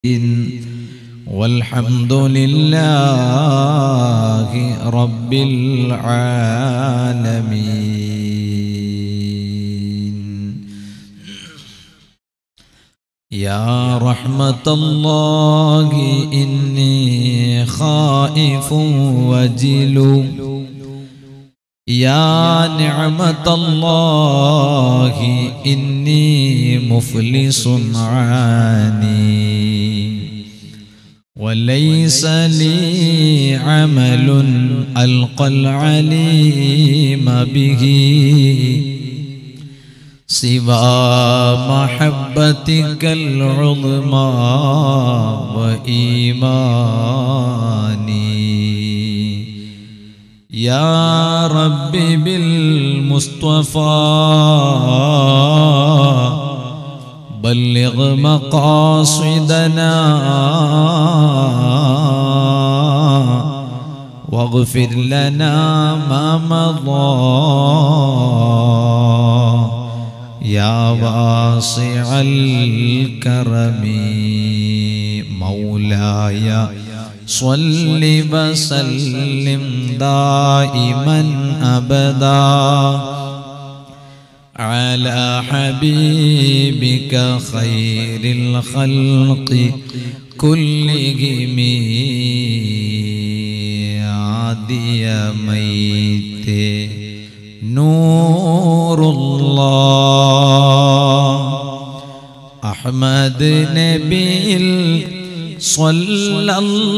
والحمد لله رب العالمين يا رحمة الله إني خائف وجل يا نعمة الله إني مفلس عاني وليس لي عمل ألقى العليم به سوى محبتك العظمى وإيماني يا رب بالمصطفى بلغ مقاصدنا واغفر لنا ما مضى يا واسع الكرم مولاي صل وسلم دائما ابدا على حبيبك خير الخلق كلهم عادي ميت نور الله أحمد نبي صلى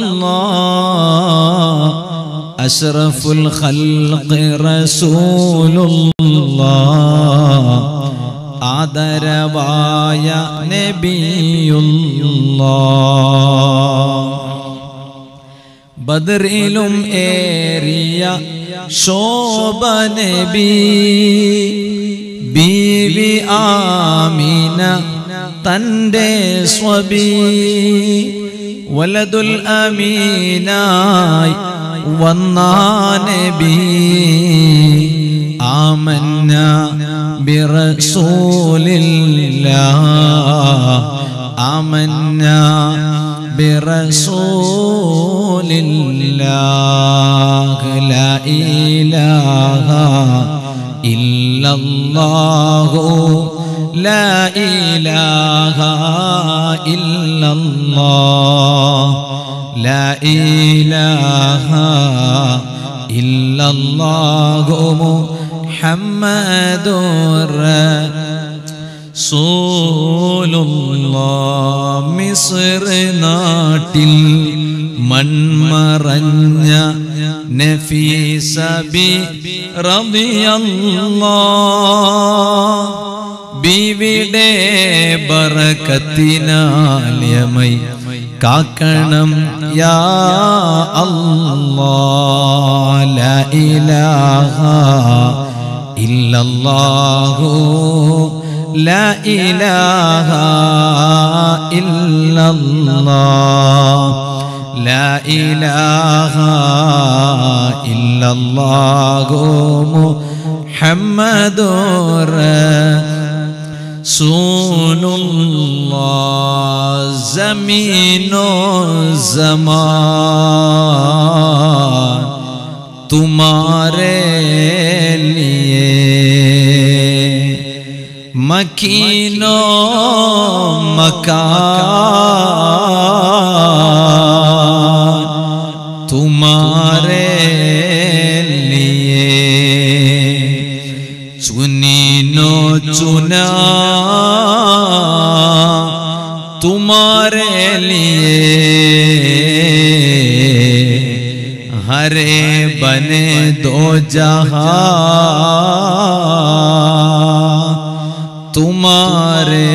الله أشرف الخلق رسول الله ആദരവായ നബിയുള്ള ബദറിലും ഏറിയ ശോഭ നബി ബീവി ആമീന തൻ്റെ സ്വബി വലതുൽ അമീനായി വന്നാനബി ആമന്ന ബിറസൂലില്ല ആമന്ന ബിറസൂലില്ല ലാ ഇലാഹ ഇല്ലല്ലാഹു ലാ ഇലാഹ ഇല്ലല്ലാഹ് لا إله إلا الله محمد رسول الله മിസ്ർ നാട്ടിൽ മൺമറഞ്ഞ നഫീസബി റളിയല്ലാഹ് ബിവിടെ ബറക്കത്തിനാലയമൈ കാക്കണം യാ അല്ലാ ലാ ഇലാഹ ഇല്ലല്ലാഹു ലാ ഇലാഹ ഇല്ലല്ലാഹ് ലാ ഇലാഹ ഇല്ലല്ലാഹു മുഹമ്മദുർ റസൂലുള്ളാഹ് जमीनो जमान तुम्हारे लिए मकीनो मकान तुम्हारे लिए चुनीनो चुना तुम्हारे लिए हरे बने दो जहां तुम्हारे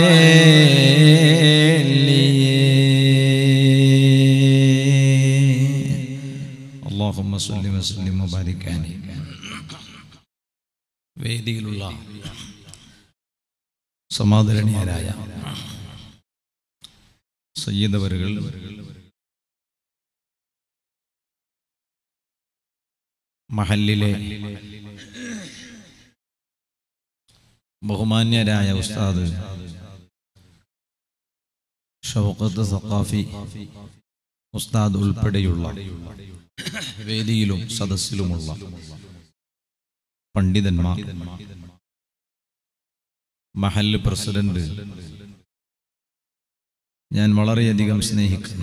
लिए اللهم صل وسلم وبارك عليه വേദിയിലുള്ള സമാദരണീയരായ സയ്യിദവരുകൾ മഹല്ലിലെ ബഹുമാന്യരായ ഉസ്താദ് ഷൗക്കത്ത് സഖാഫി ഉസ്താദ് ഉൾപ്പെടെയുള്ള വേദിയിലും സദസ്സിലുമുള്ള പണ്ഡിതന്മാർ മഹല്ല് പ്രസിഡന്റ് ഞാൻ വളരെയധികം സ്നേഹിക്കുന്ന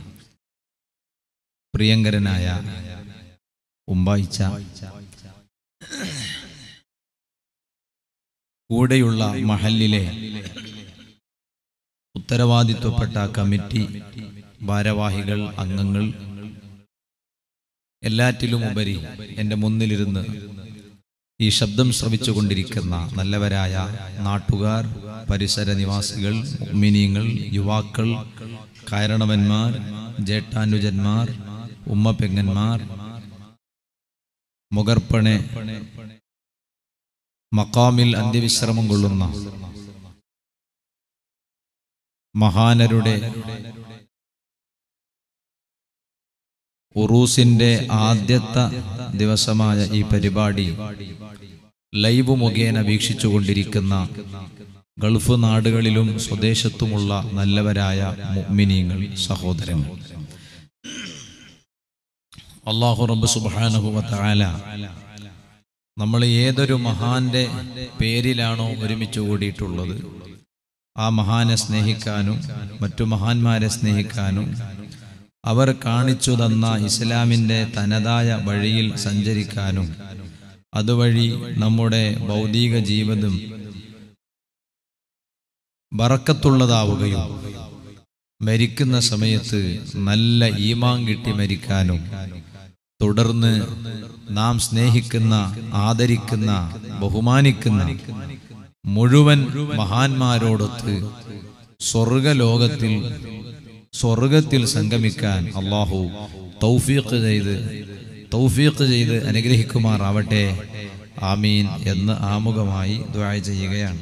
പ്രിയങ്കരനായ ഉമ്പായിച്ച കൂടെയുള്ള മഹല്ലിലെ ഉത്തരവാദിത്വപ്പെട്ട കമ്മിറ്റി ഭാരവാഹികൾ അംഗങ്ങൾ എല്ലാറ്റിലും ഉപരി എൻ്റെ മുന്നിലിരുന്ന് ഈ ശബ്ദം ശ്രവിച്ചുകൊണ്ടിരിക്കുന്ന നല്ലവരായ നാട്ടുകാർ പരിസര നിവാസികൾ മിനിയങ്ങൾ യുവാക്കൾ കാരണവന്മാർ ജേട്ടാനുജന്മാർ ഉമ്മപ്പെങ്ങന്മാർ മുഗർപ്പണെ മക്കാമിൽ അന്ത്യവിശ്രമം കൊള്ളുന്ന മഹാനരുടെ ഉറൂസിന്റെ ആദ്യത്തെ ദിവസമായ ഈ പരിപാടി ലൈവ് മുഖേന വീക്ഷിച്ചുകൊണ്ടിരിക്കുന്ന ഗൾഫ് നാടുകളിലും സ്വദേശത്തുമുള്ള നല്ലവരായ മുഅ്മിനീങ്ങൾ സഹോദരങ്ങൾ അള്ളാഹു റബ്ബ് സുബ്ഹാനഹു വ തആല നമ്മൾ ഏതൊരു മഹാന്റെ പേരിലാണോ ഒരുമിച്ച് കൂടിയിട്ടുള്ളത് ആ മഹാനെ സ്നേഹിക്കാനും മറ്റു മഹാന്മാരെ സ്നേഹിക്കാനും അവർ കാണിച്ചു തന്ന ഇസ്ലാമിൻ്റെ തനതായ വഴിയിൽ സഞ്ചരിക്കാനും അതുവഴി നമ്മുടെ ഭൗതിക ജീവിതം ബറക്കത്തുള്ളതാവുകയും മരിക്കുന്ന സമയത്ത് നല്ല ഈമാൻ കിട്ടി മരിക്കാനും തുടർന്ന് നാം സ്നേഹിക്കുന്ന ആദരിക്കുന്ന ബഹുമാനിക്കുന്ന മുഴുവൻ മഹാന്മാരോടൊത്ത് സ്വർഗലോകത്തിൽ സ്വർഗത്തിൽ സംഗമിക്കാൻ അള്ളാഹു തൗഫീഖ് ചെയ്ത് തൗഫീഖ് ചെയ്ത് അനുഗ്രഹിക്കുമാറാവട്ടെ ആമീൻ എന്ന് ആമുഖമായി ദ്വായ ചെയ്യുകയാണ്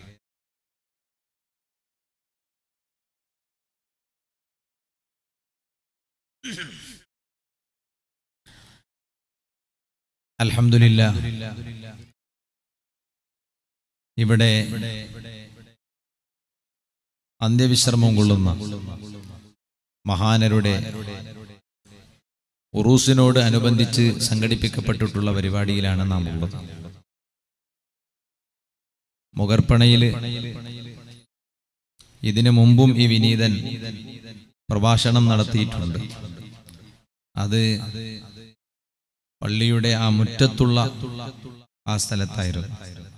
അൽഹംദുലില്ലാ ഇവിടെ അന്ത്യവിശ്രമം കൊള്ളുന്ന മഹാനരുടെ ഉറൂസിനോട് അനുബന്ധിച്ച് സംഘടിപ്പിക്കപ്പെട്ടിട്ടുള്ള പരിപാടിയിലാണ് നാം ഉള്ളത് മുഗർപ്പണയില് ഇതിനു മുമ്പും ഈ വിനീതൻ പ്രഭാഷണം നടത്തിയിട്ടുണ്ട് അത് പള്ളിയുടെ ആ മുറ്റത്തുള്ള ആ സ്ഥലത്തായിരുന്നു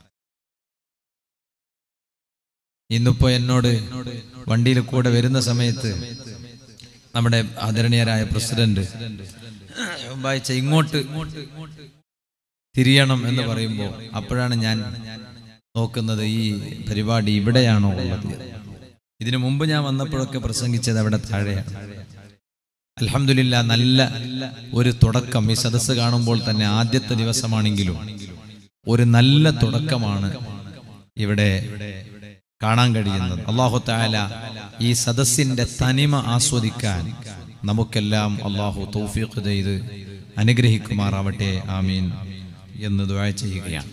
ഇന്നിപ്പോ എന്നോട് വണ്ടിയിൽ കൂടെ വരുന്ന സമയത്ത് നമ്മുടെ ആദരണീയരായ പ്രസിഡന്റ് വായിച്ച ഇങ്ങോട്ട് തിരിയണം എന്ന് പറയുമ്പോൾ അപ്പോഴാണ് ഞാൻ നോക്കുന്നത് ഈ പരിപാടി ഇവിടെയാണോ ഉള്ളത് ഇതിനു മുമ്പ് ഞാൻ വന്നപ്പോഴൊക്കെ പ്രസംഗിച്ചത് അവിടെ താഴെയാണ് അലഹമില്ല നല്ല ഒരു തുടക്കം ഈ സദസ്സ് കാണുമ്പോൾ തന്നെ ആദ്യത്തെ ദിവസമാണെങ്കിലും ഒരു നല്ല തുടക്കമാണ് ഇവിടെ കാണാൻ കഴിയുന്നത് അള്ളാഹു താല ഈ സദസ്സിന്റെ തനിമ ആസ്വദിക്കാൻ നമുക്കെല്ലാം അള്ളാഹു തൗഫീഖ് ചെയ്ത് അനുഗ്രഹിക്കുമാറാവട്ടെ ആമീൻ എന്ന് ദുആ ചെയ്യുകയാണ്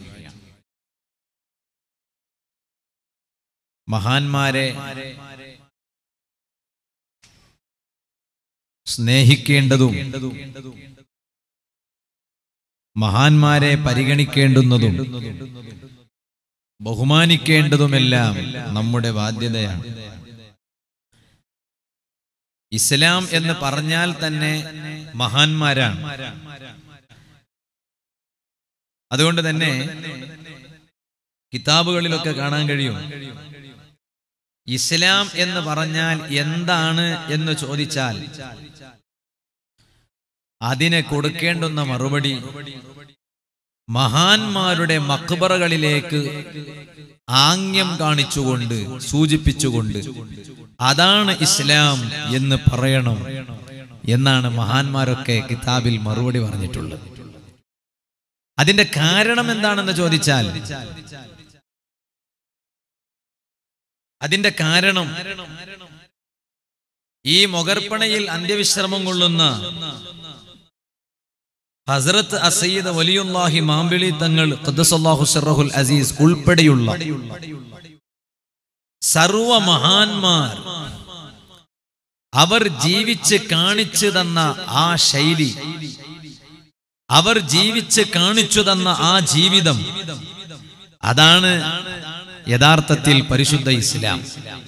മഹാന്മാരെ സ്നേഹിക്കേണ്ടതും മഹാന്മാരെ പരിഗണിക്കേണ്ടുന്നതും ബഹുമാനിക്കേണ്ടതുമെല്ലാം നമ്മുടെ ബാധ്യതയാണ് ഇസ്ലാം എന്ന് പറഞ്ഞാൽ തന്നെ മഹാന്മാരാണ് അതുകൊണ്ട് തന്നെ കിതാബുകളിലൊക്കെ കാണാൻ കഴിയും ഇസ്ലാം എന്ന് പറഞ്ഞാൽ എന്താണ് എന്ന് ചോദിച്ചാൽ അതിനെ കൊടുക്കേണ്ടുന്ന മറുപടി മഹാന്മാരുടെ മക്ബറകളിലേക്ക് ആംഗ്യം കാണിച്ചുകൊണ്ട് സൂചിപ്പിച്ചുകൊണ്ട് അതാണ് ഇസ്ലാം എന്ന് പറയണം എന്നാണ് മഹാന്മാരൊക്കെ കിതാബിൽ മറുപടി പറഞ്ഞിട്ടുള്ളത് അതിന്റെ കാരണം എന്താണെന്ന് ചോദിച്ചാൽ അതിന്റെ കാരണം ഈ മൊഗർപ്പണയിൽ അന്ത്യവിശ്രമം കൊള്ളുന്ന ഹസരത്ത് അസയ്യിദ് വലിയുല്ലാഹി മാമ്പിളി തങ്ങൾ ഖദ്ദസല്ലാഹു സിറഹുൽ അസീസ് ഉൾപ്പെടെയുള്ള സർവ മഹാന്മാർ അവർ ജീവിച്ച് കാണിച്ചു തന്ന ആ ശൈലി അവർ ജീവിച്ച് കാണിച്ചു തന്ന ആ ജീവിതം അതാണ് യഥാർത്ഥത്തിൽ പരിശുദ്ധ ഇസ്ലാം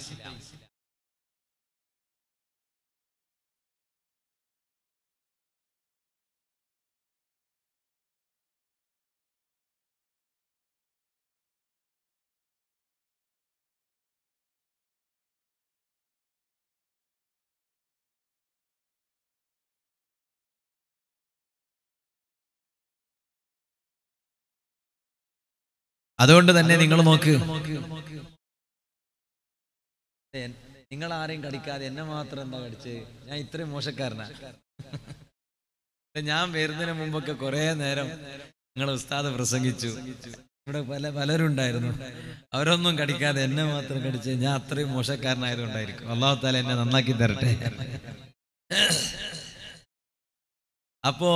അതുകൊണ്ട് തന്നെ നിങ്ങൾ നോക്ക് നിങ്ങൾ ആരെയും കടിക്കാതെ എന്നെ മാത്രം എന്താ കടിച്ച് ഞാൻ ഇത്രയും മോശക്കാരനാ ഞാൻ വരുന്നതിന് മുമ്പൊക്കെ കുറെ നേരം നിങ്ങൾ ഉസ്താദ് പ്രസംഗിച്ചു ഇവിടെ പല പലരും ഉണ്ടായിരുന്നു അവരൊന്നും കടിക്കാതെ എന്നെ മാത്രം കടിച്ച് ഞാൻ അത്രയും മോശക്കാരനായതുകൊണ്ടായിരിക്കും അള്ളാഹു താല എന്നെ നന്നാക്കി തരട്ടെ അപ്പോ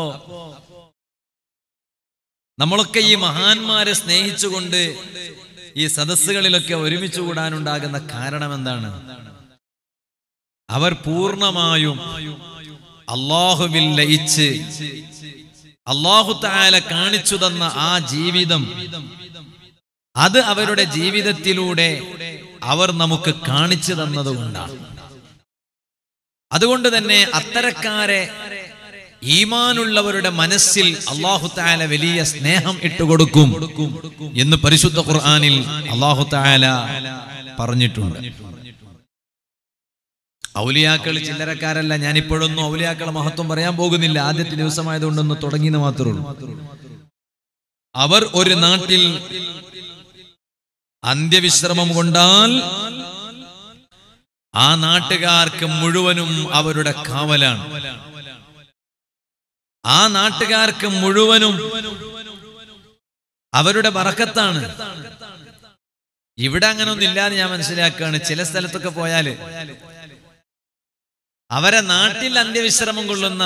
നമ്മളൊക്കെ ഈ മഹാന്മാരെ സ്നേഹിച്ചുകൊണ്ട് ഈ സദസ്സുകളിലൊക്കെ ഒരുമിച്ച് കൂടാനുണ്ടാകുന്ന കാരണം എന്താണ് അവർ പൂർണ്ണമായും അള്ളാഹുവിൽ ലയിച്ച് അള്ളാഹു താല കാണിച്ചു തന്ന ആ ജീവിതം അത് അവരുടെ ജീവിതത്തിലൂടെ അവർ നമുക്ക് കാണിച്ചു തന്നതുകൊണ്ടാണ് അതുകൊണ്ട് തന്നെ അത്തരക്കാരെ ഈമാനുള്ളവരുടെ മനസ്സിൽ അള്ളാഹു താല വലിയ സ്നേഹം ഇട്ടുകൊടുക്കും എന്ന് പരിശുദ്ധ ഖുർആാനിൽ അള്ളാഹു താല പറഞ്ഞിട്ടുണ്ട് ഔലിയാക്കൾ ചില്ലറക്കാരല്ല ഞാനിപ്പോഴൊന്നും ഔലിയാക്കളെ മഹത്വം പറയാൻ പോകുന്നില്ല ആദ്യത്തെ ദിവസമായതുകൊണ്ടൊന്ന് തുടങ്ങിയെന്ന് മാത്രമേ ഉള്ളൂ അവർ ഒരു നാട്ടിൽ അന്ത്യവിശ്രമം കൊണ്ടാൽ ആ നാട്ടുകാർക്ക് മുഴുവനും അവരുടെ കാവലാണ് ആ നാട്ടുകാർക്ക് മുഴുവനും അവരുടെ വറക്കത്താണ് ഇവിടെ അങ്ങനെ ഒന്നും ഇല്ലാന്ന് ഞാൻ മനസ്സിലാക്കുകയാണ് ചില സ്ഥലത്തൊക്കെ പോയാല് അവരെ നാട്ടിൽ അന്ത്യവിശ്രമം കൊള്ളുന്ന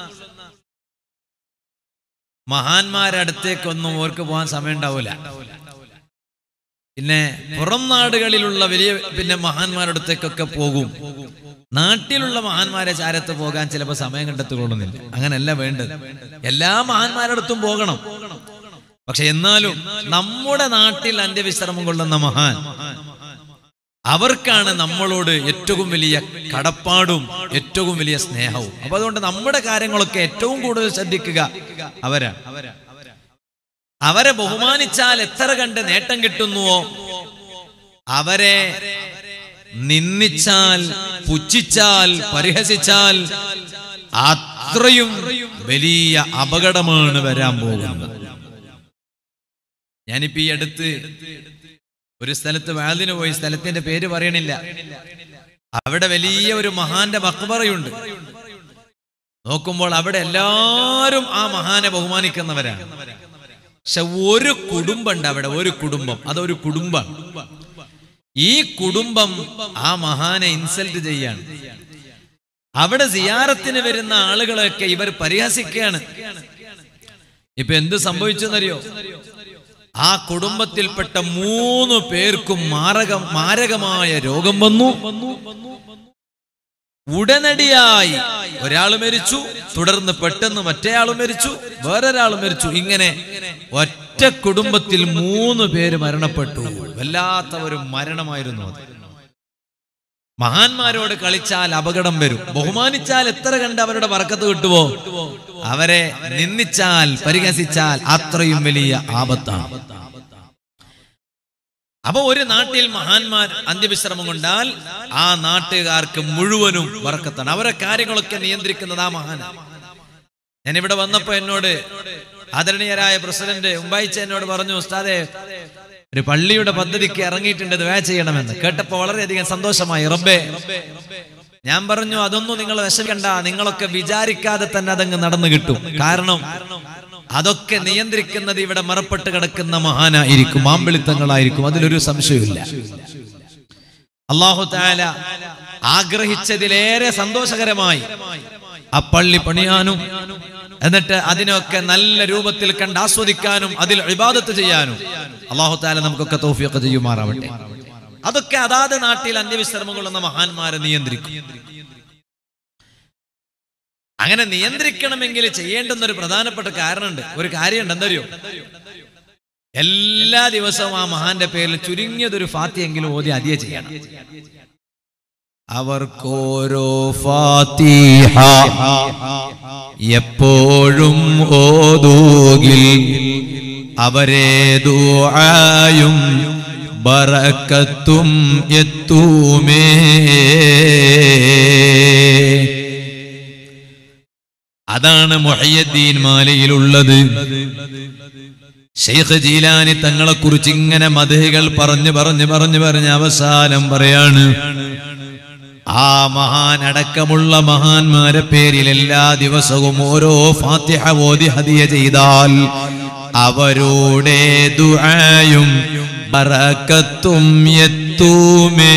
മഹാന്മാരുടെ അടുത്തേക്കൊന്നും ഓർക്ക് പോകാൻ സമയം ഉണ്ടാവില്ല പിന്നെ പുറം നാടുകളിലുള്ള വലിയ പിന്നെ മഹാന്മാരുടെ അടുത്തേക്കൊക്കെ പോകും നാട്ടിലുള്ള മഹാന്മാരെ ചാരത്ത് പോകാൻ ചിലപ്പോൾ സമയം കണ്ടെത്തുകൊള്ളുന്നില്ല അങ്ങനല്ല വേണ്ടത് എല്ലാ മഹാന്മാരുടെ അടുത്തും പോകണം പക്ഷെ എന്നാലും നമ്മുടെ നാട്ടിൽ അന്ത്യവിശ്രമം കൊള്ളുന്ന മഹാൻ അവർക്കാണ് നമ്മളോട് ഏറ്റവും വലിയ കടപ്പാടും ഏറ്റവും വലിയ സ്നേഹവും അപ്പൊ അതുകൊണ്ട് നമ്മുടെ കാര്യങ്ങളൊക്കെ ഏറ്റവും കൂടുതൽ ശ്രദ്ധിക്കുക അവരാണ് അവരെ ബഹുമാനിച്ചാൽ എത്ര കണ്ട് നേട്ടം കിട്ടുന്നുവോ അവരെ നിന്ദിച്ചാൽ പുച്ഛിച്ചാൽ പരിഹസിച്ചാൽ അത്രയും വലിയ അപകടമാണ് വരാൻ പോകുന്നത് ഞാനിപ്പോ ഈ അടുത്ത് ഒരു സ്ഥലത്ത് വാതിന് പോയി സ്ഥലത്തിന്റെ പേര് പറയണില്ല അവിടെ വലിയ ഒരു മഹാന്റെ മക്ബറയുണ്ട് നോക്കുമ്പോൾ അവിടെ എല്ലാരും ആ മഹാനെ ബഹുമാനിക്കുന്നവരാണ് പക്ഷെ ഒരു കുടുംബം ഉണ്ട് അവിടെ ഒരു കുടുംബം അതൊരു കുടുംബം ഈ കുടുംബം ആ മഹാനെ ഇൻസൾട്ട് ചെയ്യാണ് അവിടെ സിയാറത്തിന് വരുന്ന ആളുകളെയൊക്കെ ഇവർ പരിഹസിക്കുകയാണ് ഇപ്പൊ എന്ത് സംഭവിച്ചെന്നറിയോ ആ കുടുംബത്തിൽപ്പെട്ട മൂന്ന് പേർക്കും മാരക മാരകമായ രോഗം വന്നു ഉടനടിയായി ഒരാൾ മരിച്ചു തുടർന്ന് പെട്ടെന്ന് മറ്റേയാൾ മരിച്ചു വേറൊരാൾ മരിച്ചു ഇങ്ങനെ ഒറ്റ കുടുംബത്തിൽ മൂന്ന് പേര് മരണപ്പെട്ടു വല്ലാത്ത ഒരു മരണമായിരുന്നു അത് മഹാന്മാരോട് കളിച്ചാൽ അപകടം വരും ബഹുമാനിച്ചാൽ എത്ര കണ്ട് അവരുടെ വറക്കത്ത് കിട്ടുവോ അവരെ നിന്ദിച്ചാൽ പരിഹസിച്ചാൽ അത്രയും വലിയ ആപത്താണ് അപ്പൊ ഒരു നാട്ടിൽ മഹാന്മാർ അന്ത്യവിശ്രമം കൊണ്ടാൽ ആ നാട്ടുകാർക്ക് മുഴുവനും വറക്കത്താണ് അവരെ കാര്യങ്ങളൊക്കെ നിയന്ത്രിക്കുന്നത് ആ മഹാൻ ഞാൻ ഇവിടെ വന്നപ്പോ എന്നോട് ആദരണീയരായ പ്രസിഡന്റ് ഉമ്പായിച്ച എന്നോട് പറഞ്ഞു ഉസ്താദെ ഒരു പള്ളിയുടെ പദ്ധതിക്ക് ഇറങ്ങിയിട്ടുണ്ട് ഇത് വേ ചെയ്യണമെന്ന് കേട്ടപ്പോ വളരെയധികം സന്തോഷമായി റബ്ബേ ഞാൻ പറഞ്ഞു അതൊന്നും നിങ്ങൾ വിഷമിക്കണ്ട നിങ്ങളൊക്കെ വിചാരിക്കാതെ തന്നെ അതങ്ങ് നടന്നു കിട്ടും കാരണം അതൊക്കെ നിയന്ത്രിക്കുന്നത് ഇവിടെ മറപ്പെട്ട് കിടക്കുന്ന മഹാനായിരിക്കും മാമ്പിളിത്തങ്ങളായിരിക്കും അതിലൊരു സംശയമില്ല അള്ളാഹു താല ആഗ്രഹിച്ചതിലേറെ സന്തോഷകരമായി ആ പള്ളി പണിയാനും എന്നിട്ട് അതിനൊക്കെ നല്ല രൂപത്തിൽ കണ്ട് ആസ്വദിക്കാനും അതിൽ ഇബാദത്ത് ചെയ്യാനും അള്ളാഹു താല നമുക്കൊക്കെ തോഫിയൊക്കെ ചെയ്യുമാറാവട്ടെ അതൊക്കെ അതാത് നാട്ടിൽ അന്ത്യവിശ്രമം കൊള്ളുന്ന മഹാന്മാരെ നിയന്ത്രിക്കും അങ്ങനെ നിയന്ത്രിക്കണമെങ്കിൽ ചെയ്യേണ്ടുന്ന ഒരു പ്രധാനപ്പെട്ട കാരണമുണ്ട് ഒരു കാര്യമുണ്ട് എന്തറിയോ എല്ലാ ദിവസവും ആ മഹാന്റെ പേരിൽ ചുരുങ്ങിയതൊരു ഫാത്തിയെങ്കിലും ഓതി അധിക ചെയ്യണം അവർക്കോരോ ഫാത്തിഹ എപ്പോഴും ഓതൂകിൽ അവരെ ദുആയും ബറക്കത്തും എത്തൂമേ അതാണ് മുഹയ്യദ്ദീൻ മാലയിലുള്ളത് ഷെയ്ഖ് ജീലാനി തങ്ങളെ കുറിച്ച് ഇങ്ങനെ മതകൾ പറഞ്ഞു പറഞ്ഞു പറഞ്ഞു പറഞ്ഞ് അവസാനം പറയാണ് ആ മഹാൻ അടക്കമുള്ള മഹാന്മാരെ പേരിൽ എല്ലാ ദിവസവും ഓരോ ഫാത്തിഹ ഓതി ഹദിയ ചെയ്താൽ അവരുടെ ദുആയും ബറക്കത്തും എത്തൂമേ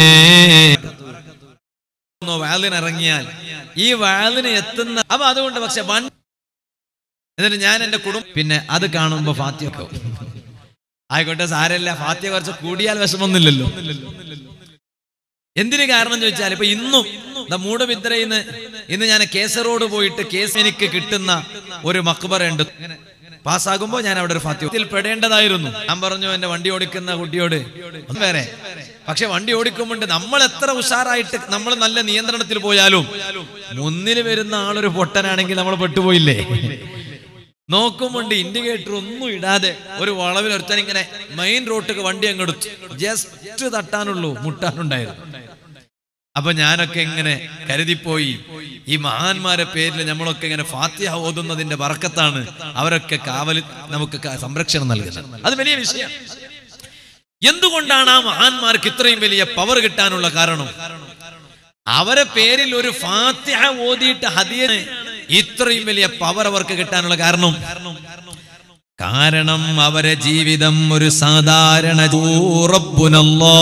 വാലിനിറങ്ങിയാൽ ഈ വാലിന് എത്തുന്ന അപ്പൊ അതുകൊണ്ട് പക്ഷെ വൺ എന്നിട്ട് ഞാൻ എന്റെ കുടുംബം പിന്നെ അത് കാണുമ്പോ ഫാത്തിയ ആയിക്കോട്ടെ സാരല്ല ഫാത്തിയ കുറച്ച് കൂടിയാൽ വിഷമൊന്നുമില്ലല്ലോ എന്തിന് കാരണം ചോദിച്ചാൽ ഇപ്പൊ ഇന്നും ദാ മൂടബിദ്രയിന്ന് ഇന്ന് ഞാൻ കേസറോട് പോയിട്ട് കേസ് എനിക്ക് കിട്ടുന്ന ഒരു മക്ബറുണ്ട് പാസ്സാകുമ്പോ ഞാൻ അവിടെ ഒരു ഫാത്തിയിൽ പെടേണ്ടതായിരുന്നു ഞാൻ പറഞ്ഞു എന്റെ വണ്ടി ഓടിക്കുന്ന കുട്ടിയോട് ഒന്ന് വേറെ പക്ഷെ വണ്ടി ഓടിക്കുമ്പോണ്ട് നമ്മൾ എത്ര ഉഷാറായിട്ട് നമ്മൾ നല്ല നിയന്ത്രണത്തിൽ പോയാലും മുന്നിൽ വരുന്ന ആളൊരു പൊട്ടനാണെങ്കിൽ നമ്മൾ പെട്ടുപോയില്ലേ നോക്കുമ്പോണ്ട് ഇൻഡിക്കേറ്റർ ഒന്നും ഇടാതെ ഒരു വളവിൽ ഒരുത്തൻ ഇങ്ങനെ മെയിൻ റോട്ടിക്ക് വണ്ടി അങ്ങെടുത്തു ജസ്റ്റ് തട്ടാനുള്ളൂ മുട്ടാനുണ്ടായിരുന്നു അപ്പൊ ഞാനൊക്കെ ഇങ്ങനെ കരുതിപ്പോയി ഈ മഹാന്മാരെ പേരിൽ നമ്മളൊക്കെ ഇങ്ങനെ ഫാത്തിഹ ഓതുന്നതിന്റെ വറക്കത്താണ് അവരൊക്കെ കാവൽ നമുക്ക് ക- സംരക്ഷണം നൽകുന്നത് അത് വലിയ വിഷയം എന്തുകൊണ്ടാണ് ആ മഹാന്മാർക്ക് ഇത്രയും വലിയ പവർ കിട്ടാനുള്ള കാരണം അവരെ പേരിൽ ഒരു ഫാത്തിഹ ഓതിയിട്ട് ഹദിയന് ഇത്രയും വലിയ പവർ അവർക്ക് കിട്ടാനുള്ള കാരണം കാരണം അവരെ ജീവിതം ഒരു സാധാരണ റബ്ബുനല്ലാ.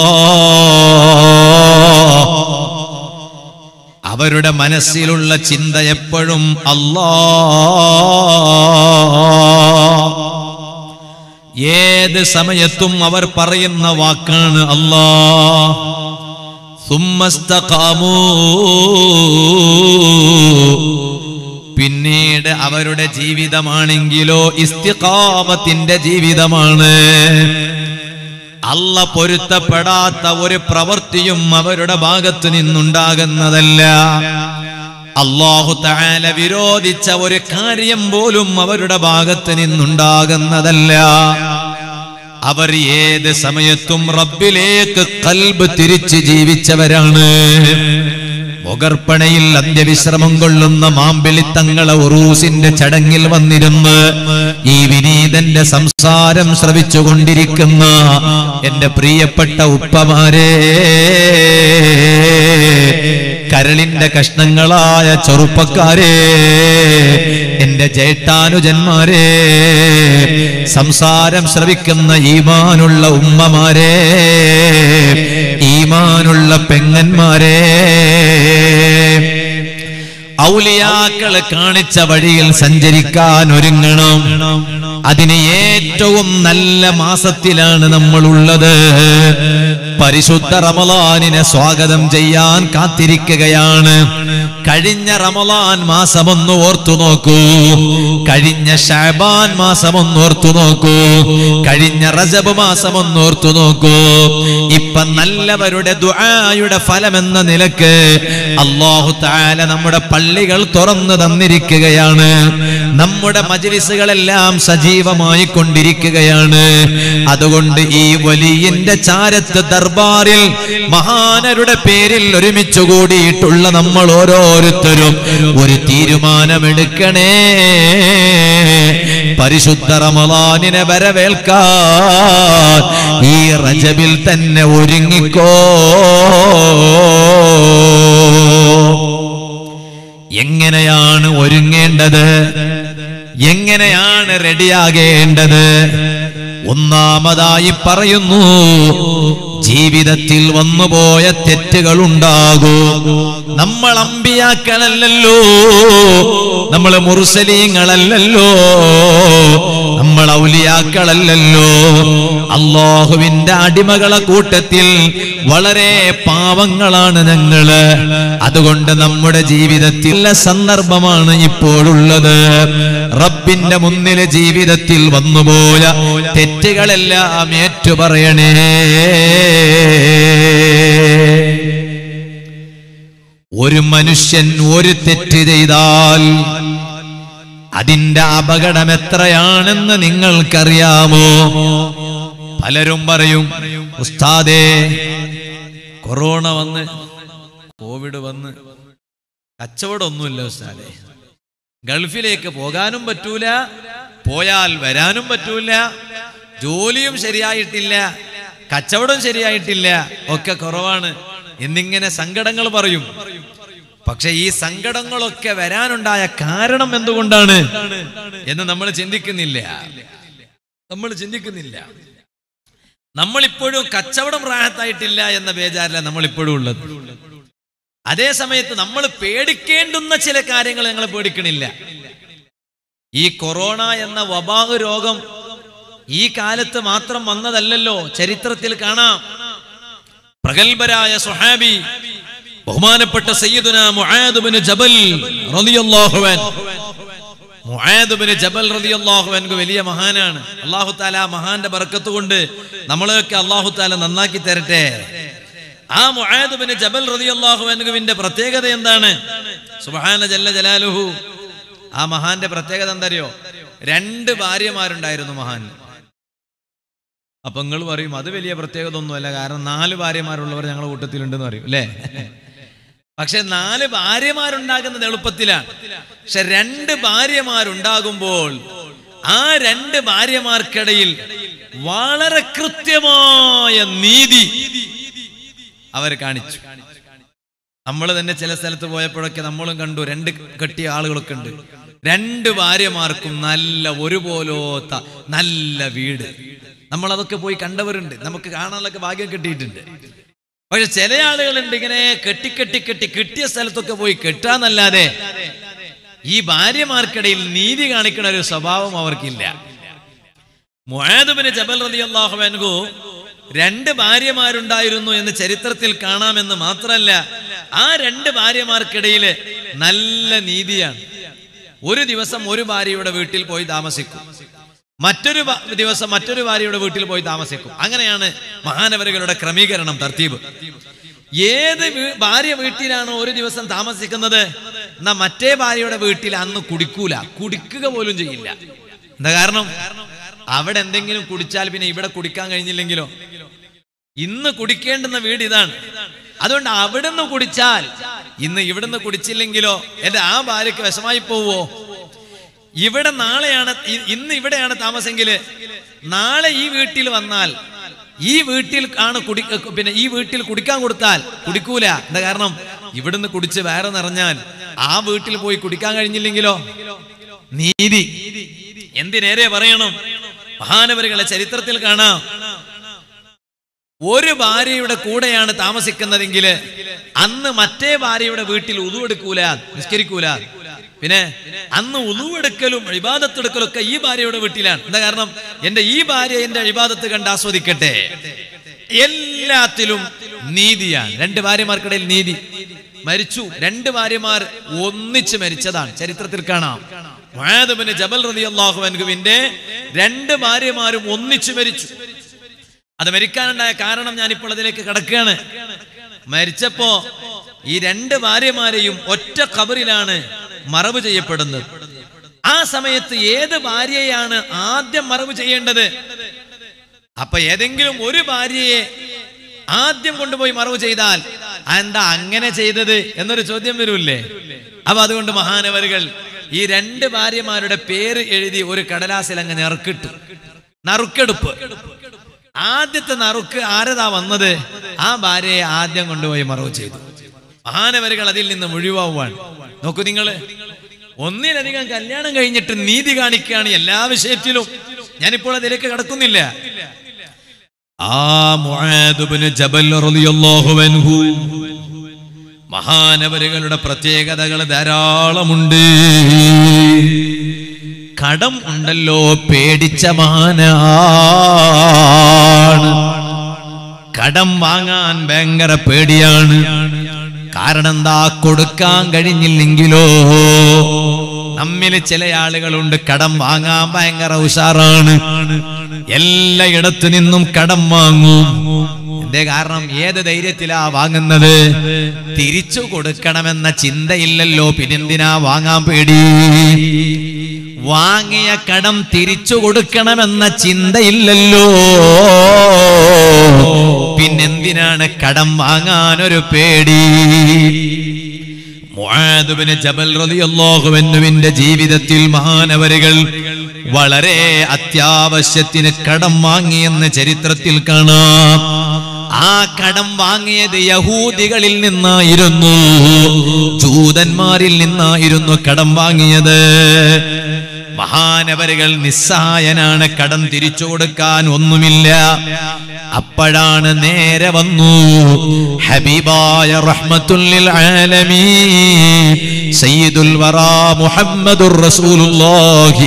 അവരുടെ മനസ്സിലുള്ള ചിന്ത എപ്പോഴും അല്ലാ ഏത് സമയത്തും അവർ പറയുന്ന വാക്കാണ് അല്ലാ സുമ്മസ്തഖാമൂ. പിന്നീട് അവരുടെ ജീവിതമാണെങ്കിലോ ഇസ്തിഖാമത്തിന്റെ ജീവിതമാണ് അല്ല പൊരുത്തപ്പെടാത്ത ഒരു പ്രവൃത്തിയും അവരുടെ ഭാഗത്തു നിന്നുണ്ടാകുന്നതല്ല അള്ളാഹു തആല വിരോധിച്ച ഒരു കാര്യം പോലും അവരുടെ ഭാഗത്ത് നിന്നുണ്ടാകുന്നതല്ല അവർ ഏത് സമയത്തും റബ്ബിലേക്ക് കൽബ് തിരിച്ച് ജീവിച്ചവരാണ് മുകർപ്പണയിൽ അന്ത്യവിശ്രമം കൊള്ളുന്ന മാമ്പിളിത്തങ്ങളെ ഉറൂസിന്റെ ചടങ്ങിൽ വന്നിരുന്ന് ഈ വിനീതന്റെ സംസാരം ശ്രവിച്ചുകൊണ്ടിരിക്കുന്ന എന്റെ പ്രിയപ്പെട്ട ഉപ്പമാരെ കരളിന്റെ കഷ്ണങ്ങളായ ചെറുപ്പക്കാരെ എന്റെ ജേട്ടാനുജന്മാരെ സംസാരം ശ്രവിക്കുന്ന ഈമാനുള്ള ഉമ്മമാരെ ഈമാനുള്ള പെങ്ങന്മാരെ ഔലിയാക്കള് കാണിച്ച വഴിയിൽ സഞ്ചരിക്കാൻ ഒരുങ്ങണം അതിന് ഏറ്റവും നല്ല മാസത്തിലാണ് നമ്മൾ ഉള്ളത് പരിശുദ്ധ റമലാനിനെ സ്വാഗതം ചെയ്യാൻ കാത്തിരിക്കുകയാണ് കഴിഞ്ഞ റമലാൻ മാസം ഒന്ന് ഓർത്തു നോക്കൂ കഴിഞ്ഞ ഷാബാൻ മാസം ഒന്ന് ഓർത്തു നോക്കൂ കഴിഞ്ഞ റജബ് മാസം ഒന്ന് ഓർത്തു നോക്കൂ ഇപ്പൊ നല്ലവരുടെ ദുആയുടെ ഫലമെന്ന നിലക്ക് അള്ളാഹു താല നമ്മുടെ പള്ളികൾ തുറന്നു തന്നിരിക്കുകയാണ് നമ്മുടെ മജ്ലിസുകളെല്ലാം സജീവമായി കൊണ്ടിരിക്കുകയാണ് അതുകൊണ്ട് ഈ വലിയന്റെ ചാരത്ത് ദർബാറിൽ മഹാനരുടെ പേരിൽ ഒരുമിച്ച് കൂടിയിട്ടുള്ള നമ്മൾ ഓരോരുത്തരും ഒരു തീരുമാനമെടുക്കണേ പരിശുദ്ധ റമളാനിനെ വരവേൽക്കാൻ ഈ റജബിൽ തന്നെ ഒരുങ്ങിക്കോ എങ്ങനെയാണ് ഒരുങ്ങേണ്ടത് എങ്ങനെയാണ് റെഡിയാകേണ്ടത് ഒന്നാമതായി പറയുന്നു ജീവിതത്തിൽ വന്നുപോയ തെറ്റുകൾ ഉണ്ടാകും നമ്മൾ അമ്പിയാക്കളല്ലല്ലോ നമ്മൾ മുറുസലീങ്ങളല്ലല്ലോ നമ്മൾ ഔലിയാക്കളല്ലല്ലോ അള്ളാഹുവിന്റെ അടിമകളെ കൂട്ടത്തിൽ വളരെ പാവങ്ങളാണ് ഞങ്ങള് അതുകൊണ്ട് നമ്മുടെ ജീവിതത്തിലെ സന്ദർഭമാണ് ഇപ്പോഴുള്ളത് റബ്ബിന്റെ മുന്നില് ജീവിതത്തിൽ വന്നുപോയ തെറ്റുകളെല്ലാം ഏറ്റുപറയണേ ഒരു മനുഷ്യൻ ഒരു തെറ്റ് ചെയ്താൽ അതിന്റെ അപകടം എത്രയാണെന്ന് നിങ്ങൾക്കറിയാമോ പലരും പറയും ഉസ്താദേ കൊറോണ വന്ന് കോവിഡ് വന്ന് കച്ചവടമൊന്നുമില്ല ഉസ്താദേ ഗൾഫിലേക്ക് പോകാനും പറ്റൂല പോയാൽ വരാനും പറ്റൂല ജോലിയും ശരിയായിട്ടില്ല കച്ചവടം ശരിയായിട്ടില്ല ഒക്കെ കുറവാണ് എന്നിങ്ങനെ സങ്കടങ്ങൾ പറയും പക്ഷെ ഈ സങ്കടങ്ങളൊക്കെ വരാനുണ്ടായ കാരണം എന്തുകൊണ്ടാണ് എന്ന് നമ്മൾ ചിന്തിക്കുന്നില്ല നമ്മൾ ചിന്തിക്കുന്നില്ല നമ്മളിപ്പോഴും കച്ചവടം റാഹത്തായിട്ടില്ല എന്ന ബേജാറില്ല നമ്മളിപ്പോഴും ഉള്ളത് അതേ സമയത്ത് നമ്മൾ പേടിക്കേണ്ടുന്ന ചില കാര്യങ്ങൾ ഞങ്ങൾ പേടിക്കണില്ല ഈ കൊറോണ എന്ന വബാഹ് രോഗം ഈ കാലത്ത് മാത്രം വന്നതല്ലല്ലോ ചരിത്രത്തിൽ കാണാം പ്രഗത്ഭരായ സുഹാബി ബഹുമാനപ്പെട്ട സയ്യിദുന മുആദ് ബിൻ ജബൽ റളിയല്ലാഹു അൻഹു മുആദ് ബിൻ ജബൽ റളിയല്ലാഹു അൻഹു വലിയ മഹാനാണ് അല്ലാഹു തആല ആ മഹാന്റെ ബർക്കത്ത് കൊണ്ട് നമ്മളെയൊക്കെ അല്ലാഹു തആല നന്നാക്കി തരട്ടെ ആ മുആദ് ബിൻ ജബൽ റളിയല്ലാഹു അൻഹുവിന്റെ പ്രത്യേകത എന്താണ് സുബ്ഹാന ജല്ല ജലാലുഹു ആ മഹാന്റെ പ്രത്യേകത എന്തറിയോ രണ്ട് ഭാര്യമാരുണ്ടായിരുന്നു മഹാൻ അപ്പൊ നിങ്ങൾ പറയും അത് വലിയ പ്രത്യേകത ഒന്നുമല്ല കാരണം നാല് ഭാര്യമാരുള്ളവർ ഞങ്ങളുടെ കൂട്ടത്തിലുണ്ടെന്ന് പറയും അല്ലേ പക്ഷെ നാല് ഭാര്യമാരുണ്ടാകുന്നത് എളുപ്പത്തിലാണ് പക്ഷെ രണ്ട് ഭാര്യമാരുണ്ടാകുമ്പോൾ ആ രണ്ട് ഭാര്യമാർക്കിടയിൽ വളരെ കൃത്യമായ നീതി അവർ കാണിച്ചു നമ്മൾ തന്നെ ചില സ്ഥലത്ത് പോയപ്പോഴൊക്കെ നമ്മളും കണ്ടു രണ്ട് കെട്ടിയ ആളുകളൊക്കെ ഉണ്ട് രണ്ട് ഭാര്യമാർക്കും നല്ല ഒരുപോലോത്ത നല്ല വീട് നമ്മൾ അതൊക്കെ പോയി കണ്ടവരുണ്ട് നമുക്ക് കാണാനൊക്കെ ഭാഗ്യം കിട്ടിയിട്ടുണ്ട് പക്ഷെ ചില ആളുകളുണ്ട് ഇങ്ങനെ കെട്ടി കെട്ടി കെട്ടി കിട്ടിയ സ്ഥലത്തൊക്കെ പോയി കെട്ടാന്നല്ലാതെ ഈ ഭാര്യമാർക്കിടയിൽ നീതി കാണിക്കുന്ന ഒരു സ്വഭാവം അവർക്കില്ല മുആദുബിന് ജബൽ റളിയല്ലാഹു അൻഹു രണ്ട് ഭാര്യമാരുണ്ടായിരുന്നു എന്ന് ചരിത്രത്തിൽ കാണാമെന്ന് മാത്രമല്ല ആ രണ്ട് ഭാര്യമാർക്കിടയിൽ നല്ല നീതിയാണ് ഒരു ദിവസം ഒരു ഭാര്യയുടെ വീട്ടിൽ പോയി താമസിക്കും മറ്റൊരു ഭ- ദിവസം മറ്റൊരു ഭാര്യയുടെ വീട്ടിൽ പോയി താമസിക്കും അങ്ങനെയാണ് മഹാനവരുകളുടെ ക്രമീകരണം തർത്തീബ് ഏത് വീ- ഭാര്യ വീട്ടിലാണോ ഒരു ദിവസം താമസിക്കുന്നത് എന്നാ മറ്റേ ഭാര്യയുടെ വീട്ടിൽ അന്ന് കുടിക്കൂല കുടിക്കുക പോലും ചെയ്യില്ല എന്താ കാരണം അവിടെ എന്തെങ്കിലും കുടിച്ചാൽ പിന്നെ ഇവിടെ കുടിക്കാൻ കഴിഞ്ഞില്ലെങ്കിലോ ഇന്ന് കുടിക്കേണ്ടുന്ന വീട് ഇതാണ് അതുകൊണ്ട് അവിടുന്ന് കുടിച്ചാൽ ഇന്ന് ഇവിടുന്ന് കുടിച്ചില്ലെങ്കിലോ എന്റെ ആ ഭാര്യക്ക് വിഷമായി പോവോ ഇവിടെ നാളെയാണ് ഇ- ഇന്ന് ഇവിടെയാണ് താമസെങ്കില് നാളെ ഈ വീട്ടിൽ വന്നാൽ ഈ വീട്ടിൽ ആണ് കുടി പിന്നെ ഈ വീട്ടിൽ കുടിക്കാൻ കൊടുത്താൽ കുടിക്കൂല എന്താ കാരണം ഇവിടുന്ന് കുടിച്ച് വേറെ നിറഞ്ഞാൽ ആ വീട്ടിൽ പോയി കുടിക്കാൻ കഴിഞ്ഞില്ലെങ്കിലോ നീതി എന്തിനേറെ പറയണം മഹാനവരുകളെ ചരിത്രത്തിൽ കാണാം ഒരു ഭാര്യയുടെ കൂടെയാണ് താമസിക്കുന്നതെങ്കിൽ അന്ന് മറ്റേ ഭാര്യയുടെ വീട്ടിൽ ഉതുവെടുക്കൂല നിസ്കരിക്കൂല പിന്നെ അന്ന് ഉതുവെടുക്കലും ഇബാദത്തെടുക്കലും ഒക്കെ ഈ ഭാര്യയുടെ വീട്ടിലാണ് എന്താ കാരണം എന്റെ ഈ ഭാര്യ എന്റെ ഇബാദത്ത് കണ്ട് ആസ്വദിക്കട്ടെ എല്ലാത്തിലും നീതിയാണ് രണ്ട് ഭാര്യമാർക്കിടയിൽ നീതി മരിച്ചു രണ്ട് ഭാര്യമാർ ഒന്നിച്ച് മരിച്ചതാണ് ചരിത്രത്തിൽ കാണാം മുആദ് ബിൻ ജബൽ റളിയല്ലാഹു അൻഹുവിന്റെ രണ്ട് ഭാര്യമാരും ഒന്നിച്ചു മരിച്ചു അത് മരിക്കാനുണ്ടായ കാരണം ഞാനിപ്പോൾ അതിലേക്ക് കടക്കുകയാണ് മരിച്ചപ്പോ ഈ രണ്ട് ഭാര്യമാരെയും ഒറ്റ ഖബറിലാണ് മറവ് ചെയ്യപ്പെടുന്നത് ആ സമയത്ത് ഏത് ഭാര്യയാണ് ആദ്യം മറവ് ചെയ്യേണ്ടത് അപ്പൊ ഏതെങ്കിലും ഒരു ഭാര്യയെ ആദ്യം കൊണ്ടുപോയി മറവ് ചെയ്താൽ എന്താ അങ്ങനെ ചെയ്തത് എന്നൊരു ചോദ്യം വരൂല്ലേ അപ്പൊ അതുകൊണ്ട് മഹാനവരുകൾ ഈ രണ്ട് ഭാര്യമാരുടെ പേര് എഴുതി ഒരു കടലാസിൽ അങ്ങ് നറുക്കിട്ടു നറുക്കെടുപ്പ് ആദ്യത്തെ നറുക്ക് ആരതാ വന്നത് ആ ഭാര്യയെ ആദ്യം കൊണ്ടുപോയി മറവ് ചെയ്തു മഹാനവരുകൾ അതിൽ നിന്ന് ഒഴിവാവുകയാണ് നോക്കൂ നിങ്ങള് ഒന്നിലധികം കല്യാണം കഴിഞ്ഞിട്ട് നീതി കാണിക്കുകയാണ് എല്ലാ വിഷയത്തിലും ഞാനിപ്പോൾ അതിലേക്ക് കടക്കുന്നില്ല ആ മുആദ് ഇബ്നു ജബൽ റളിയല്ലാഹു അൻഹു മഹാനവരുകളുടെ പ്രത്യേകതകൾ ധാരാളമുണ്ട് കടം ഉണ്ടല്ലോ പേടിച്ച മാനാണ് കടം വാങ്ങാൻ ഭയങ്കര പേടിയാണ് കാരണം എന്താ കൊടുക്കാൻ കഴിഞ്ഞില്ലെങ്കിലോ നമ്മിൽ ചില ആളുകളുണ്ട് കടം വാങ്ങാൻ ഭയങ്കര ഉഷാറാണ് എല്ലായിടത്തു നിന്നും കടം വാങ്ങും എന്തേ കാരണം ഏത് ധൈര്യത്തിലാ വാങ്ങുന്നത് തിരിച്ചു കൊടുക്കണമെന്ന ചിന്തയില്ലല്ലോ പിന്നെന്തിനാ വാങ്ങാൻ പേടി വാങ്ങിയ കടം തിരിച്ചു കൊടുക്കണമെന്ന ചിന്തയില്ലല്ലോ പിന്നെന്തിനാണ് കടം വാങ്ങാൻ ഒരു പേടി മുആദുബിന് ജബൽ റളിയല്ലാഹുവിന്റെ ജീവിതത്തിൽ മഹാനവരുകൾ വളരെ അത്യാവശ്യത്തിന് കടം വാങ്ങിയെന്ന് ചരിത്രത്തിൽ കാണാം ആ കടം വാങ്ങിയത് യഹൂദികളിൽ നിന്നായിരുന്നു ജൂതന്മാരിൽ നിന്നായിരുന്നു കടം വാങ്ങിയത് മഹാനവരുകൾ നിസ്സഹായനാണ് കടം തിരിച്ചു കൊടുക്കാൻ ഒന്നുമില്ല അപ്പോഴാണ് നേരെ വന്നു ഹബീബായ റഹ്മത്തുല്ലിൽ ആലമീൻ സയ്യിദുൽ വറാ മുഹമ്മദുർ റസൂലുള്ളാഹി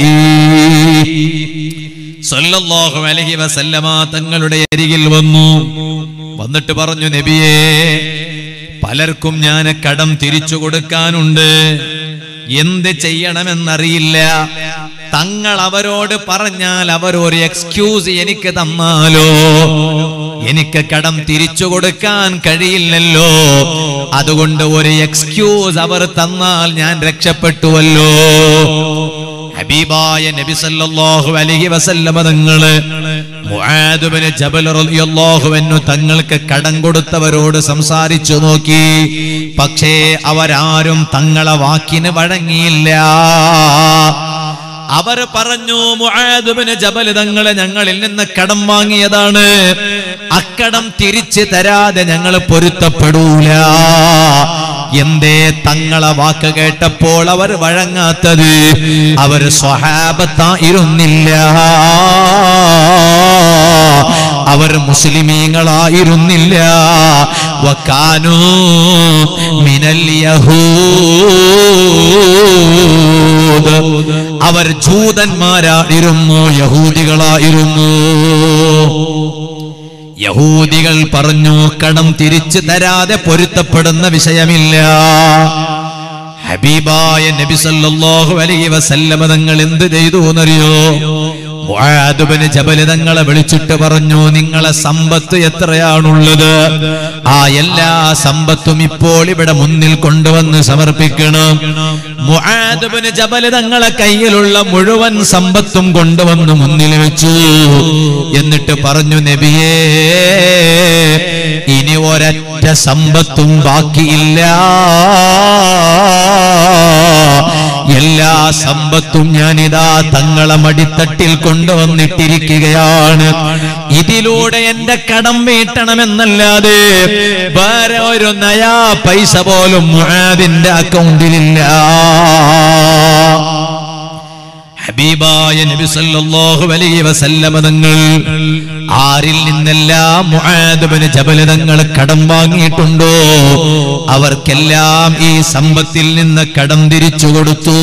സല്ലല്ലാഹു അലൈഹി വസല്ലമ തങ്ങളുടെ അരികിൽ വന്നു വന്നിട്ട് പറഞ്ഞു നബിയേ പലർക്കും ഞാൻ കടം തിരിച്ചു കൊടുക്കാനുണ്ട് എന്ത് ചെയ്യണമെന്നറിയില്ല തങ്ങൾ അവരോട് പറഞ്ഞാൽ അവരൊരു എക്സ്ക്യൂസ് എനിക്ക് തന്നാലോ എനിക്ക് കടം തിരിച്ചു കൊടുക്കാൻ കഴിയില്ലല്ലോ അതുകൊണ്ട് ഒരു എക്സ്ക്യൂസ് അവർ തന്നാൽ ഞാൻ രക്ഷപ്പെട്ടുവല്ലോ ഹബീബായ നബി സല്ലല്ലാഹു അലൈഹി വസല്ലമ തങ്ങള് മുആദ് ഇബ്നു ജബൽ റളിയല്ലാഹു അൻഹു തങ്ങൾക്ക് കടം കൊടുത്തവരോട് സംസാരിച്ചു നോക്കി പക്ഷേ അവരാരും തങ്ങളെ വാക്കിന് വഴങ്ങിയില്ല അവർ പറഞ്ഞു മുആദ് ഇബ്നു ജബൽ തങ്ങളെ ഞങ്ങളിൽ നിന്ന് കടം വാങ്ങിയതാണ് അക്കടം തിരിച്ചു തരാതെ ഞങ്ങൾ പൊരുത്തപ്പെടൂല എന്തേ തങ്ങളെ വാക്ക് കേട്ടപ്പോൾ അവർ വഴങ്ങാത്തത് അവർ സ്വഹാബത്തായിരുന്നില്ല അവർ മുസ്ലിമീങ്ങളായിരുന്നില്ല വക്കാനു മിനൽ യഹൂദ് അവർ ജൂതന്മാരായിരുന്നു യഹൂദികളായിരുന്നു യഹൂദികൾ പറഞ്ഞു കടം തിരിച്ചു തരാതെ പൊരുത്തപ്പെടുന്ന വിഷയമില്ല ഹബീബായ നബി സല്ലല്ലാഹു അലൈഹി വസല്ലമ തങ്ങൾ എന്ത് ചെയ്തു എന്നറിയോ മുആദുബിന് ജബൽ തങ്ങളെ വിളിച്ചിട്ട് പറഞ്ഞു നിങ്ങളെ സമ്പത്ത് എത്രയാണുള്ളത് ആ എല്ലാ സമ്പത്തും ഇപ്പോൾ ഇവിടെ മുന്നിൽ കൊണ്ടുവന്ന് സമർപ്പിക്കണം മുആദുബിന് ജബൽ തങ്ങളെ കയ്യിലുള്ള മുഴുവൻ സമ്പത്തും കൊണ്ടുവന്ന് മുന്നിൽ വെച്ചു എന്നിട്ട് പറഞ്ഞു നബിയേ ഇനി ഒരൊറ്റ സമ്പത്തും ബാക്കിയില്ല എല്ലാ സമ്പത്തും ഞാനിതാ തങ്ങളെ മടിത്തട്ടിൽ കൊണ്ടുവന്നിട്ടിരിക്കുകയാണ് ഇതിലൂടെ എന്റെ കടം വീട്ടണമെന്നല്ലാതെ വേറെ ഒരു നയാ പൈസ പോലും മുആദിന്റെ അക്കൗണ്ടിലില്ല ഹബീബായ നബി സല്ലല്ലാഹു അലൈഹി വസല്ലമ തങ്ങൾ ആരിൽ നിന്നെല്ലാം മുആദ് ഇബ്നു ജബൽ തങ്ങൾ കടം വാങ്ങിയിട്ടുണ്ടോ അവർക്കെല്ലാം ഈ സമ്പത്തിൽ നിന്ന് കടം തിരിച്ചു കൊടുത്തു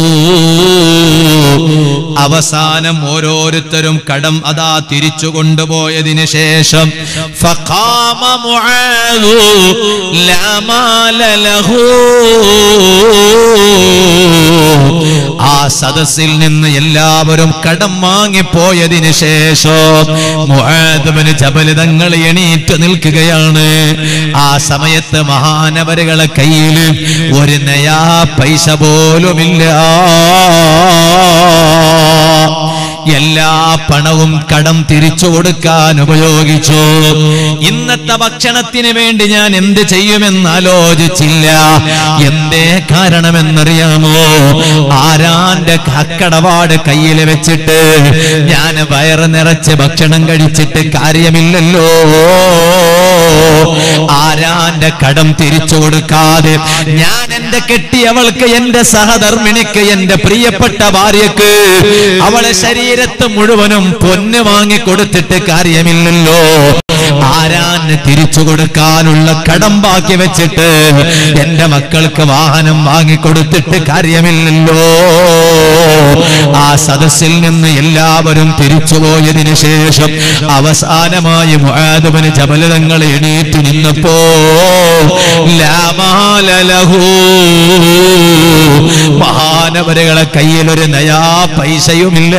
അവസാനം ഓരോരുത്തരും കടം അതാ തിരിച്ചു കൊണ്ടുപോയതിന് ശേഷം ഫഖാമ മുആദു ലാ മാല ലഹു ആ സദസ്സിൽ നിന്ന് എല്ലാവരും കടം വാങ്ങിപ്പോയതിന് ശേഷം മുആദ് ജബൽ തങ്ങൾ എണീറ്റ് നിൽക്കുകയാണ് ആ സമയത്ത് മഹാനവരുകളെ കയ്യിൽ ഒരു നയാ പൈസ പോലുമില്ല എല്ലാ പണവും കടം തിരിച്ചു കൊടുക്കാൻ ഉപയോഗിച്ചു ഇന്നത്തെ ഭക്ഷണത്തിന് വേണ്ടി ഞാൻ എന്ത് ചെയ്യുമെന്ന് ആലോചിച്ചില്ല എന്തേ കാരണമെന്നറിയാമോ ആരാന്റെ കക്കടപാട് കയ്യിൽ വെച്ചിട്ട് ഞാൻ വയറ് നിറച്ച് ഭക്ഷണം കഴിച്ചിട്ട് കാര്യമില്ലല്ലോ ആരാന്റെ കടം തിരിച്ചു കൊടുക്കാതെ ഞാൻ എന്റെ കെട്ടിയവൾക്ക് എന്റെ സഹധർമ്മിണിക്ക് എന്റെ പ്രിയപ്പെട്ട ഭാര്യക്ക് അവളെ ശരീരത്ത് മുഴുവനും പൊന്ന് വാങ്ങി കൊടുത്തിട്ട് കാര്യമില്ലല്ലോ ആരാന് തിരിച്ചു കൊടുക്കാനുള്ള കടം ബാക്കി വെച്ചിട്ട് എന്റെ മക്കൾക്ക് വാഹനം വാങ്ങിക്കൊടുത്തിട്ട് കാര്യമില്ലല്ലോ ആ സദസ്സിൽ നിന്ന് എല്ലാവരും തിരിച്ചുപോയതിനു ശേഷം അവസാനമായി മുആദബിന് ജബലതങ്ങൾ എണീറ്റ് നിന്നപ്പോ ലാമാലലഹൂ മഹാനവരുകളെ കയ്യിൽ ഒരു നയാ പൈസയുമില്ല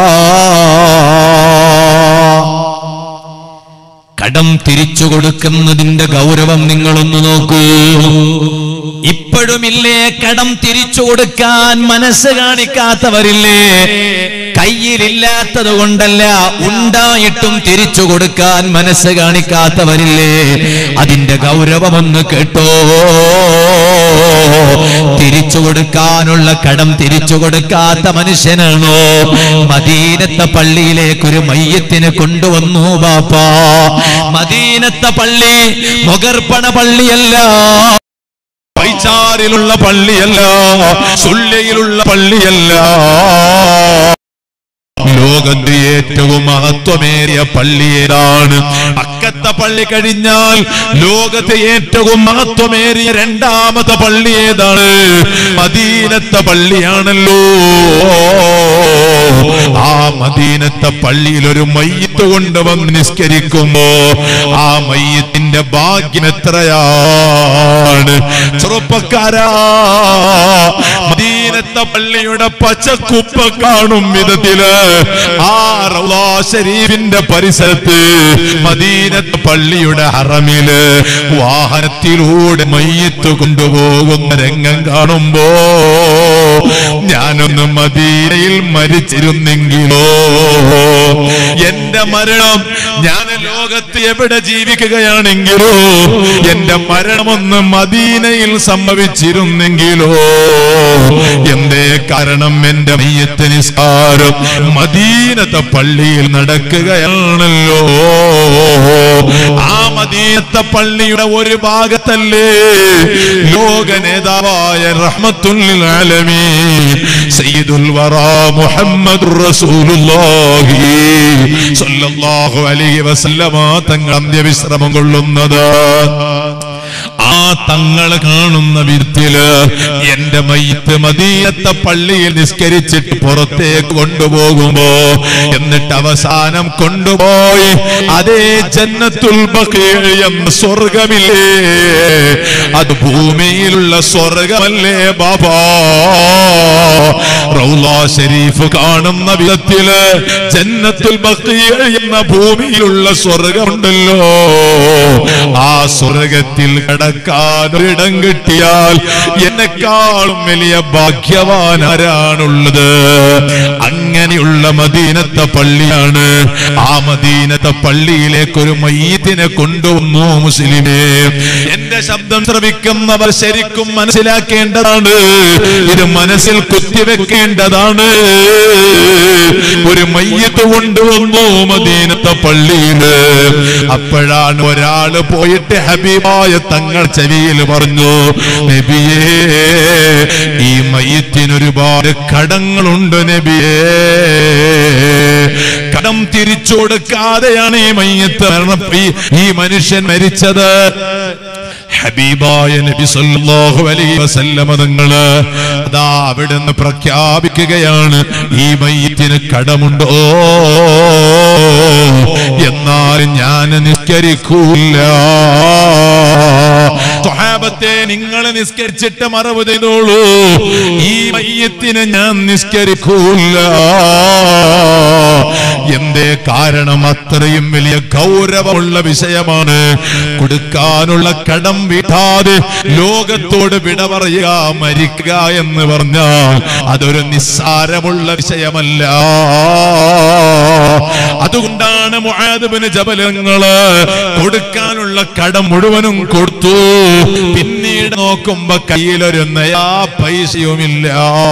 കടം തിരിച്ചു കൊടുക്കുന്നതിന്റെ ഗൗരവം നിങ്ങളൊന്ന് നോക്കൂ ഇപ്പോഴുമില്ലേ കടം തിരിച്ചു കൊടുക്കാൻ മനസ്സ് കാണിക്കാത്തവരില്ലേ കയ്യിലില്ലാത്തത് കൊണ്ടല്ല ഉണ്ടായിട്ടും തിരിച്ചു കൊടുക്കാൻ മനസ്സ് കാണിക്കാത്തവരില്ലേ അതിന്റെ ഗൗരവമൊന്ന് കേട്ടോ തിരിച്ചു കൊടുക്കാനുള്ള കടം തിരിച്ചു കൊടുക്കാത്ത മനുഷ്യനാണോ മദീനത്തെ പള്ളിയിലേക്ക് ഒരു മയ്യത്തിനെ കൊണ്ടുവന്നു ബാപ്പാ മദീനത്തെ പള്ളി മുഗർപ്പണ പള്ളിയല്ല പൈച്ചാറിലുള്ള പള്ളിയല്ല സുല്ലയിലുള്ള പള്ളിയല്ല ലോകത്ത് ഏറ്റവും മഹത്വമേറിയ പള്ളി ഏതാണ് അക്കത്തെ പള്ളി കഴിഞ്ഞാൽ ലോകത്തെ ഏറ്റവും മഹത്വമേറിയ രണ്ടാമത്തെ പള്ളി ഏതാണ് മദീനത്തെ പള്ളിയാണല്ലോ ആ മദീനത്തെ പള്ളിയിൽ ഒരു മയ്യത്ത് കൊണ്ടുവന്ന് നിസ്കരിക്കുമ്പോ ആ മയ്യത്തിന്റെ ഭാഗ്യം എത്രയാണ് ചെറുപ്പക്കാരാ മദീനത്തെ പള്ളിയുടെ പച്ചക്കുപ്പ കാണും വിധത്തില് ആ റൗളാ ശരീഫിന്റെ പരിസരത്ത് മദീനത്തെ പള്ളിയുടെ ഹറമില് വാഹനത്തിലൂടെ മയ്യത്ത് കൊണ്ടുപോകുന്ന രംഗം കാണുമ്പോ ഞാനൊന്ന് മദീനയിൽ മരിച്ചിരുന്നെങ്കിലോ എന്റെ മരണം ഞാൻ ലോകത്ത് എവിടെ ജീവിക്കുകയാണെങ്കിലോ എന്റെ മരണമൊന്ന് മദീനയിൽ സംഭവിച്ചിരുന്നെങ്കിലോ എന്തേ കാരണം എന്റെ മയ്യത്ത് നിസ്കാരം മദീനത്തെ പള്ളിയിൽ നടക്കുകയാണല്ലോ ആ മദീനത്തെ പള്ളിയുടെ ഒരു ഭാഗത്തല്ലേ ലോക നേതാവായ റഹ്മത്തുൽ ആലമീൻ സയ്യിദുൽ വറാ മുഹമ്മദുർ റസൂലുള്ളാഹി സ്വല്ലല്ലാഹു അലൈഹി വസല്ലമ തങ്ങൾ അന്ത്യവിശ്രമം കൊള്ളുന്നത് ആ തങ്ങൾ കാണുന്ന വിധത്തില് എന്റെ മയ്യത്ത് മദീനത്തെ പള്ളിയിൽ നിസ്കരിച്ചിട്ട് പുറത്തേക്ക് കൊണ്ടുപോകുമ്പോ എന്നിട്ട് അവസാനം കൊണ്ടുപോയി അതേ ജന്നത്തുൽ ബഖീഅ് എന്ന സ്വർഗമില്ലേ അത് ഭൂമിയിലുള്ള സ്വർഗമല്ലേ ബാബാ റൗലാ ഷരീഫ് കാണുന്ന വിധത്തില് ജന്നത്തുൽ ബഖീഅ് എന്ന ഭൂമിയിലുള്ള സ്വർഗമുണ്ടല്ലോ ആ സ്വർഗത്തിൽ കടക്കാൻ ഒരിടം കിട്ടിയാൽ എന്നെക്കാളും വലിയ ഭാഗ്യവാൻ ആരാണുള്ളത് അങ്ങനെയുള്ള മദീനത്തെ പള്ളിയാണ് ആ മദീനത്തെ പള്ളിയിലേക്ക് ഒരു മയ്യത്തിനെ കൊണ്ടുവന്നു മുസ്ലിമേ എന്റെ ശബ്ദം ശ്രവിക്കുന്നവർ ശരിക്കും മനസ്സിലാക്കേണ്ടതാണ് ഇത് മനസ്സിൽ കുത്തിവെക്കേണ്ടതാണ് ഒരു മയ്യത്ത് കൊണ്ടുവന്നു മദീനത്തെ പള്ളിയില് അപ്പോഴാണ് ഒരാള് പോയിട്ട് ഹബീബായ തങ്ങൾ ചെവിയിൽ പറഞ്ഞു നബിയേ ഈ മയ്യത്തിന് ഒരുപാട് കടങ്ങളുണ്ട് നബിയേ കടം തിരിച്ചു കൊടുക്കാതെയാണ് ഈ മയ്യത്ത് മരണം ഈ- ഈ മനുഷ്യൻ മരിച്ചത് ഹബീബായ നബി സല്ലല്ലാഹു അലൈഹി വസല്ലമ തങ്ങള് അതാ അവിടുന്ന് പ്രഖ്യാപിക്കുകയാണ് ഈ മയ്യത്തിന് കടമുണ്ടോ എന്നാൽ ഞാൻ നിസ്കരിക്കൂല സ്വഹാബത്തെ നിങ്ങൾ നിസ്കരിച്ചിട്ട് മറവ് ചെയ്തോളൂ ഈ മയ്യത്തിന് ഞാൻ നിസ്കരിക്കൂല എന്തേ കാരണം അത്രയും വലിയ ഗൗരവമുള്ള വിഷയമാണ് കൊടുക്കാനുള്ള കടം വീട്ടാതെ ലോകത്തോട് വിട പറയുക മരിക്കുക എന്ന് പറഞ്ഞാൽ അതൊരു നിസ്സാരമുള്ള വിഷയമല്ല അതുകൊണ്ടാണ് മുആദബിന് ജബലങ്ങള് കൊടുക്കാനുള്ള കടം മുഴുവനും കൊടുത്തു പിന്നീട് നോക്കുമ്പോ കയ്യിലൊരു നയാ പൈസയുമില്ല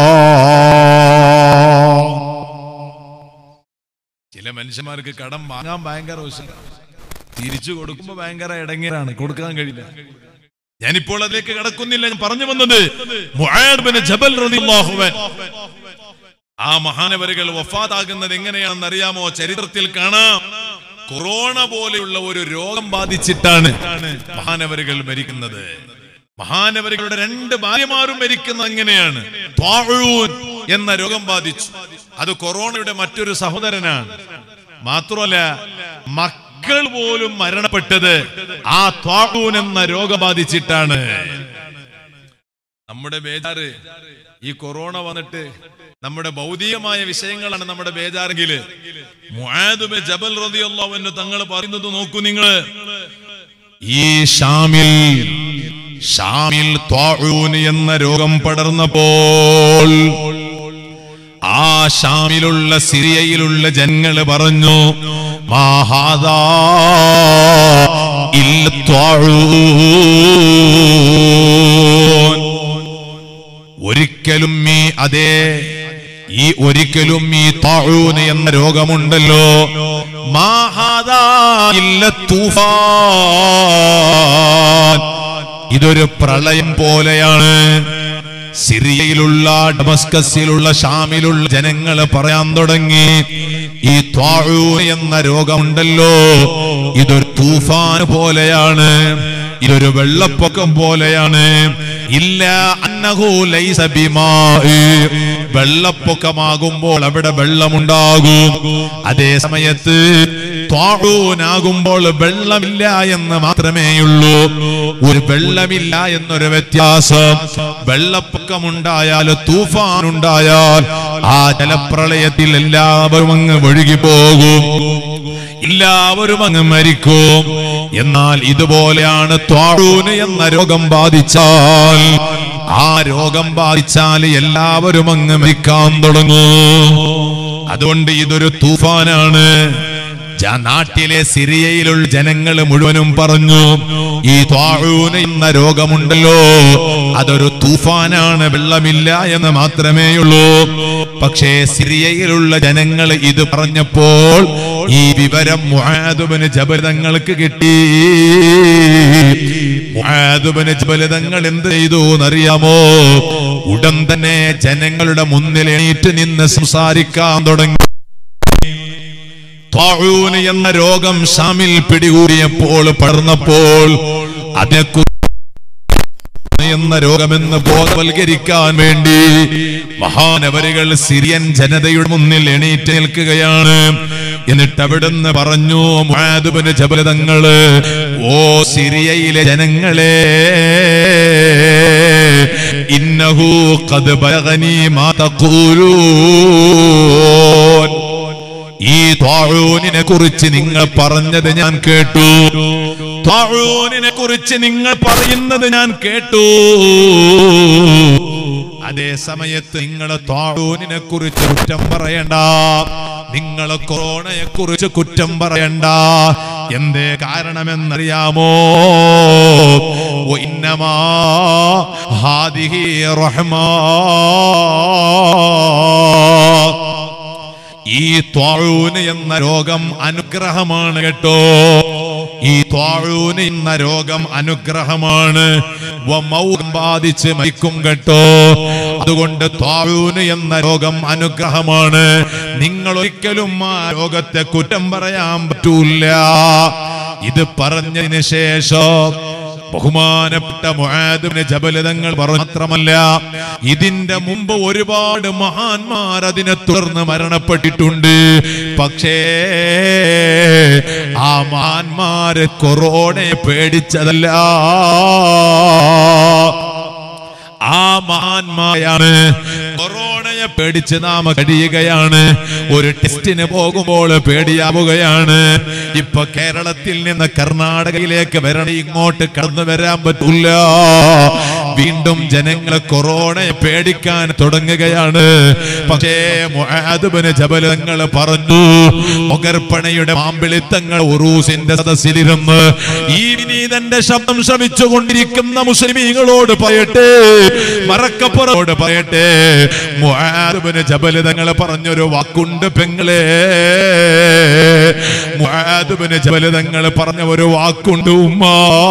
ചില മനുഷ്യന്മാർക്ക് കടം വാങ്ങാൻ ഭയങ്കര ഉത്സാഹം തിരിച്ചു കൊടുക്കുമ്പോ ഭയങ്കര ഇടങ്ങേറാണ് കൊടുക്കാൻ കഴിയില്ല ഞാനിപ്പോൾ അതിലേക്ക് കടക്കുന്നില്ല ഞാൻ പറഞ്ഞു വന്നത് മുആദ് ബിൻ ജബൽ റളിയല്ലാഹു അൻഹു ആ മഹാനവരുകൾ വഫാതാകുന്നത് എങ്ങനെയാണെന്ന് അറിയാമോ ചരിത്രത്തിൽ കാണാം കൊറോണ പോലെയുള്ള ഒരു രോഗം ബാധിച്ചിട്ടാണ് മഹാനവരുകൾ മരിക്കുന്നത് മഹാനവരുകളുടെ രണ്ട് ഭാര്യമാരും മരിക്കുന്നത് അങ്ങനെയാണ് ത്വാഊൻ എന്ന രോഗം ബാധിച്ചു അത് കൊറോണയുടെ മറ്റൊരു സഹോദരനാണ് മാത്രമല്ല മക്കൾ പോലും മരണപ്പെട്ടത് ആ ത്വാഊൻ എന്ന രോഗം ബാധിച്ചിട്ടാണ് നമ്മുടെ ബേജാറ് ഈ കൊറോണ വന്നിട്ട് നമ്മുടെ ഭൗതികമായ വിഷയങ്ങളാണ് നമ്മുടെ ബേജാറെങ്കില് മുആദ് ജബൽ റളിയല്ലാഹു അൻഹു തങ്ങൾ പറയുന്നത് നോക്കൂ നിങ്ങൾ ഈ ഷാമിൽ ഷാമിൽ ത്വാഊൻ എന്ന രോഗം പടർന്നപ്പോൾ ആ ഷാമിലുള്ള സിറിയയിലുള്ള ജനങ്ങള് പറഞ്ഞു മാഹാദാ ഇല്ല ത്വാഊൻ ഒരിക്കലും ഈ അതേ ഈ ഒരിക്കലും ഈ താഴൂന് എന്ന രോഗമുണ്ടല്ലോ മാഹാദാ ഇല്ല തൂഫാൻ ഇതൊരു പ്രളയം പോലെയാണ് സിറിയയിലുള്ള ഡമസ്കസിലുള്ള ഷാമിലുള്ള ജനങ്ങൾ പറയാൻ തുടങ്ങി ഈ ത്വാഴൂൻ എന്ന രോഗമുണ്ടല്ലോ ഇതൊരു തൂഫാൻ പോലെയാണ് ഇതൊരു വെള്ളപ്പൊക്കം പോലെയാണ് ഇല്ല അന്നഹു ലൈസ ബിമാഇ. വെള്ളപ്പൊക്കമാകുമ്പോൾ അവിടെ വെള്ളമുണ്ടാകും അതേ സമയത്ത് ത്വാഴൂനാകുമ്പോൾ വെള്ളമില്ല എന്ന് മാത്രമേയുള്ളൂ ഒരു വെള്ളമില്ല എന്നൊരു വ്യത്യാസം വെള്ളപ്പൊക്കമുണ്ടായാൽ തൂഫാൻ ഉണ്ടായാൽ ആ ജലപ്രളയത്തിൽ എല്ലാവരും അങ്ങ് ഒഴുകി പോകും എല്ലാവരും അങ്ങ് മരിക്കും എന്നാൽ ഇതുപോലെയാണ് ത്വാഴൂന് എന്ന രോഗം ബാധിച്ചാൽ ആ രോഗം ബാധിച്ചാൽ എല്ലാവരും അങ്ങ് മരിക്കാൻ തുടങ്ങും അതുകൊണ്ട് ഇതൊരു തൂഫാനാണ് ജ- നാട്ടിലെ സിറിയയിലുള്ള ജനങ്ങൾ മുഴുവനും പറഞ്ഞു ഈ ത്വാഴൂന് എന്ന രോഗമുണ്ടല്ലോ അതൊരു തൂഫാനാണ് വെള്ളമില്ല എന്ന് മാത്രമേയുള്ളൂ പക്ഷേ സിറിയയിലുള്ള ജനങ്ങൾ ഇത് പറഞ്ഞപ്പോൾ ഈ വിവരം മുഹാദുബിന് ജബലതങ്ങൾക്ക് കിട്ടി മുഹാദുബിന് ജബലതങ്ങൾ എന്ത് ചെയ്തു എന്നറിയാമോ ഉടൻ തന്നെ ജനങ്ങളുടെ മുന്നിൽ എണീറ്റ് നിന്ന് സംസാരിക്കാൻ തുടങ്ങി ത്വാഊന് എന്ന രോഗം ഷാമിൽ പിടികൂടിയപ്പോൾ പടർന്നപ്പോൾ അതിനെക്കുറിച്ച് എന്ന രോഗമെന്ന് ബോധവൽക്കരിക്കാൻ വേണ്ടി മഹാനവരികൾ സിറിയൻ ജനതയുടെ മുന്നിൽ എണീറ്റ് നിൽക്കുകയാണ് എന്നിട്ട് അവിടുന്ന് പറഞ്ഞു മുആദുബിന് ജബലതങ്ങള് ഓ സിറിയയിലെ ജനങ്ങളെ ഇന്നഹു ഖദ് ബലഗനി മാ തഖൂലൂൻ ഈ ത്വാഴൂനിനെ കുറിച്ച് നിങ്ങൾ പറഞ്ഞത് ഞാൻ കേട്ടു ത്വാഴൂനിനെ കുറിച്ച് നിങ്ങൾ പറയുന്നത് ഞാൻ കേട്ടു അതേ സമയത്ത് നിങ്ങൾ ത്വാഴൂനിനെ കുറിച്ച് കുറ്റം പറയണ്ട നിങ്ങൾ കൊറോണയെ കുറിച്ച് കുറ്റം പറയണ്ട എന്തേ കാരണമെന്നറിയാമോ ഇന്നമാ ഹാദിഹി റഹ്മാ ഈ ത്വാഴൂന് എന്ന രോഗം അനുഗ്രഹമാണ് കേട്ടോ ഈ ത്വാഴൂന് എന്ന രോഗം അനുഗ്രഹമാണ് വമൗം ബാധിച്ച് മരിക്കും കേട്ടോ അതുകൊണ്ട് ത്വാഴൂന് എന്ന രോഗം അനുഗ്രഹമാണ് നിങ്ങൾ ഒരിക്കലും ആ രോഗത്തെ കുറ്റം പറയാൻ പറ്റൂല ഇത് പറഞ്ഞതിന് ശേഷം ബഹുമാനപ്പെട്ട മുആദിബ്ന് ജബൽ തങ്ങൾ പറഞ്ഞു മാത്രമല്ല ഇതിന്റെ മുമ്പ് ഒരുപാട് മഹാന്മാർ അതിനെ തുടർന്ന് മരണപ്പെട്ടിട്ടുണ്ട് പക്ഷേ ആ മഹാന്മാര് കൊറോണയെ പേടിച്ചതല്ല ആ മഹാന്മാരാണ് കൊറോണയെ പേടിച്ച് നാം കഴിയുകയാണ് ഒരു ടെസ്റ്റിന് പോകുമ്പോൾ പേടിയാവുകയാണ് ഇപ്പൊ കേരളത്തിൽ നിന്ന് കർണാടകയിലേക്ക് വരണം ഇങ്ങോട്ട് കടന്നു വരാൻ പറ്റില്ല വീണ്ടും ജനങ്ങൾ കൊറോണയെ പേടിക്കാൻ തുടങ്ങുകയാണ് പക്ഷേ മുആദുബിന് ജബലങ്ങൾ പറഞ്ഞു മുകർപ്പണയുടെ മാമ്പിളിത്തങ്ങൾ ഉറൂസിന്റെ സദസ്സിലിരുന്ന് ഈ വിനീതന്റെ ശബ്ദം ശ്രമിച്ചുകൊണ്ടിരിക്കുന്ന മുസ്ലിമീങ്ങളോട് പറയട്ടെ മറക്കപ്പുറോട് പറയട്ടെ മുആദുബിന് ജബലിതങ്ങൾ പറഞ്ഞൊരു വാക്കുണ്ട് പെങ്ങളെ മുആദുബിന് ജബലിതങ്ങൾ പറഞ്ഞ ഒരു വാക്കുണ്ട് ഉമ്മ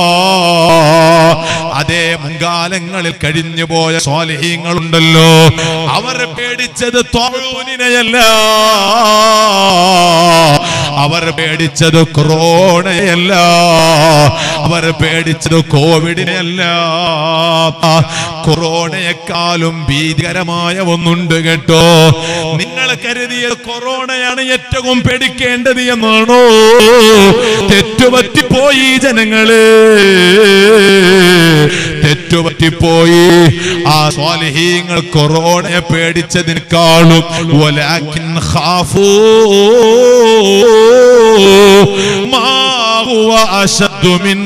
അതേ മുൻകാലങ്ങളിൽ കഴിഞ്ഞു പോയ സ്വാലിഹീങ്ങളുണ്ടല്ലോ അവരെ പേടിച്ചത് ത്വാഴൂനിനെയല്ല അവർ പേടിച്ചത് കൊറോണയല്ല അവർ പേടിച്ചത് കോവിഡിനെയല്ല കൊറോണയെക്കാളും ഭീകരമായ ഒന്നുണ്ട് കേട്ടോ നിങ്ങൾ കരുതിയ കൊറോണയാണ് ഏറ്റവും പേടിക്കേണ്ടത് എന്നാണോ തെറ്റുപറ്റിപ്പോയി ജനങ്ങള് തെറ്റുപറ്റിപ്പോയി ആ സ്വാലിഹീങ്ങൾ കൊറോണയെ പേടിച്ചതിനേക്കാളും വലാക്കിൻ ഖാഫൂ മാ ഹുവ അശദ്ദു മിൻ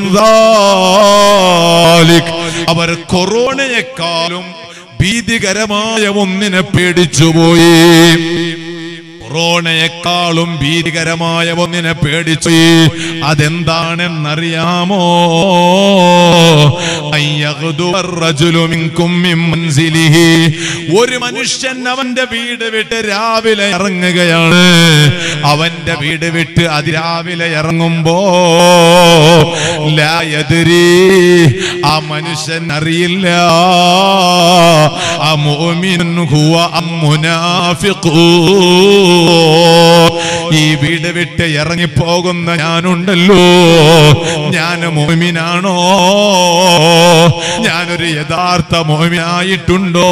ദാലിക് അവർ കൊറോണയെക്കാളും ഭീതികരമായ ഒന്നിനെ പേടിച്ചുപോയി കൊറോണയെക്കാളും ഭീതികരമായ ഒന്നിനെ പേടിച്ചു അതെന്താണെന്നറിയാമോ അയ്യഗ്ദു അർറജുലു മിൻകും മിൻ മൻസിലിഹി. ഒരു മനുഷ്യൻ അവന്റെ വീട് വിട്ട് രാവിലെ ഇറങ്ങുകയാണ് അവന്റെ വീട് വിട്ട് അതിരാവിലെ ഇറങ്ങുമ്പോ ലാ യദ്രി ആ മനുഷ്യൻ അറിയില്ല ആ മുഅ്മിൻ ഹുവ അം മുനാഫിഖൂ ഈ വീട് വിട്ട് ഇറങ്ങിപ്പോകുന്ന ഞാനുണ്ടല്ലോ ഞാൻ മോമിനാണോ ഞാനൊരു യഥാർത്ഥ മോമിനായിട്ടുണ്ടോ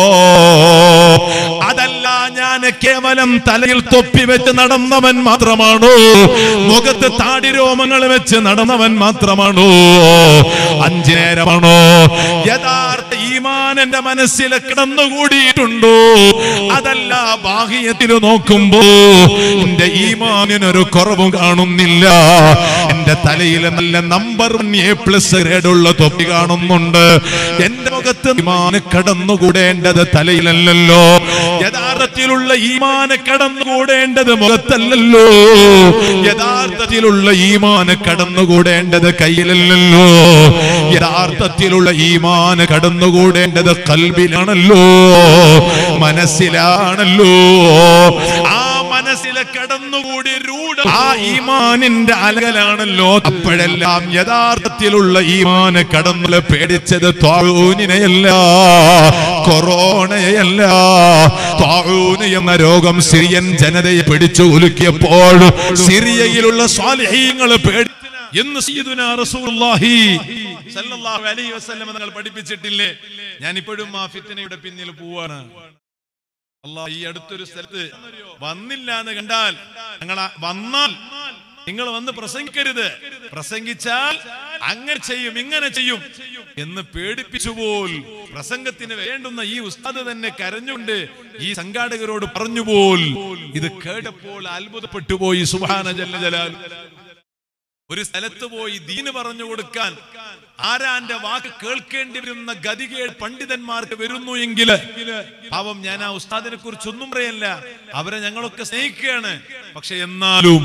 അതല്ല ഞാൻ കേവലം തലയിൽ തൊപ്പി വെച്ച് നടന്നവൻ മാത്രമാണോ മുഖത്ത് താടി രോമങ്ങൾ വെച്ച് നടന്നവൻ മാത്രമാണോ അഞ്ചു നേരമാണോ യഥാർത്ഥ ഈമാൻ എന്റെ മനസ്സിൽ കിടന്നുകൂടിയിട്ടുണ്ടോ അതല്ല ബാഹ്യത്തിൽ നോക്കുമ്പോ എന്റെ ഈമാനിനൊരു കുറവും കാണുന്നില്ല എന്റെ തലയിൽ നല്ല നമ്പർ വൺ എ പ്ലസ് ഗ്രേഡുള്ള തൊപ്പി കാണുന്നുണ്ട് എന്റെ മുഖത്ത് ഈമാന് കടന്നുകൂടേണ്ടത് തലയിലല്ലല്ലോ യഥാർത്ഥത്തിലുള്ള ഈമാന് കടന്നുകൂടേണ്ടത് മുഖത്തല്ലല്ലോ യഥാർത്ഥത്തിലുള്ള ഈമാന് കടന്നുകൂടേണ്ടത് കയ്യിലല്ലല്ലോ യഥാർത്ഥത്തിലുള്ള ഈമാന് കടന്നുകൂടേണ്ടത് കൽബിലാണല്ലോ മനസ്സിലാണല്ലോ ആ മനസ്സിലെ കടന്നുകൂടി രൂഢ ആ ഈമാനിന്റെ അലകലാണല്ലോ അപ്പോഴെല്ലാം യഥാർത്ഥത്തിലുള്ള ഈമാന് കടന്നുല പേടിച്ചത് ത്വാഴൂനിനെയല്ല കൊറോണയല്ല ത്വാഴൂന് എന്ന രോഗം സിറിയൻ ജനതയെ പിടിച്ചു ഉലുക്കിയപ്പോൾ സിറിയയിലുള്ള സ്വാലിഹീങ്ങൾ പേടി എന്ന് സയ്യിദുനാ റസൂലുള്ളാഹി സല്ലല്ലാഹു അലൈഹി വസല്ലം നിങ്ങൾ പഠിപ്പിച്ചിട്ടില്ലേ ഞാൻ ഇപ്പോഴും ആ ഫിത്തനയുടെ പിന്നിൽ പോവാണ് അല്ലാ ഈ അടുത്തൊരു സ്ഥലത്ത് വന്നില്ല എന്ന് കണ്ടാൽ ഞങ്ങൾ വന്നാൽ നിങ്ങൾ വന്ന് പ്രസംഗിക്കരുത് പ്രസംഗിച്ചാൽ അങ്ങനെ ചെയ്യും ഇങ്ങനെ ചെയ്യും എന്ന് പേടിപ്പിച്ചു പോൽ പ്രസംഗത്തിന് വേണ്ടുന്ന ഈ ഉസ്താദ് തന്നെ കരഞ്ഞുകൊണ്ട് ഈ സംഘാടകരോട് പറഞ്ഞു പോൽ ഇത് കേട്ടപ്പോൾ അത്ഭുതപ്പെട്ടു പോയി സുബാന ജല്ല ജലാൽ ഒരു സ്ഥലത്ത് പോയി ദീന് പറഞ്ഞു കൊടുക്കാൻ ആരാന്റെ വാക്ക് കേൾക്കേണ്ടി വരുന്ന ഗതികേട് പണ്ഡിതന്മാർക്ക് വരുന്നു എങ്കിൽ പാവം ഞാൻ ആ ഉസ്താദിനെ കുറിച്ച് ഒന്നും പറയല്ല അവരെ ഞങ്ങളൊക്കെ സ്നേഹിക്കുകയാണ് പക്ഷെ എന്നാലും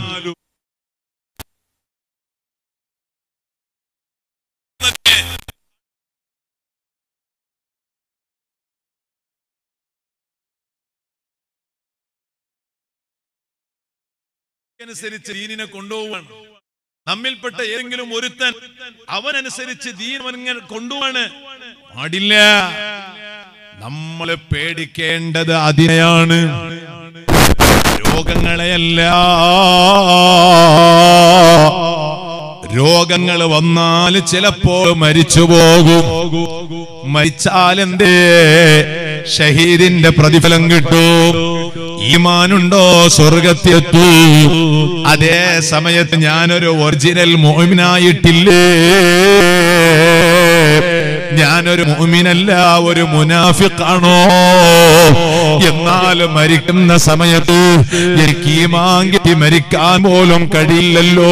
അനുസരിച്ച് ദീനിനെ കൊണ്ടുപോവാണ് നമ്മിൽപ്പെട്ട ഏതെങ്കിലും ഒരുത്തൻ അവനനുസരിച്ച് ദീൻ അവനിങ്ങനെ കൊണ്ടുപോവാണ് പാടില്ല നമ്മൾ പേടിക്കേണ്ടത് അതിനെയാണ് രോഗങ്ങളെയല്ല രോഗങ്ങൾ വന്നാൽ ചിലപ്പോൾ മരിച്ചു പോകും മരിച്ചാലെന്തേ ഷഹീദിന്റെ പ്രതിഫലം കിട്ടും ഈമാനുണ്ടോ സ്വർഗത്തിലെത്തൂ അതേ സമയത്ത് ഞാനൊരു ഒറിജിനൽ മോമിനായിട്ടില്ലേ ഞാനൊരു മോമിനല്ല ഒരു മുനാഫിക്കാണോ എന്നാൽ മരിക്കുന്ന സമയത്ത് എനിക്ക് ഈമാങ്കി മരിക്കാൻ പോലും കഴിയില്ലല്ലോ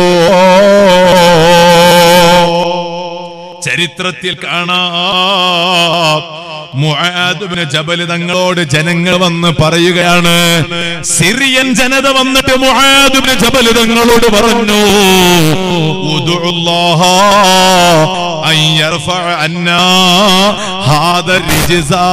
ചരിത്രത്തിൽ കാണാം മുആദുബ്നു ജബൽ തങ്ങളോട് ജനങ്ങൾ വന്ന് പറയുകയാണ് സിറിയൻ ജനത വന്നിട്ട് മുആദുബ്നു ജബൽ തങ്ങളോട് പറഞ്ഞു ഉദുല്ലാഹ അൻ യർഫഅ അന്നാ ഹാദ റിജ്സാ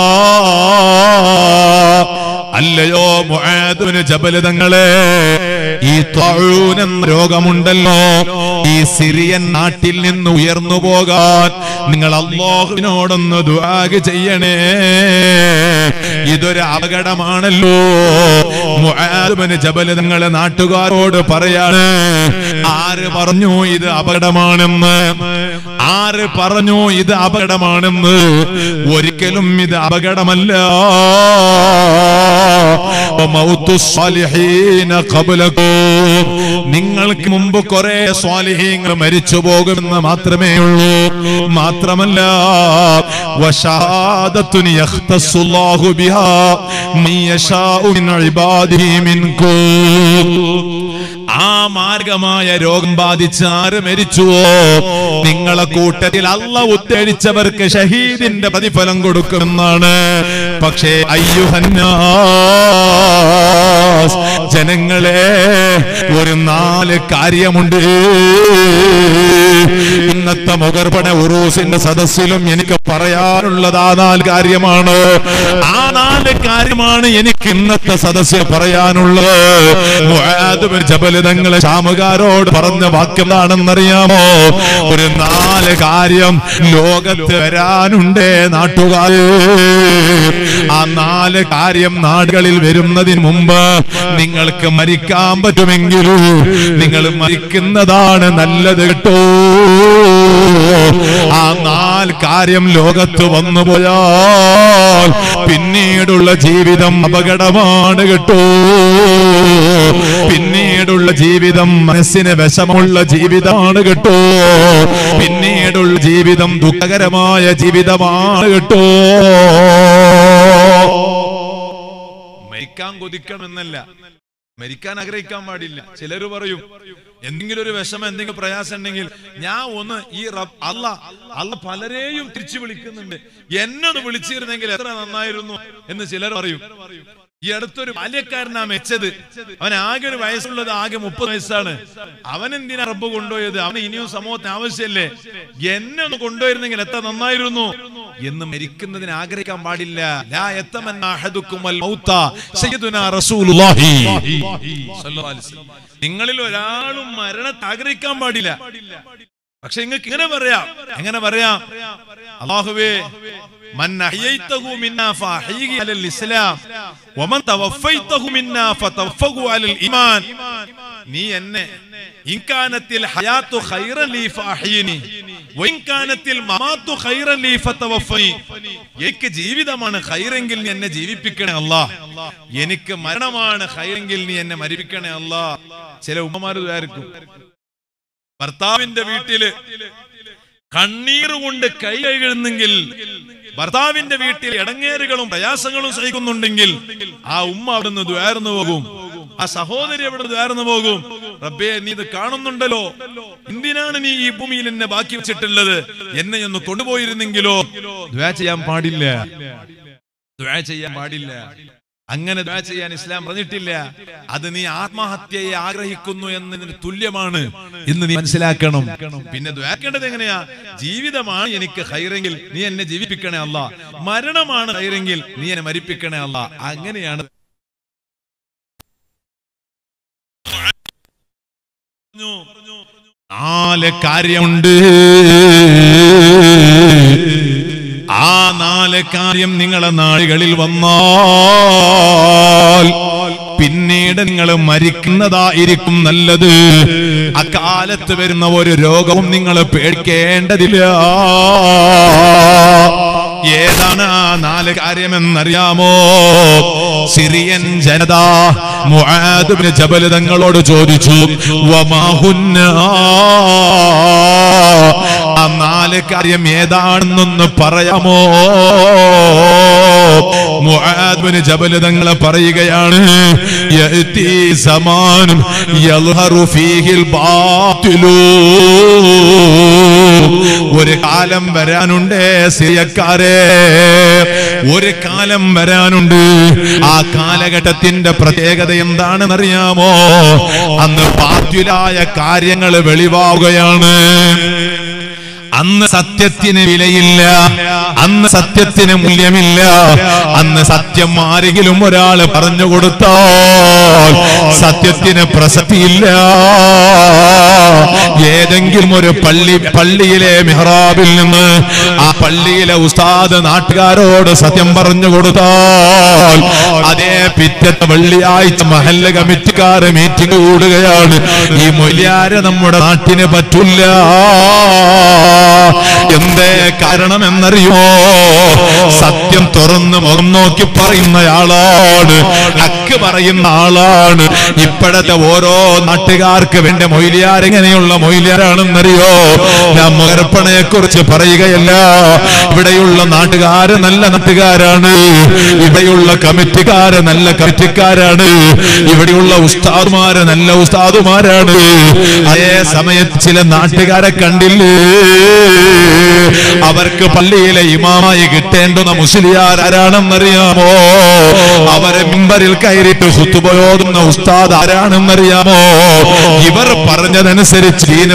അല്ലയോ മുആദുബ്നു ജബൽ തങ്ങളെ ഈ ത്വഊൻ എന്ന രോഗമുണ്ടല്ലോ ഈ സിറിയൻ നാട്ടിൽ നിന്ന് ഉയർന്നു പോകാൻ നിങ്ങൾ അള്ളാഹുവിനോടൊന്ന് ദുആഗ് ചെയ്യണേ ഇതൊരു അപകടമാണല്ലോ മുആദ് ബിൻ ജബൽ നിങ്ങളെ നാട്ടുകാരോട് പറയാണ് ആര് പറഞ്ഞു ഇത് അപകടമാണെന്ന് ആര് പറഞ്ഞു ഇത് അപകടമാണെന്ന് ഒരിക്കലും ഇത് അപകടമല്ല വമൗത്തു സ്വാലിഹീന ഖബ്ലകും. നിങ്ങൾക്ക് മുമ്പ് കുറെ സ്വാലിഹീങ്ങൾ മരിച്ചു പോകുമെന്ന് മാത്രമേ ഉള്ളൂ മാത്രമല്ല വശാദത്തുൻ യഖ്തസ്സുല്ലാഹു ബിഹാ മൻ യശാഉ മിൻ ഇബാദിഹി മിൻകും ആ മാർഗമായ രോഗം ബാധിച്ച് ആര് മരിച്ചുവോ നിങ്ങളെ കൂട്ടത്തിൽ അല്ല ഉത്തേടിച്ചവർക്ക് ഷഹീദിന്റെ പ്രതിഫലം കൊടുക്കുമെന്നാണ് പക്ഷേ അയ്യുഹന്നാസ് ജനങ്ങളെ ഒരു നാല് കാര്യമുണ്ട് ഇന്നത്തെ മുഖർപണ ഉറൂസിന്റെ സദസ്സിലും എനിക്ക് പറയാനുള്ളത് ആ നാല് കാര്യമാണ് ആ നാല് കാര്യമാണ് എനിക്ക് ഇന്നത്തെ സദസ്സിൽ പറയാനുള്ളത് മുആദ് ബിൻ ജബൽ തങ്ങളെ ശാമുകാരോട് പറഞ്ഞ വാക്കെന്താണെന്നറിയാമോ ഒരു നാല് കാര്യം ലോകത്ത് വരാനുണ്ടേ നാട്ടുകാർ ആ നാല് കാര്യം നാടുകളിൽ വരുന്നതിന് മുമ്പ് നിങ്ങൾക്ക് മരിക്കാൻ പറ്റുമെങ്കിൽ നിങ്ങൾ മരിക്കുന്നതാണ് നല്ലത് കേട്ടോ ആ നാല് കാര്യം ലോകത്ത് വന്നു പോയാൽ പിന്നീടുള്ള ജീവിതം അപകടമാണ് കേട്ടോ പിന്നീടുള്ള ജീവിതം മനസ്സിന് വിഷമുള്ള ജീവിതമാണ് കേട്ടോ പിന്നീടുള്ള ജീവിതം ദുഃഖകരമായ ജീവിതമാണ് കേട്ടോ മരിക്കാൻ കൊതിക്കണമെന്നല്ല മരിക്കാൻ ആഗ്രഹിക്കാൻ പാടില്ല ചിലര് പറയും എന്തെങ്കിലും ഒരു വിഷമം എന്തെങ്കിലും പ്രയാസം ഉണ്ടെങ്കിൽ ഞാൻ ഒന്ന് ഈ റബ് അല്ല അല്ല പലരെയും തിരിച്ചു വിളിക്കുന്നുണ്ട് എന്നെ ഒന്ന് വിളിച്ചിരുന്നെങ്കിൽ എത്ര നന്നായിരുന്നു എന്ന് ചിലർ പറയും ഈ അടുത്തൊരു ബാല്യക്കാരനാ മെച്ചത് അവൻ ആകെ ഒരു വയസ്സുള്ളത് ആകെ മുപ്പത് വയസ്സാണ് അവൻ എന്തിനാ റബ്ബ് കൊണ്ടുപോയത് അവന് ഇനിയും സമൂഹത്തിന് ആവശ്യമല്ലേ എന്നെ ഒന്ന് കൊണ്ടുവരുന്നെങ്കിൽ എത്ര നന്നായിരുന്നു എന്ന് മരിക്കുന്നതിന് ആഗ്രഹിക്കാൻ പാടില്ല ലാ യത്തമന്ന അഹദുക്കുമൽ മൗത്ത സയ്യിദുനാ റസൂലുള്ളാഹി സ്വല്ലല്ലാഹു അലൈഹി വസല്ലം. നിങ്ങളിൽ ഒരാളും മരണത്തെ ആഗ്രഹിക്കാൻ പാടില്ല പക്ഷെ നിങ്ങൾക്ക് ഇങ്ങനെ പറയാം എങ്ങനെ പറയാം അള്ളാഹുവേ മൻ അഹ്യൈതഹു മിന്നാ ഫഅഹ്യിഹി അലൽ ഇസ്ലാം വമൻ തവഫൈതഹു മിന്നാ ഫതവഫഹു അലൽ ഈമാൻ നീ എന്നെ ഇൻകാനത്തിൽ ഹയാത്തു ഖൈറൻ ലീ ഫഅഹ്യിനി വഇൻകാനത്തിൽ മമാത്തു ഖൈറൻ ലീ ഫതവഫനി എനിക്ക് ജീവിതമാണ് ഖൈറെങ്കിൽ നീ എന്നെ ജീവിപ്പിക്കണേ അല്ലാ എനിക്ക് മരണമാണ് ഖൈറെങ്കിൽ നീ എന്നെ മരിപ്പിക്കണേ അല്ലാ ചില ഉമ്മമാർ വിചാരിക്കും ഭർത്താവിന്റെ വീട്ടില് കണ്ണീർ കൊണ്ട് കൈ കഴുകുന്നെങ്കിൽ ഭർത്താവിന്റെ വീട്ടിൽ ഇടങ്ങേറുകളും പ്രയാസങ്ങളും സഹിക്കുന്നുണ്ടെങ്കിൽ ആ ഉമ്മ അവിടുന്ന് ദ്വാർന്നു പോകും ആ സഹോദരി അവിടെ ദ്വാർന്നു പോകും റബ്ബേ നീ ഇത് കാണുന്നുണ്ടല്ലോ എന്തിനാണ് നീ ഈ ഭൂമിയിൽ എന്നെ ബാക്കി വെച്ചിട്ടുള്ളത് എന്നെ ഒന്ന് കൊണ്ടുപോയിരുന്നെങ്കിലോ ദ്വാ ചെയ്യാൻ പാടില്ല ദ്വാ ചെയ്യാൻ പാടില്ല അങ്ങനെ ദ്വാ ചെയ്യാൻ ഇസ്ലാം പറഞ്ഞിട്ടില്ല അത് നീ ആത്മഹത്യയെ ആഗ്രഹിക്കുന്നു എന്നതിന് തുല്യമാണ് എന്ന് നീ മനസ്സിലാക്കണം പിന്നെ ദ്വാക്കേണ്ടത് എങ്ങനെയാ ജീവിതമാണ് എനിക്ക് ഹൈറെങ്കിൽ നീ എന്നെ ജീവിപ്പിക്കണേ അല്ല മരണമാണ് ഹൈറെങ്കിൽ നീ എന്നെ മരിപ്പിക്കണേ അല്ല അങ്ങനെയാണ് നാല് കാര്യമുണ്ട് ആ നാല് കാര്യം നിങ്ങളെ നാളുകളിൽ വന്നാൽ പിന്നീട് നിങ്ങൾ മരിക്കുന്നതായിരിക്കും നല്ലത് അക്കാലത്ത് വരുന്ന ഒരു രോഗവും നിങ്ങൾ പേടിക്കേണ്ടതില്ല ഏതാണ് ആ നാല് കാര്യമെന്നറിയാമോ സിറിയൻ ജനത മുആദ് ഇബ്നു ജബൽ തങ്ങളോട് ചോദിച്ചു വമാഹുന്ന ആ നാല് കാര്യം ഏതാണെന്നൊന്ന് പറയാമോ മുആദ് ഇബ്നു ജബൽ തങ്ങളെ പറയുകയാണ് യഅതി സമാനും യൽഹറു ഫീഹിൽ ബാത്തിലു ഒരു കാലം വരാനുണ്ട് സിറിയക്കാരെ ഒരു കാലം വരാനുണ്ട് ആ കാലഘട്ടത്തിന്റെ പ്രത്യേകത എന്താണെന്നറിയാമോ അന്ന് പാത്യുലായ കാര്യങ്ങൾ വെളിവാവുകയാണ് അന്ന് സത്യത്തിന് വിലയില്ല അന്ന് സത്യത്തിന് മൂല്യമില്ല അന്ന് സത്യം ആരെങ്കിലും ഒരാൾ പറഞ്ഞു കൊടുത്താൽ സത്യത്തിന് പ്രസക്തിയില്ല ഏതെങ്കിലും ഒരു പള്ളി പള്ളിയിലെ മിഹ്റാബിൽ നിന്ന് ആ പള്ളിയിലെ ഉസ്താദ് നാട്ടുകാരോട് സത്യം പറഞ്ഞു കൊടുത്താൽ അതേ പിറ്റത്തെ വെള്ളിയാഴ്ച മഹല്ല കമ്മിറ്റിക്കാര് മീറ്റിംഗ് കൂടുകയാണ് ഈ മൊലിയാരെ നമ്മുടെ നാട്ടിന് പറ്റില്ല എന്തേ കാരണം എന്നറിയുമോ സത്യം തുറന്ന് മുഖം നോക്കി പറയുന്നയാളാണ് ഹക്ക് പറയുന്ന ആളാണ് ഇപ്പോഴത്തെ ഓരോ നാട്ടുകാർക്ക് വേണ്ട മൊയ്ലിയാർ എങ്ങനെയുള്ള മൊയ്ലിയാരാണെന്നറിയോ ഞാൻ മുകർപ്പണയെ കുറിച്ച് പറയുകയല്ല ഇവിടെയുള്ള നാട്ടുകാര് നല്ല നാട്ടുകാരാണ് ഇവിടെയുള്ള കമ്മിറ്റിക്കാര് നല്ല കമ്മിറ്റിക്കാരാണ് ഇവിടെയുള്ള ഉസ്താദുമാര് നല്ല ഉസ്താദുമാരാണ് അതേ സമയത്ത് ചില നാട്ടുകാരെ കണ്ടില്ലേ അവർക്ക് പള്ളിയിലെ ഇമാമായി കിട്ടേണ്ടുന്ന മുസ്ലിയാർ ആരാണെന്നറിയാമോ അവരെ മിമ്പറിൽ കയറിയിട്ട് ഹുത്തുപോയോതുന്ന ഉസ്താദ് ആരാണെന്നറിയാമോ ഇവർ പറഞ്ഞതനുസരിച്ച് ദീന്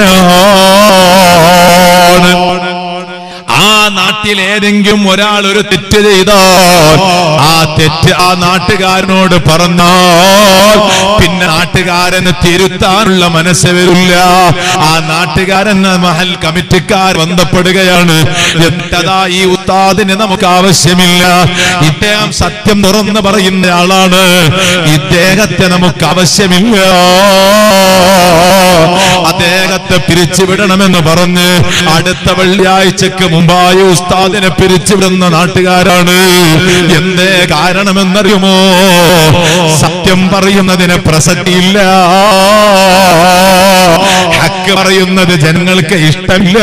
പറയാനാണ് ആ നാട്ടിൽ ഏതെങ്കിലും ഒരാൾ ഒരു തെറ്റ് ചെയ്താൽ ആ തെറ്റ് ആ നാട്ടുകാരനോട് പറഞ്ഞാൽ പിന്നെ നാട്ടുകാരന് തിരുത്താനുള്ള മനസ്സ് വരില്ല ആ നാട്ടുകാരൻ മഹൽ കമ്മിറ്റിക്കാർ ബന്ധപ്പെടുകയാണ് എന്നിട്ടതാ ഈ ഉസ്താദിന് നമുക്ക് ആവശ്യമില്ല ഇദ്ദേഹം സത്യം തുറന്ന് പറയുന്ന ആളാണ് ഇദ്ദേഹത്തെ നമുക്ക് ആവശ്യമില്ല അദ്ദേഹത്തെ പിരിച്ചുവിടണമെന്ന് പറഞ്ഞ് അടുത്ത വെള്ളിയാഴ്ചക്ക് മുമ്പായി ഉസ്താദിനെ പിരിച്ചുവിടുന്ന നാട്ടുകാരാണ് എന്തേ കാരണമെന്നറിയുമോ സത്യം പറയുന്നതിന് പ്രസക്തിയില്ല ഹക്ക് പറയുന്നത് ജനങ്ങൾക്ക് ഇഷ്ടമില്ല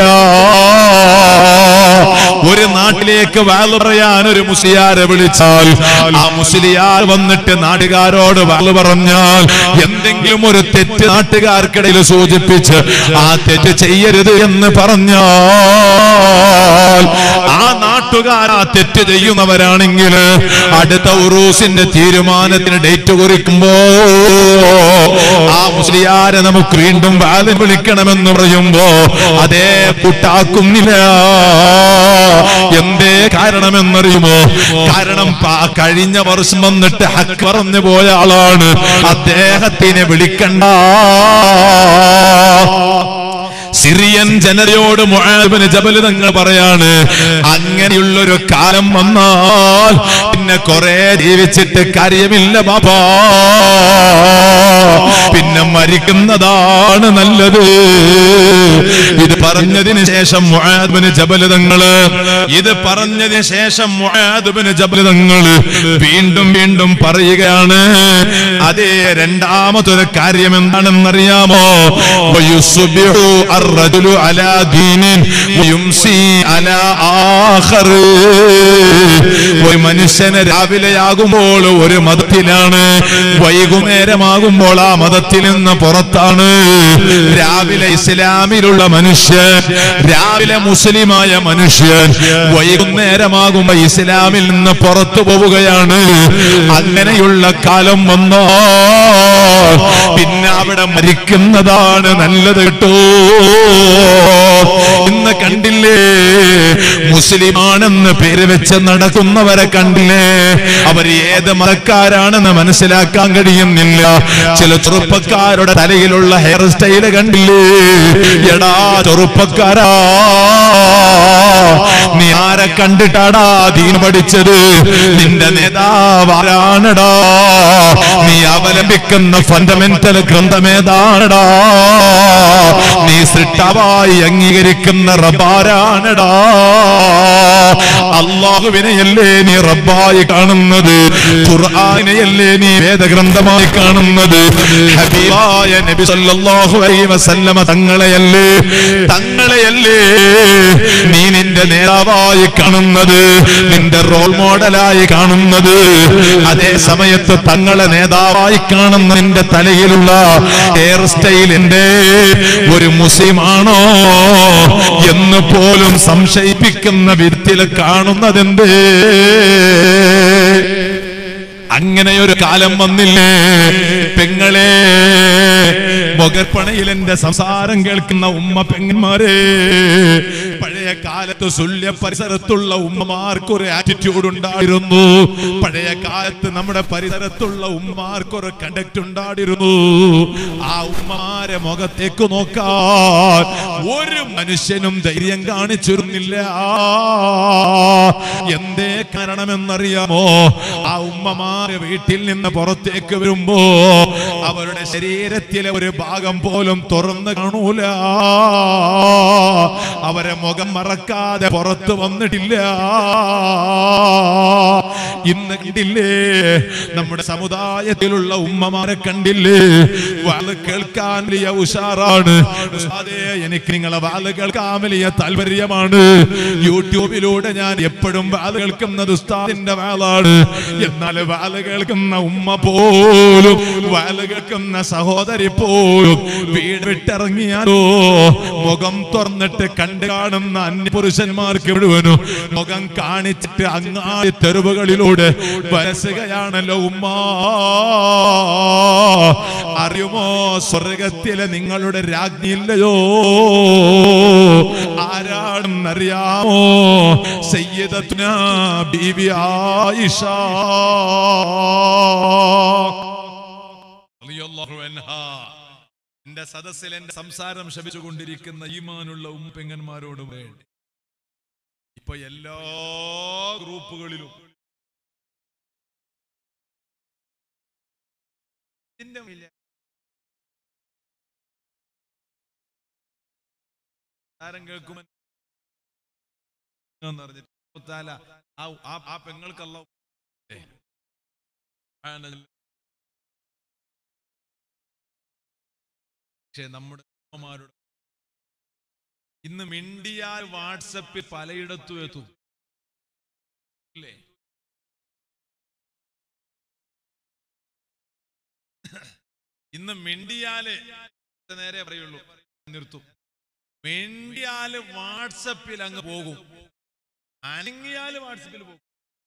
ഒരു നാട്ടിലേക്ക് വാല് പറയാൻ ഒരു മുസ്ലിയാരെ വിളിച്ചാൽ ആ മുസ്ലിയാർ വന്നിട്ട് നാട്ടുകാരോട് വാല് പറഞ്ഞാൽ എന്തെങ്കിലും ഒരു തെറ്റ് നാട്ടുകാർക്കിടയിൽ സൂചിപ്പിച്ച് ആ തെറ്റ് ചെയ്യരുത് എന്ന് പറഞ്ഞാൽ ആ നാട്ടുകാർ ആ തെറ്റ് ചെയ്യുന്നവരാണെങ്കിൽ അടുത്ത ഉറൂസിന്റെ തീരുമാനത്തിന് ഡേറ്റ് കുറിക്കുമ്പോ ആ മുസ്ലിയാരെ നമുക്ക് വീണ്ടും വാലിൽ വിളിക്കണമെന്ന് പറയുമ്പോ അതേ കൂട്ടാക്കുന്നില്ല എന്തേ കാരണമെന്നറിയുമോ കാരണം പ- കഴിഞ്ഞ വർഷം വന്നിട്ട് ഹക്ക് പറഞ്ഞു പോയ ആളാണ് അദ്ദേഹത്തിനെ വിളിക്കണ്ട സിറിയൻ ജനതയോട് മുആബിന് ജബൽ തങ്ങൾ പറയാണ് അങ്ങനെയുള്ളൊരു കാലം വന്നാൽ പിന്നെ കുറെ ജീവിച്ചിട്ട് കാര്യമില്ല ബാബാ പിന്നെ മരിക്കുന്നതാണ് നല്ലത് ഇത് പറഞ്ഞതിന് ശേഷം മുആദ്ബിന് ജബൽ തങ്ങള് ഇത് പറഞ്ഞതിന് ശേഷം മുആദ്ബിന് ജബൽ തങ്ങള് വീണ്ടും വീണ്ടും പറയുകയാണ് അതേ രണ്ടാമതൊരു കാര്യം എന്താണെന്നറിയാമോ വയുസ്ബിഹു അർറജുലു അലാ ദീനിൻ വയുംസി അലാ ആഖർ ഒരു മനുഷ്യന് രാവിലെയാകുമ്പോൾ ഒരു മതത്തിലാണ് വൈകുന്നേരമാകുമ്പോൾ ആ മതത്തിൽ നിന്ന് പുറത്താണ് രാവിലെ ഇസ്ലാമിലുള്ള മനുഷ്യൻ രാവിലെ മുസ്ലിമായ മനുഷ്യൻ വൈകുന്നേരമാകുമ്പോ ഇസ്ലാമിൽ നിന്ന് പുറത്തു പോവുകയാണ് അങ്ങനെയുള്ള കാലം വന്നോ പിന്നെ അവിടെ മരിക്കുന്നതാണ് നല്ലത് കേട്ടോ ഇന്ന് കണ്ടില്ലേ മുസ്ലിമാണെന്ന് പേര് വെച്ച് നടക്കുന്നവരെ കണ്ടില്ലേ അവർ ഏത് മതക്കാരാണെന്ന് മനസ്സിലാക്കാൻ കഴിയുന്നില്ല ചില ചെറുപ്പക്കാരുടെ തലയിലുള്ള ഹെയർ സ്റ്റൈല് കണ്ടില്ലേ എടാ ചെറുപ്പക്കാരാ നീ ആരെ കണ്ടിട്ടാടാ ദീൻ പഠിച്ചത് നിന്റെ നേതാവാരാണടാ നീ അവലംബിക്കുന്ന ഫണ്ടമെന്റൽ ഗ്രന്ഥമേതാണടാ നീ സൃഷ്ടാവായി അംഗീകരിക്കുന്ന റബ്ബാരാണടാ അള്ളാഹുവിനെയല്ലേ നീ റബ്ബായി കാണുന്നത് ഖുർആാനെയല്ലേ നീ വേദഗ്രന്ഥമായി കാണുന്നത് ഹബീബായ നബി സല്ലല്ലാഹു അലൈഹി വസല്ലമ തങ്ങളെയല്ലേ തങ്ങളെയല്ലേ നീ നിന്റെ നേതാവായി കാണുന്നത് നിന്റെ റോൾ മോഡലായി കാണുന്നത് അതേ സമയത്ത് തങ്ങളെ നേതാവായി കാണുന്ന നിന്റെ തലയിലുള്ള ഹെയർ സ്റ്റൈലിന്റെ ഒരു മുസ്ലിമാണോ എന്ന് പോലും സംശയിപ്പിക്കുന്ന വിധത്തിൽ കാണുന്നതെന്തേ അങ്ങനെ ഒരു കാലം വന്നില്ലേ പെങ്ങളെ മുഖർപ്പണയിൽ എന്റെ സംസാരം കേൾക്കുന്ന ഉമ്മ പെങ്ങന്മാരെ പഴയ പഴയ കാലത്ത് സുല്യ പരിസരത്തുള്ള ഉമ്മമാർക്കൊരു ആറ്റിറ്റ്യൂഡ് ഉണ്ടായിരുന്നു പഴയ കാലത്ത് നമ്മുടെ പരിസരത്തുള്ള ഉമ്മമാർക്കൊരു കണ്ടക്ട് ഉണ്ടായിരുന്നു ആ ഉമ്മമാരെ മുഖത്തേക്ക് നോക്കാൻ ഒരു മനുഷ്യനും ധൈര്യം കാണിച്ചിരുന്നില്ല എന്തേ കാരണമെന്നറിയാമോ ആ ഉമ്മമാര് വീട്ടിൽ നിന്ന് പുറത്തേക്ക് വരുമ്പോ അവരുടെ ശരീരത്തിലെ ഒരു ഭാഗം പോലും തുറന്നു കാണൂല അവരെ മുഖം മറക്കാതെ പുറത്തു വന്നിട്ടില്ല ഇന്ന് കണ്ടില്ലേ നമ്മുടെ സമുദായത്തിലുള്ള ഉമ്മമാരെ കണ്ടില്ലേ വാല് കേൾക്കാൻ വലിയ ഉഷാറാണ് ഉസ്താദേ, എനിക്ക് നിങ്ങളെ വാല് കേൾക്കാൻ വലിയ താല്പര്യമാണ് യൂട്യൂബിലൂടെ ഞാൻ എപ്പോഴും വാല് കേൾക്കുന്നത് ഉസ്താദിന്റെ വാലാണ് എന്നാൽ വാല് കേൾക്കുന്ന ഉമ്മ പോലും വാല് കേൾക്കുന്ന സഹോദരി പോലും വീട് വിട്ടിറങ്ങിയാലോ മുഖം തുറന്നിട്ട് കണ്ടു കാണുന്ന അന്യപുരുഷന്മാർക്ക് മുഴുവനും മുഖം കാണിച്ചിട്ട് അങ്ങാടി തെരുവുകളിലൂടെ വരസുകയാണല്ലോ ഉമ്മ അറിയുമോ സ്വർഗത്തിലെ നിങ്ങളുടെ രാജ്ഞിയില്ലയോ ആരാണെന്നറിയാമോ സയ്യിദത്തുന ബീവി ആയിഷ റളിയല്ലാഹു അൻഹാ. എന്റെ സദസ്സിൽ എന്റെ സംസാരം ശപിച്ചുകൊണ്ടിരിക്കുന്ന ഈമാനുള്ള ഉമ്പെങ്ങന്മാരോട് വേണ്ടി ഇപ്പൊ എല്ലാ ഗ്രൂപ്പുകളിലും ഇതിന്റെ വലിയ ആരം കേൾക്കുമെന്ന് പറഞ്ഞിട്ട് താല ആ ആ- ആ പെങ്ങൾക്കല്ല പക്ഷെ നമ്മുടെ അമ്മമാരുടെ ഇന്ന് മിണ്ടിയാൽ വാട്സപ്പിൽ പലയിടത്തും എത്തും ഇല്ലേ ഇന്ന് മിണ്ടിയാല് നേരെ പറയുള്ളൂ നിർത്തും മിണ്ടിയാല് വാട്സപ്പിൽ അങ്ങ് പോകും അനങ്ങിയാല് വാട്സപ്പിൽ പോകും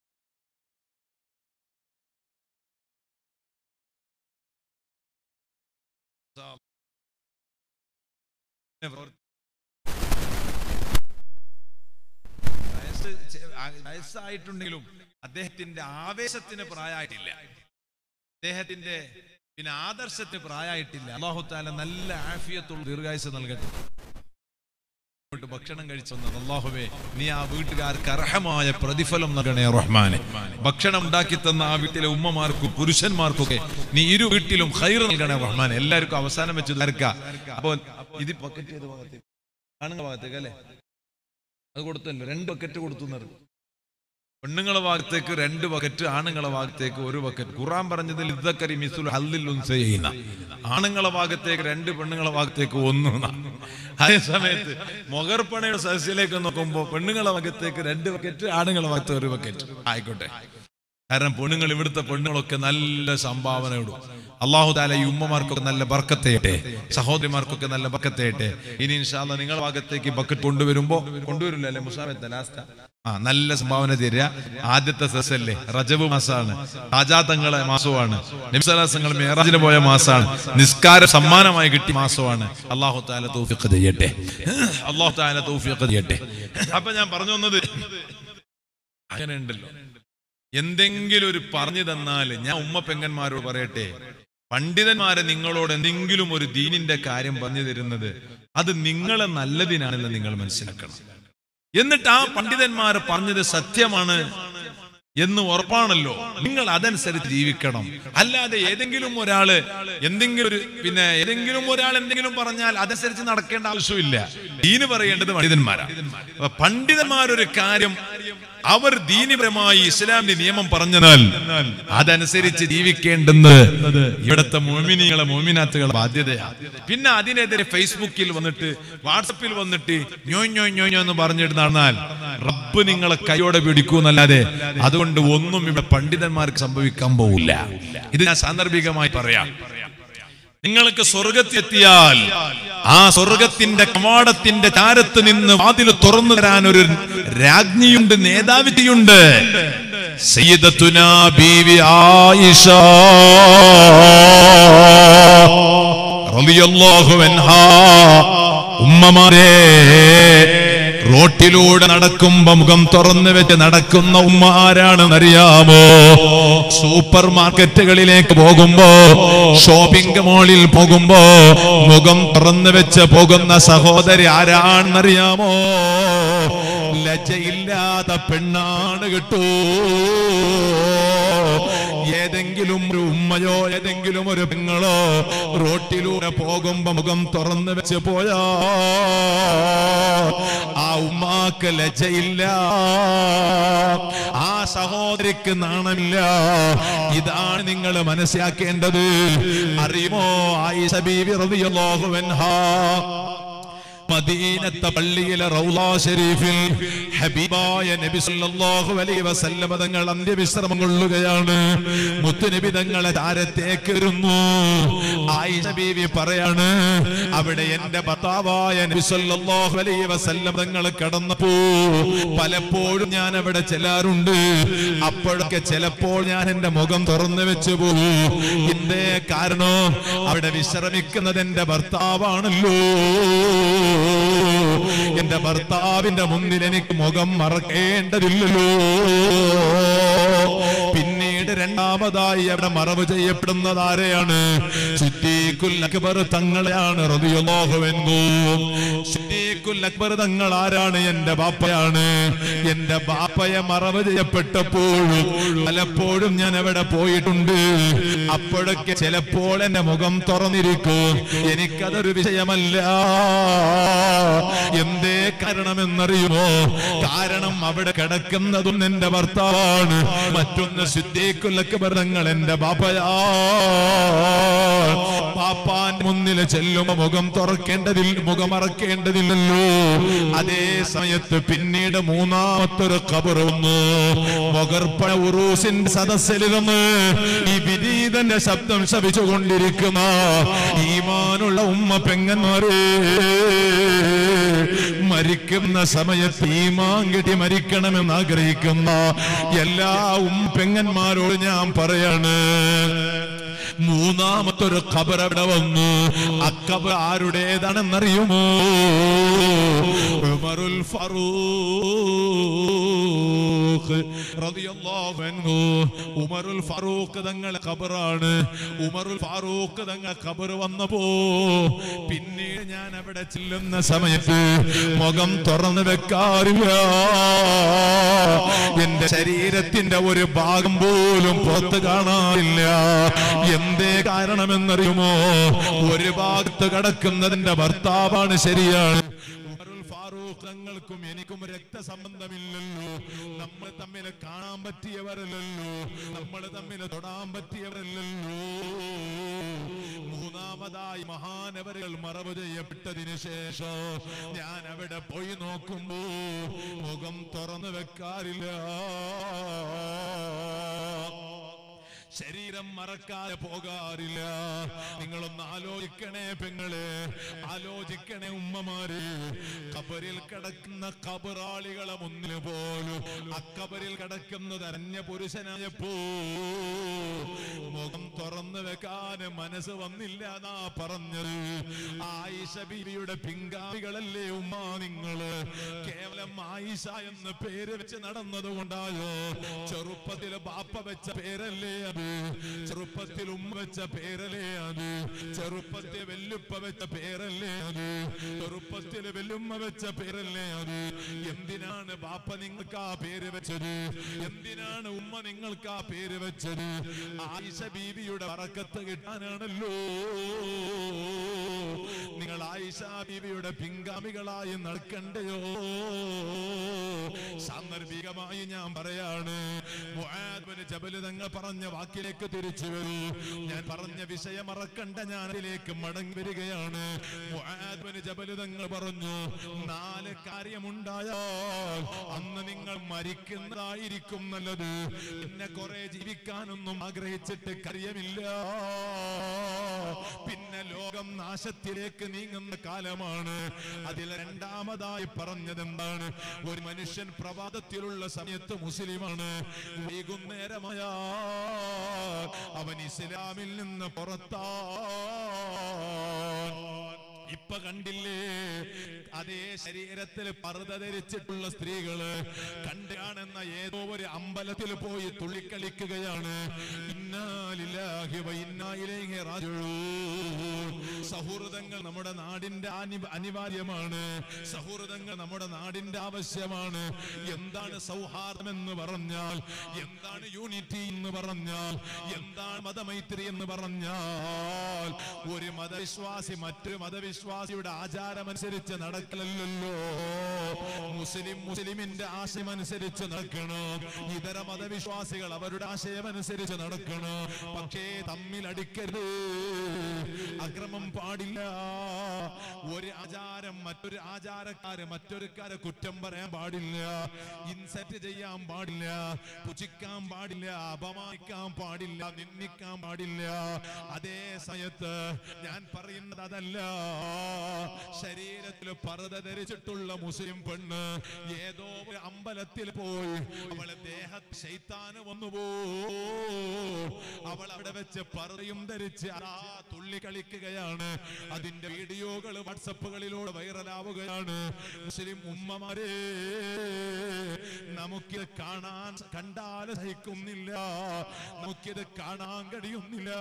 വയസ്സ് ചെ- ആ- വയസ്സായിട്ടുണ്ടെങ്കിലും അദ്ദേഹത്തിന്റെ ആവേശത്തിന് പ്രായമായിട്ടില്ല അദ്ദേഹത്തിന്റെ പിന്നെ ആദർശത്തിന് പ്രായമായിട്ടില്ല അള്ളാഹു താല നല്ല ആഫിയത്തുള്ള ദീർഘായുസ് നൽകട്ടെ ഇങ്ങോട്ട് ഭക്ഷണം കഴിച്ചു വന്നത് അള്ളാഹുവേ നീ ആ വീട്ടുകാർക്ക് അർഹമായ പ്രതിഫലം നൽകണേ റഹ്മാനെ ഭക്ഷണം ഉണ്ടാക്കി തന്ന ആ വീട്ടിലെ ഉമ്മമാർക്കും പുരുഷന്മാർക്കൊക്കെ നീ ഇരു വീട്ടിലും ഹൈർ നൽകണേ റഹ്മാനെ എല്ലാവർക്കും അവസാനം വെച്ച് തരക്ക അപ്പൊ ഇത് ബക്കറ്റ് ഏത് ഭാഗത്തേക്ക് ആണുങ്ങളെ ഭാഗത്തേക്ക് അല്ലേ അത് കൊടുത്തല്ലോ രണ്ട് ബക്കറ്റ് കൊടുത്തു എന്ന് പറഞ്ഞു. പെണ്ണുങ്ങളെ ഭാഗത്തേക്ക് രണ്ട് ബക്കറ്റ് ആണുങ്ങളെ ഭാഗത്തേക്ക് ഒരു ബക്കറ്റ് ഖുറാൻ പറഞ്ഞതിൽ ഇദ്ദക്കരി മിസുൽ ഹല്ലിൽ ഉൻസയീന ആണുങ്ങളെ ഭാഗത്തേക്ക് രണ്ട് പെണ്ണുങ്ങളെ ഭാഗത്തേക്ക് ഒന്ന് എന്നാ. അതേ സമയത്ത് മൊഗർപ്പണയുടെ സദസ്സിലേക്ക് നോക്കുമ്പോൾ പെണ്ണുങ്ങളെ ഭാഗത്തേക്ക് രണ്ട് ബക്കറ്റ് ആണുങ്ങളെ ഭാഗത്ത് ഒരു ബക്കറ്റ് ആയിക്കോട്ടെ കാരണം പെണ്ണുങ്ങൾ ഇവിടുത്തെ പെണ്ണുങ്ങളൊക്കെ നല്ല സംഭാവന ഇടും അള്ളാഹു താല ഈ ഉമ്മമാർക്കൊക്കെ നല്ല ബർക്കത്തേട്ടെ സഹോദരിമാർക്കൊക്കെ നല്ല ബർക്കത്തേട്ടെ ഇനി ഇൻഷാല്ല നിങ്ങളുടെ ഭാഗത്തേക്ക് ബക്കറ്റ് കൊണ്ടുവരുമ്പോ കൊണ്ടുവരില്ല അല്ലെ മുസാമത്തെ ലാസ്റ്റ് ആ നല്ല സംഭാവന തരിക ആദ്യത്തെ സെസ്സല്ലേ റജബ് മാസമാണ് രാജാതങ്ങളെ മാസമാണ് നിംസലാസങ്ങൾ മേറാജിന് പോയ മാസമാണ് നിസ്കാര സമ്മാനമായി കിട്ടിയ മാസമാണ് അള്ളാഹു താല തൗഫീഖ് ചെയ്യട്ടെ അള്ളാഹു താല തൗഫീഖ് ചെയ്യട്ടെ അപ്പൊ ഞാൻ പറഞ്ഞു വന്നത് അങ്ങനെ ഉണ്ടല്ലോ എന്തെങ്കിലും ഒരു പറഞ്ഞു തന്നാൽ ഞാൻ ഉമ്മ പെങ്ങന്മാരോട് പറയട്ടെ പണ്ഡിതന്മാരെ നിങ്ങളോട് എന്തെങ്കിലും ഒരു ദീനിന്റെ കാര്യം പറഞ്ഞു തരുന്നത് അത് നിങ്ങളെ നല്ലതിനാണെന്ന് നിങ്ങൾ മനസ്സിലാക്കണം എന്നിട്ട് ആ പണ്ഡിതന്മാർ പറഞ്ഞത് സത്യമാണ് എന്ന് ഉറപ്പാണല്ലോ നിങ്ങൾ അതനുസരിച്ച് ജീവിക്കണം അല്ലാതെ ഏതെങ്കിലും ഒരാള് എന്തെങ്കിലും ഒരു പിന്നെ ഏതെങ്കിലും ഒരാൾ എന്തെങ്കിലും പറഞ്ഞാൽ അതനുസരിച്ച് നടക്കേണ്ട ആവശ്യമില്ല ദീന് പറയേണ്ടത് പണ്ഡിതന്മാരാണ് അപ്പൊ പണ്ഡിതന്മാരൊരു കാര്യം അവർ ദീനിപരമായി ഇസ്ലാമിന്റെ നിയമം പറഞ്ഞാൽ അതനുസരിച്ച് ജീവിക്കേണ്ടെന്ന് ഇവിടുത്തെ മോമിനികളെ മോമിനാത്തുകളെ ബാധ്യതയാണ് പിന്നെ അതിനെതിരെ ഫേസ്ബുക്കിൽ വന്നിട്ട് വാട്സപ്പിൽ വന്നിട്ട് ഞോ ഞോ ഞോ ഞോ എന്ന് പറഞ്ഞിട്ട് നടന്നാൽ റബ്ബ് നിങ്ങളെ കൈയോടെ പിടിക്കൂന്നല്ലാതെ അതുകൊണ്ട് ഒന്നും ഇവിടെ പണ്ഡിതന്മാർക്ക് സംഭവിക്കാൻ പോവില്ല ഇത് ഞാൻ സാന്ദർഭികമായി പറയാം നിങ്ങൾക്ക് സ്വർഗത്തെത്തിയാൽ ആ സ്വർഗത്തിന്റെ കവാടത്തിന്റെ ചാരത്ത് നിന്ന് വാതിൽ തുറന്നു തരാൻ ഒരു രാജ്ഞിയുണ്ട് നേതാവിധിയുണ്ട് സയ്യിദത്തുനാ ബീവി ആയിഷ റളിയല്ലാഹു അൻഹാ ഉമ്മമാരെ റോട്ടിലൂടെ നടക്കുമ്പോ മുഖം തുറന്നു വെച്ച് നടക്കുന്ന ഉമ്മ ആരാണെന്നറിയാമോ സൂപ്പർ മാർക്കറ്റുകളിലേക്ക് പോകുമ്പോ ഷോപ്പിംഗ് മോളിൽ പോകുമ്പോ മുഖം തുറന്നു വെച്ച് പോകുന്ന സഹോദരി ആരാണെന്നറിയാമോ ലജ്ജയില്ലാത്ത പെണ്ണാണ് കിട്ടൂ ഏതെങ്കിലും ഒരു ഉമ്മയോ ഏതെങ്കിലും ഒരു പെങ്ങളോ റോട്ടിലൂടെ പോകുമ്പോ മുഖം തുറന്നു വെച്ച് പോയാ ആ ഉമ്മാക്ക് ലജ്ജയില്ല ആ സഹോദരിക്ക് നാണമില്ല ഇതാണ് നിങ്ങൾ മനസ്സിലാക്കേണ്ടത് അറിയുമോ ആയിഷ ബീവി റളിയല്ലാഹു അൻഹാ മദീനത്തെ പള്ളിയിലെ റൗളാ ഷരീഫിൽ ഹബീബായ നബി സല്ലല്ലാഹു അലൈഹി വസല്ലമ തങ്ങൾ അന്ത്യവിശ്രമം കൊള്ളുകയാണ് മുത്തുനബി തങ്ങളെ താരത്തേക്ക് വരുന്നു ആയിഷ ബീവി പറയാണ് അവിടെ എന്റെ ഭർത്താവായ നബി സല്ലല്ലാഹു അലൈഹി വസല്ലമ തങ്ങൾ കടന്നപ്പോ പലപ്പോഴും ഞാൻ അവിടെ ചെല്ലാറുണ്ട് അപ്പോഴൊക്കെ ചിലപ്പോൾ ഞാൻ എന്റെ മുഖം തുറന്നു വെച്ചു പോകും എന്തേ കാരണം അവിടെ വിശ്രമിക്കുന്നത് എന്റെ ഭർത്താവാണല്ലോ എന്റെ ഭർത്താവിന്റെ മുന്നിൽ എനിക്ക് മുഖം മറക്കേണ്ടതില്ലല്ലോ പിന്നീട് രണ്ടാമതായി അവിടെ മറവ് ചെയ്യപ്പെടുന്നത് ആരെയാണ് സിദ്ദീഖുൽ അക്ബർ തങ്ങളെയാണ് റളിയല്ലാഹു അൻഹു സിദ്ദീഖുൽ അക്ബർ തങ്ങൾ ആരാണ് എന്റെ ബാപ്പയാണ് എന്റെ ബാപ്പയെ മറവ് ചെയ്യപ്പെട്ടപ്പോഴും പലപ്പോഴും ഞാൻ അവിടെ പോയിട്ടുണ്ട് അപ്പോഴൊക്കെ ചിലപ്പോൾ എന്റെ മുഖം തുറന്നിരിക്കും എനിക്കതൊരു വിഷയമല്ല എന്തേ കാരണമെന്നറിയുമോ കാരണം അവിടെ കിടക്കുന്നതും എന്റെ ഭർത്താവാണ് മറ്റൊന്ന് സിദ്ദീഖുലൊക്കെ ബന്ധങ്ങൾ എന്റെ ബാപ്പയാ പാപ്പാന്റെ മുന്നിൽ ചെല്ലുമ്പോ മുഖം തുറക്കേണ്ടതില്ല മുഖം മറക്കേണ്ടതില്ലല്ലോ അതേ സമയത്ത് പിന്നീട് മൂന്നാമത്തൊരു കബർ വന്നു മുകർപ്പഴ ഉറൂസിന്റെ സദസ്സിലിരുന്ന് ഈ വിനീതന്റെ ശബ്ദം ശപിച്ചുകൊണ്ടിരിക്കുന്ന ഈമാനുള്ള ഉമ്മ പെങ്ങന്മാരെ മരിക്കുന്ന സമയത്ത് ഈമാൻ കിട്ടി മരിക്കണമെന്ന് ആഗ്രഹിക്കുന്ന എല്ലാ ഉം പെങ്ങന്മാരോട് ഞാൻ പറയാണ് മൂന്നാമത്തൊരു ഖബർ അവിടെ വന്നു അക്കബർ ആരുടേതാണെന്നറിയുമോ ഉമറുൽ ഫറൂഖ് റളിയല്ലാഹു അൻഹു ഉമറുൽ ഫറൂഖ് തങ്ങളെ ഖബറാണ് ഉമറുൽ ഫാറൂഖ് തങ്ങൾ ഖബർ വന്നപ്പോ പിന്നീട് ഞാൻ അവിടെ ചെല്ലുന്ന സമയത്ത് മുഖം തുറന്നു വെക്കാറില്ല എന്റെ ശരീരത്തിന്റെ ഒരു ഭാഗം പോലും പുറത്ത് കാണാറില്ല എന്തേ കാരണമെന്നറിയുമോ ഒരു ഭാഗത്ത് കിടക്കുന്നതിന്റെ ഭർത്താവാണ് ശരിയാണ് ഉമറുൽ ഫാറൂഖ് തങ്ങൾക്കും എനിക്കും രക്തസംബന്ധമില്ലല്ലോ നമ്മൾ തമ്മിൽ കാണാൻ പറ്റിയവരല്ലല്ലോ നമ്മൾ തമ്മിൽ തൊടാൻ പറ്റിയവരല്ലല്ലോ മൂന്നാമതായി മഹാനവരുകൾ മറവ് ചെയ്യപ്പെട്ടതിന് ശേഷം ഞാൻ അവിടെ പോയി നോക്കുമ്പോ മുഖം തുറന്നു വെക്കാറില്ല ശരീരം മറക്കാതെ പോകാറില്ല നിങ്ങളൊന്ന് ആലോചിക്കണേ പെങ്ങളെ ആലോചിക്കണേ ഉമ്മമാര് കബറിൽ കിടക്കുന്ന കബറാളികളെ മുന്നിൽ പോലും അക്കബറിൽ കിടക്കുന്നത് അരഞ്ഞ പുരുഷനായപ്പോ മുഖം തുറന്നു വെക്കാൻ മനസ്സ് വന്നില്ല എന്നാ പറഞ്ഞത് ആയിഷ ബീവിയുടെ പിങ്കാളികളല്ലേ ഉമ്മ നിങ്ങള് കേവലം ആയിഷ എന്ന് പേര് വെച്ച് നടന്നത് കൊണ്ടായോ ചെറുപ്പത്തിൽ ബാപ്പ വെച്ച പേരല്ലേ അത് ചെറുപ്പത്തിൽ ഉമ്മ വെച്ച പേരല്ലേ അത് ചെറുപ്പത്തിൽ വെല്ലുപ്പ വെച്ച പേരല്ലേ അത് ചെറുപ്പത്തിൽ വെല്ലുമ്മ വെച്ച പേരല്ലേ അത് എന്തിനാണ് ബാപ്പ നിങ്ങൾക്ക് ആ പേര് വെച്ചത് എന്തിനാണ് ഉമ്മ നിങ്ങൾക്ക് ആ പേര് വെച്ചത് ആയിഷ ബീവിയുടെ പറക്കത്ത് കിട്ടാനാണല്ലോ നിങ്ങൾ ആയിഷ ബീവിയുടെ പിൻഗാമികളായി നടക്കണ്ടയോ സാന്ദർഭികമായി ഞാൻ പറയാണ് മുആദ് ബിൻ ജബൽ തങ്ങൾ പറഞ്ഞ വാക്കിലേക്ക് തിരിച്ചു വരൂ ഞാൻ പറഞ്ഞ വിഷയം മറക്കണ്ട ഞാൻ അതിലേക്ക് മടങ്ങി വരികയാണ് മുആദ് ബിൻ ജബൽ തങ്ങൾ പറഞ്ഞു നാല് കാര്യമുണ്ടായാൽ അന്ന് നിങ്ങൾ മരിക്കുന്നതായിരിക്കും നല്ലത് പിന്നെ കുറെ ജീവിക്കാനൊന്നും ആഗ്രഹിച്ചിട്ട് കാര്യമില്ല പിന്നെ ലോകം നാശത്തിലേക്ക് നീങ്ങുന്ന കാലമാണ് അതിൽ രണ്ടാമതായി പറഞ്ഞത് എന്താണ് ഒരു മനുഷ്യൻ പ്രഭാതത്തിലുള്ള സമയത്ത് മുസ്ലിമാണ് വൈകുന്നേരമായ അവൻ ഇസ്ലാമിൽ നിന്ന് പുറത്താ ഇപ്പൊ കണ്ടില്ലേ അതേ ശരീരത്തിൽ പർദ്ദ ധരിച്ചിട്ടുള്ള സ്ത്രീകള് കണ്ടു കാണുന്ന ഏതോ ഒരു അമ്പലത്തിൽ പോയി തുള്ളിക്കളിക്കുകയാണ് ഇന്നാലില്ലാഹി വ ഇന്നാ ഇലൈഹി റാജിഊൻ. സൗഹൃദങ്ങൾ നമ്മുടെ നാടിന്റെ അനി- അനിവാര്യമാണ് സൗഹൃദങ്ങൾ നമ്മുടെ നാടിന്റെ ആവശ്യമാണ് എന്താണ് സൗഹാർദ്ദം എന്ന് പറഞ്ഞാൽ എന്താണ് യൂണിറ്റി എന്ന് പറഞ്ഞാൽ എന്താണ് മതമൈത്രി എന്ന് പറഞ്ഞാൽ ഒരു മതവിശ്വാസി മറ്റൊരു മതവിശ്വാസിയുടെ ആചാരമനുസരിച്ച് നടക്കലല്ലോ മുസ്ലിം മുസ്ലിമിന്റെ ആശയമനുസരിച്ച് നടക്കണം ഇതര മതവിശ്വാസികൾ അവരുടെ ആശയമനുസരിച്ച് നടക്കണം പക്ഷേ തമ്മിൽ അടിക്കരുത് അക്രമം പാടില്ല ഒരു ആചാരം മറ്റൊരു ആചാരക്കാര് മറ്റൊരുക്കാരെ കുറ്റം പറയാൻ പാടില്ല ഇൻസെറ്റ് ചെയ്യാൻ പാടില്ല പുച്ഛിക്കാൻ പാടില്ല അപമാനിക്കാൻ പാടില്ല നിന്ദിക്കാൻ പാടില്ല അതേ സമയത്ത് ഞാൻ പറയുന്നത് അതല്ല ശരീരത്തിൽ പർദ്ദ ധരിച്ചിട്ടുള്ള മുസ്ലിം പെണ്ണ് ഏതോ ഒരു അമ്പലത്തിൽ പോയി അവളെ ദേഹ ശൈത്താന് വന്നുപോ അവൾ അവിടെ വെച്ച് പറയും ധരിച്ച് ആ തുള്ളി കളിക്കുകയാണ് അതിന്റെ വീഡിയോകൾ വാട്സപ്പുകളിലൂടെ വൈറലാവുകയാണ് മുസ്ലിം ഉമ്മമാരെ നമുക്കിത് കാണാൻ കണ്ടാൽ സഹിക്കുന്നില്ല നമുക്കിത് കാണാൻ കഴിയുന്നില്ല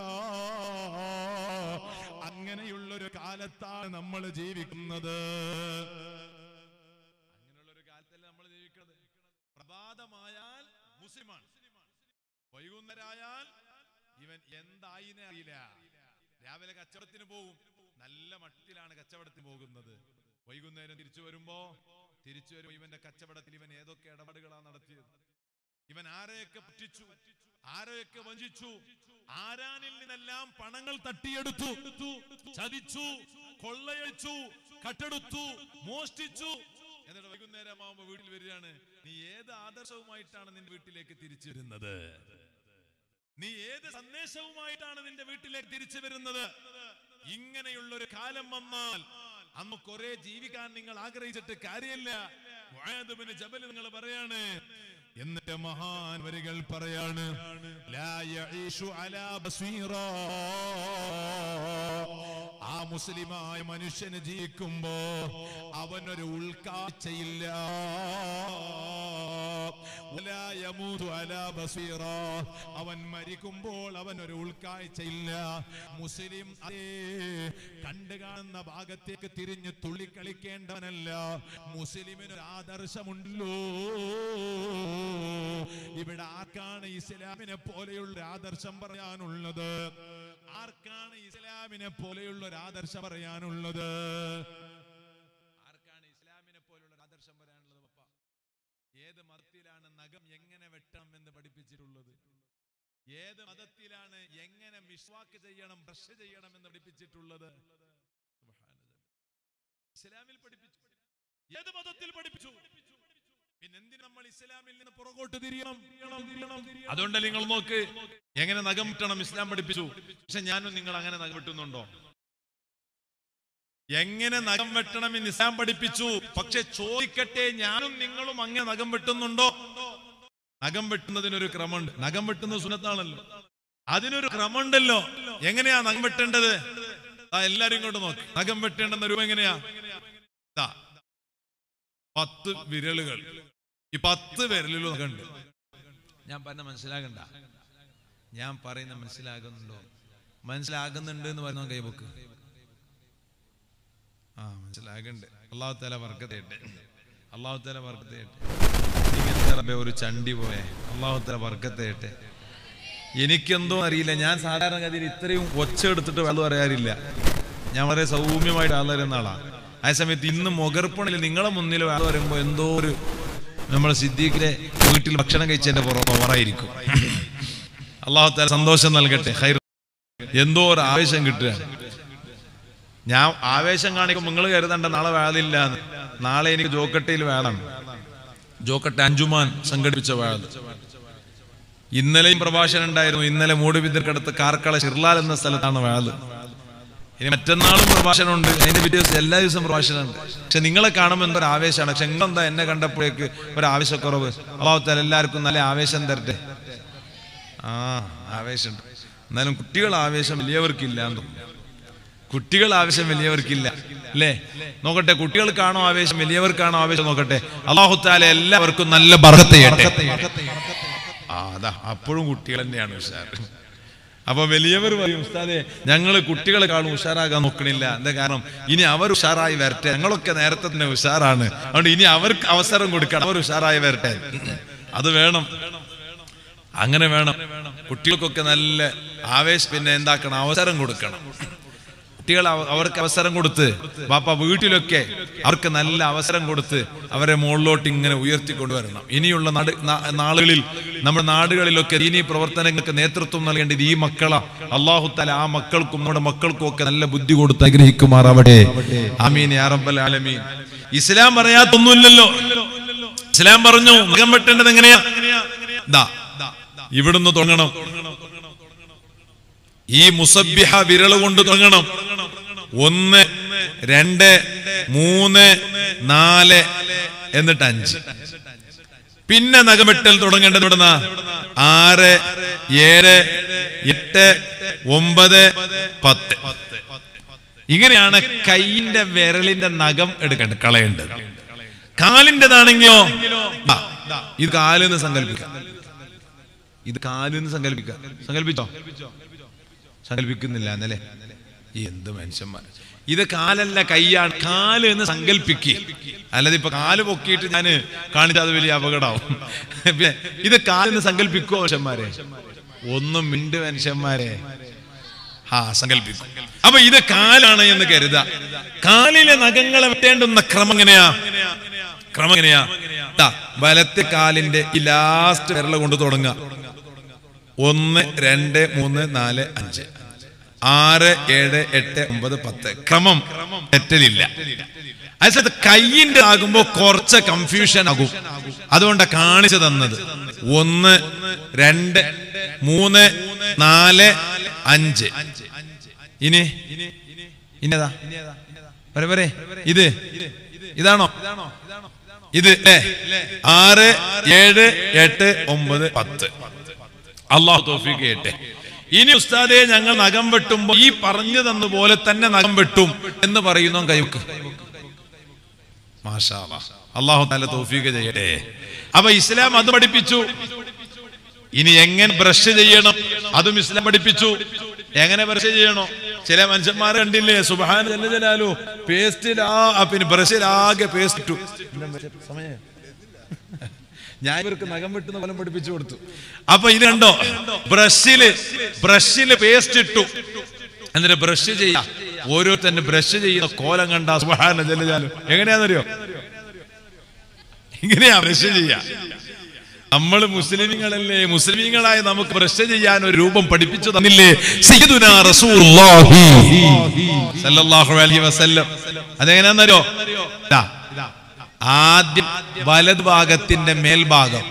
അങ്ങനെയുള്ളൊരു കാലത്താണ് നമ്മൾ ജീവിക്കുന്നത് അങ്ങനെയുള്ളൊരു കാലത്തല്ലേ നമ്മൾ ജീവിക്കുന്നത് പ്രഭാതമായാൽ മുസ്ലിമാണ് വൈകുന്നേരമായാൽ ഇവൻ എന്തായിനെ അറിയില്ല രാവിലെ കച്ചവടത്തിന് പോകും നല്ല മട്ടിലാണ് കച്ചവടത്തിന് പോകുന്നത് വൈകുന്നേരം തിരിച്ചു വരുമ്പോ തിരിച്ചു വരുമ്പോ ഇവന്റെ കച്ചവടത്തിൽ ഇവൻ ഏതൊക്കെ ഇടപാടുകളാണ് നടത്തിയത് ഇവൻ ആരെയൊക്കെ പറ്റിച്ചു ആരെയൊക്കെ വഞ്ചിച്ചു ആരാനിൽ നിന്നെല്ലാം പണങ്ങൾ തട്ടിയെടുത്തു ചതിച്ചു കൊള്ളയടിച്ചു കട്ടെടുത്തു മോഷ്ടിച്ചു എന്നിട്ട് വൈകുന്നേരം ആവുമ്പോ വീട്ടിൽ വരികയാണ് നീ ഏത് ആദർശവുമായിട്ടാണ് നിന്റെ വീട്ടിലേക്ക് തിരിച്ചു വരുന്നത് നീ ഏത് സന്ദേശവുമായിട്ടാണ് നിന്റെ വീട്ടിലേക്ക് തിരിച്ചു വരുന്നത് ഇങ്ങനെയുള്ള ഒരു കാലം വന്നാൽ അന്ന് കുറെ ജീവിക്കാൻ നിങ്ങൾ ആഗ്രഹിച്ചിട്ട് കാര്യമില്ല മുആദ് ബിൻ ജബൽ നിങ്ങൾ പറയാണ് എന്നിട്ട് മഹാൻ വരികൾ പറയാണ് ലാ യഈഷു അലാ ബസീറ ആ മുസ്ലിമായ മനുഷ്യന് ജീവിക്കുമ്പോ അവനൊരു ഉൾക്കാഴ്ചയില്ല വലാ യമൂതു അലാ ബസീറ അവൻ മരിക്കുമ്പോൾ അവൻ ഒരു ഉൾക്കാഴ്ചയില്ല മുസ്ലിം അതേ കണ്ടു കാണുന്ന ഭാഗത്തേക്ക് തിരിഞ്ഞ് തുള്ളിക്കളിക്കേണ്ടവനല്ല മുസ്ലിമിന് ഒരു ആദർശമുണ്ടല്ലോ ഇവിടെ ആർക്കാണ് ഇസ്ലാമിനെ പോലെയുള്ള ഒരു ആദർശം പറയാനുള്ളത് ആർക്കാണ് ഇസ്ലാമിനെ പോലെയുള്ള ഒരു ആദർശം പറയാനുള്ളത് ആർക്കാണ് ഇസ്ലാമിനെ പോലുള്ള ഒരു ആദർശം പറയാനുള്ളത് പപ്പ ഏത് മതത്തിലാണ് നഖം എങ്ങനെ വെട്ടണം എന്ന് പഠിപ്പിച്ചിട്ടുള്ളത് ഏത് മതത്തിലാണ് എങ്ങനെ മിസ്വാക്ക് ചെയ്യണം ബ്രഷ് ചെയ്യണം എന്ന് പഠിപ്പിച്ചിട്ടുള്ളത് സുബ്ഹാനല്ലാഹ്. ഇസ്ലാമിൽ പഠിപ്പിച്ചു ഏത് മതത്തിൽ പഠിപ്പിച്ചു പിന്നെന്തിന് നമ്മൾ ഇസ്ലാമിൽ നിന്ന് പുറകോട്ട് തിരിയണം അതുകൊണ്ട് നിങ്ങൾ നോക്ക് എങ്ങനെ നഖം വെട്ടണം ഇസ്ലാം പഠിപ്പിച്ചു പക്ഷെ ഞാനും നിങ്ങൾ അങ്ങനെ നഖം വെട്ടുന്നുണ്ടോ എങ്ങനെ നഖം വെട്ടണം എന്ന് ഇസ്ലാം പഠിപ്പിച്ചു പക്ഷെ ചോദിക്കട്ടെ ഞാനും നിങ്ങളും അങ്ങനെ നഖം വെട്ടുന്നുണ്ടോ നഖം വെട്ടുന്നതിനൊരു ക്രമമുണ്ട് നഖം വെട്ടുന്നത് സുനത്താണല്ലോ അതിനൊരു ക്രമമുണ്ടല്ലോ എങ്ങനെയാ നഖം വെട്ടേണ്ടത് ആ എല്ലാരും ഇങ്ങോട്ട് നോക്ക് നഖം വെട്ടേണ്ടെന്ന രൂപം എങ്ങനെയാ ദാ, പത്ത് വിരലുകൾ ഈ പത്ത് വിരലിലും നഖമുണ്ട് ഞാൻ പറഞ്ഞ മനസ്സിലാകണ്ട ഞാൻ പറയുന്ന മനസ്സിലാകുന്നുണ്ടോ മനസ്സിലാകുന്നുണ്ട് എന്ന് പറഞ്ഞ കൈബുക്ക് ആ മനസ്സിലാകണ്ട് അള്ളാഹു തല വർക്കത്തേട്ടെ അള്ളാഹു തല വർക്കത്തേട്ടെ ഇങ്ങനത്തെ റബ്ബേ ഒരു ചണ്ടി പോയെ അള്ളാഹു തല വർക്കത്തേട്ടെ എനിക്കെന്തോ അറിയില്ല ഞാൻ സാധാരണഗതിയിൽ ഇത്രയും ഒച്ച എടുത്തിട്ട് വെള്ളം പറയാറില്ല ഞാൻ വളരെ സൗമ്യമായിട്ട് ആൾ തരുന്ന ആളാണ് ആ സമയത്ത് ഇന്ന് മുകർപ്പണിൽ നിങ്ങളെ മുന്നിൽ വേള വരുമ്പോൾ എന്തോ ഒരു നമ്മളെ സിദ്ദീഖിലെ വീട്ടിൽ ഭക്ഷണം കഴിച്ചതിന്റെ പുറം ഓവറായിരിക്കും അള്ളാഹു താല സന്തോഷം നൽകട്ടെ ഹൈർ എന്തോ ഒരു ആവേശം കിട്ടുക ഞാൻ ആവേശം കാണിക്കുമ്പോൾ നിങ്ങൾ കരുതണ്ട നാളെ വേളില്ല നാളെ എനിക്ക് ജോക്കട്ടയിൽ വേണം ജോക്കട്ട അഞ്ചുമാൻ സംഘടിപ്പിച്ച വേള ഇന്നലെയും പ്രഭാഷണം ഉണ്ടായിരുന്നു ഇന്നലെ മൂടുബിദ്രക്കടുത്ത് കാർക്കള ഷിർലാൽ എന്ന സ്ഥലത്താണ് വേള് ഇനി മറ്റന്നാളും പ്രഭാഷണമുണ്ട് അതിന്റെ പിറ്റേ ദിവസം എല്ലാ ദിവസവും പ്രഭാഷണമുണ്ട് പക്ഷെ നിങ്ങളെ കാണുമ്പോൾ എന്തൊരു ആവേശമാണ് പക്ഷെ നിങ്ങളെന്താ എന്നെ കണ്ടപ്പോഴേക്ക് ഒരു ആവേശക്കുറവ് അള്ളാഹുത്താൽ എല്ലാവർക്കും നല്ല ആവേശം തരട്ടെ ആ ആവേശമുണ്ട് എന്നാലും കുട്ടികൾ ആവേശം വലിയവർക്കില്ല എന്ന് തോന്നുന്നു കുട്ടികൾ ആവശ്യം വലിയവർക്കില്ല അല്ലേ നോക്കട്ടെ കുട്ടികൾക്കാണോ ആവേശം വലിയവർക്കാണോ ആവേശം നോക്കട്ടെ അള്ളാഹുത്താല എല്ലാവർക്കും നല്ല ബർക്കത്ത് ചെയ്യട്ടെ ആ അതാ അപ്പോഴും കുട്ടികൾ തന്നെയാണ് ഉഷാർ അപ്പൊ വലിയവർ പറയും ഉസ്താദെ ഞങ്ങൾ കുട്ടികളെ കാണും ഉഷാറാകാൻ നോക്കണില്ല എന്താ കാരണം ഇനി അവർ ഉഷാറായി വരട്ടെ ഞങ്ങളൊക്കെ നേരത്തെ തന്നെ ഉഷാറാണ് അതുകൊണ്ട് ഇനി അവർക്ക് അവസരം കൊടുക്കണം അവർ ഉഷാറായി വരട്ടെ അത് വേണം അങ്ങനെ വേണം കുട്ടികൾക്കൊക്കെ നല്ല ആവേശം പിന്നെ എന്താക്കണം അവസരം കൊടുക്കണം കുട്ടികൾ അവ- അവർക്ക് അവസരം കൊടുത്ത് ബാപ്പ വീട്ടിലൊക്കെ അവർക്ക് നല്ല അവസരം കൊടുത്ത് അവരെ മുകളിലോട്ട് ഇങ്ങനെ ഉയർത്തിക്കൊണ്ടുവരണം ഇനിയുള്ള നാട് നാ- നാളുകളിൽ നമ്മുടെ നാടുകളിലൊക്കെ ദീനീ പ്രവർത്തനങ്ങൾക്ക് നേതൃത്വം നൽകേണ്ടത് ഈ മക്കളാ അള്ളാഹുത്തല ആ മക്കൾക്കും നമ്മുടെ മക്കൾക്കും ഒക്കെ നല്ല ബുദ്ധി കൊടുത്ത് അനുഗ്രഹിക്കുമാറാവട്ടെ ആമീൻ യാ റബ്ബൽ ആലമീൻ ഇസ്ലാം പറയാത്തൊന്നുമില്ലല്ലോ ഇസ്ലാം പറഞ്ഞു മൃഗം വെട്ടേണ്ടത് എങ്ങനെയാ ദാ ഇവിടുന്ന് തുടങ്ങണം ഈ മുസബ്ബിഹ വിരൽ കൊണ്ട് തുടങ്ങണം ഒന്ന് രണ്ട് മൂന്ന് നാല് എന്നിട്ട് അഞ്ച് പിന്നെ നഖമെട്ടൽ തുടങ്ങേണ്ടത് ഇവിടുന്ന ആറ് ഏഴ് എട്ട് ഒമ്പത് പത്ത് ഇങ്ങനെയാണ് കൈയിന്റെ വിരലിന്റെ നഖം എടുക്കേണ്ടത് കളയേണ്ടത് കാലിൻ്റെതാണെങ്കിലോ ദാ, ഇത് കാലെന്ന് സങ്കല്പിക്കാം ഇത് കാലെന്ന് സങ്കല്പിക്കാം സങ്കല്പിച്ചോ സങ്കല്പിക്കുന്നില്ല എന്നല്ലേ ഈ എന്ത് മനുഷ്യന്മാർ ഇത് കാലല്ല കൈയാണ് കാല് എന്ന് സങ്കല്പിക്കുക അല്ലാതെ ഇപ്പൊ കാല് പൊക്കിയിട്ട് ഞാൻ കാണിച്ചാൽ അത് വലിയ അപകടമാവും പിന്നെ ഇത് കാലെന്ന് സങ്കല്പിക്കുമോ മനുഷ്യന്മാരെ ഒന്നും മിണ്ട് മനുഷ്യന്മാരെ ആ സങ്കല്പിക്കും അപ്പൊ ഇത് കാലാണ് എന്ന് കരുതാ കാലിലെ നഖങ്ങളെ വെട്ടേണ്ടുന്ന ക്രമം എങ്ങനെയാ ക്രമം എങ്ങനെയാ ദാ, വലത്തെ കാലിന്റെ ഈ ലാസ്റ്റ് വിരല കൊണ്ട് തുടങ്ങുക ഒന്ന് രണ്ട് മൂന്ന് നാല് അഞ്ച് ആറ് ഏഴ് എട്ട് ഒമ്പത് പത്ത് ക്രമം തെറ്റലില്ല അതേസമയത്ത് കയ്യിന്റെ ആകുമ്പോ കുറച്ച് കൺഫ്യൂഷൻ ആകും അതുകൊണ്ട് കാണിച്ചു തന്നത് ഒന്ന് രണ്ട് മൂന്ന് നാല് അഞ്ച് ഇനി ഇനിതാ വരെ വരെ ഇത് ഇതാണോ ഇത് ഏ ആറ് ഏഴ് എട്ട് ഒമ്പത് പത്ത് അള്ളാഹു തോഫിക്ക് കേട്ടെ ഇനി ഉസ്താദെ ഞങ്ങൾ നഖം വെട്ടുമ്പോ ഈ പറഞ്ഞു തന്ന പോലെ തന്നെ നഖം വെട്ടും എന്ന് പറയുന്നു കൈക്ക് മാഷാ അല്ലാ. അള്ളാഹു നല്ല തോഫീക്ക് ചെയ്യട്ടെ അപ്പൊ ഇസ്ലാം അത് പഠിപ്പിച്ചു ഇനി എങ്ങനെ ബ്രഷ് ചെയ്യണം അതും ഇസ്ലാം പഠിപ്പിച്ചു എങ്ങനെ ബ്രഷ് ചെയ്യണോ ചില മനുഷ്യന്മാരെ കണ്ടില്ലേ സുബാന ജലാലു പേസ്റ്റിൽ ആ പിന്നെ ബ്രഷിലാകെ പേസ്റ്റ് ഇട്ടു സമയം ഞാൻ ഇവർക്ക് നഖം വെട്ടുന്ന ഫലം പഠിപ്പിച്ചു കൊടുത്തു അപ്പൊ ഇത് കണ്ടോ ബ്രഷില് ബ്രഷില് പേസ്റ്റ് ഇട്ടു എന്നിട്ട് ബ്രഷ് ചെയ്യാ ഓരോരുത്തരും ബ്രഷ് ചെയ്യുന്ന കോലം കണ്ട സുബഹാന ജലജാലു എങ്ങനെയാണെന്നറിയോ ഇങ്ങനെയാ ബ്രഷ് ചെയ്യാ നമ്മൾ മുസ്ലിമീങ്ങളല്ലേ മുസ്ലിമീങ്ങളായ നമുക്ക് ബ്രഷ് ചെയ്യാൻ ഒരു രൂപം പഠിപ്പിച്ചു തന്നില്ലേ സയ്യിദുനാ റസൂലുള്ളാഹി സല്ലല്ലാഹു അലൈഹി വസല്ലം അതെങ്ങനെയാണെന്നറിയോ ദാ, ആദ്യം വലത് ഭാഗത്തിന്റെ മേൽഭാഗം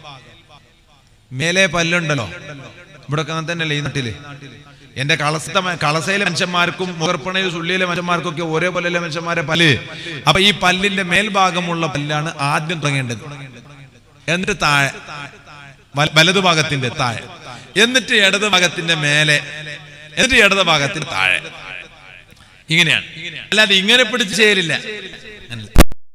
മേലെ പല്ലുണ്ടല്ലോ ഇവിടെ അങ്ങനെ തന്നെയല്ലേ ഈ നാട്ടില് എന്റെ കളസത്തെ മ- കളസയിലെ മനുഷ്യന്മാർക്കും മുഖർപ്പണയിൽ സുള്ളിയിലെ മനുഷ്യന്മാർക്കൊക്കെ ഒരേപോലെയുള്ള മനുഷ്യന്മാരെ പല്ല് അപ്പൊ ഈ പല്ലിന്റെ മേൽഭാഗമുള്ള പല്ലാണ് ആദ്യം തുടങ്ങേണ്ടത് എന്നിട്ട് താഴെ വല- വലതു ഭാഗത്തിന്റെ താഴെ എന്നിട്ട് ഇടത് ഭാഗത്തിന്റെ മേലെ എന്നിട്ട് ഇടത് ഭാഗത്തിന്റെ താഴെ ഇങ്ങനെയാണ് അല്ലാതെ ഇങ്ങനെ പിടിച്ച് ചേരില്ല അങ്ങനല്ല.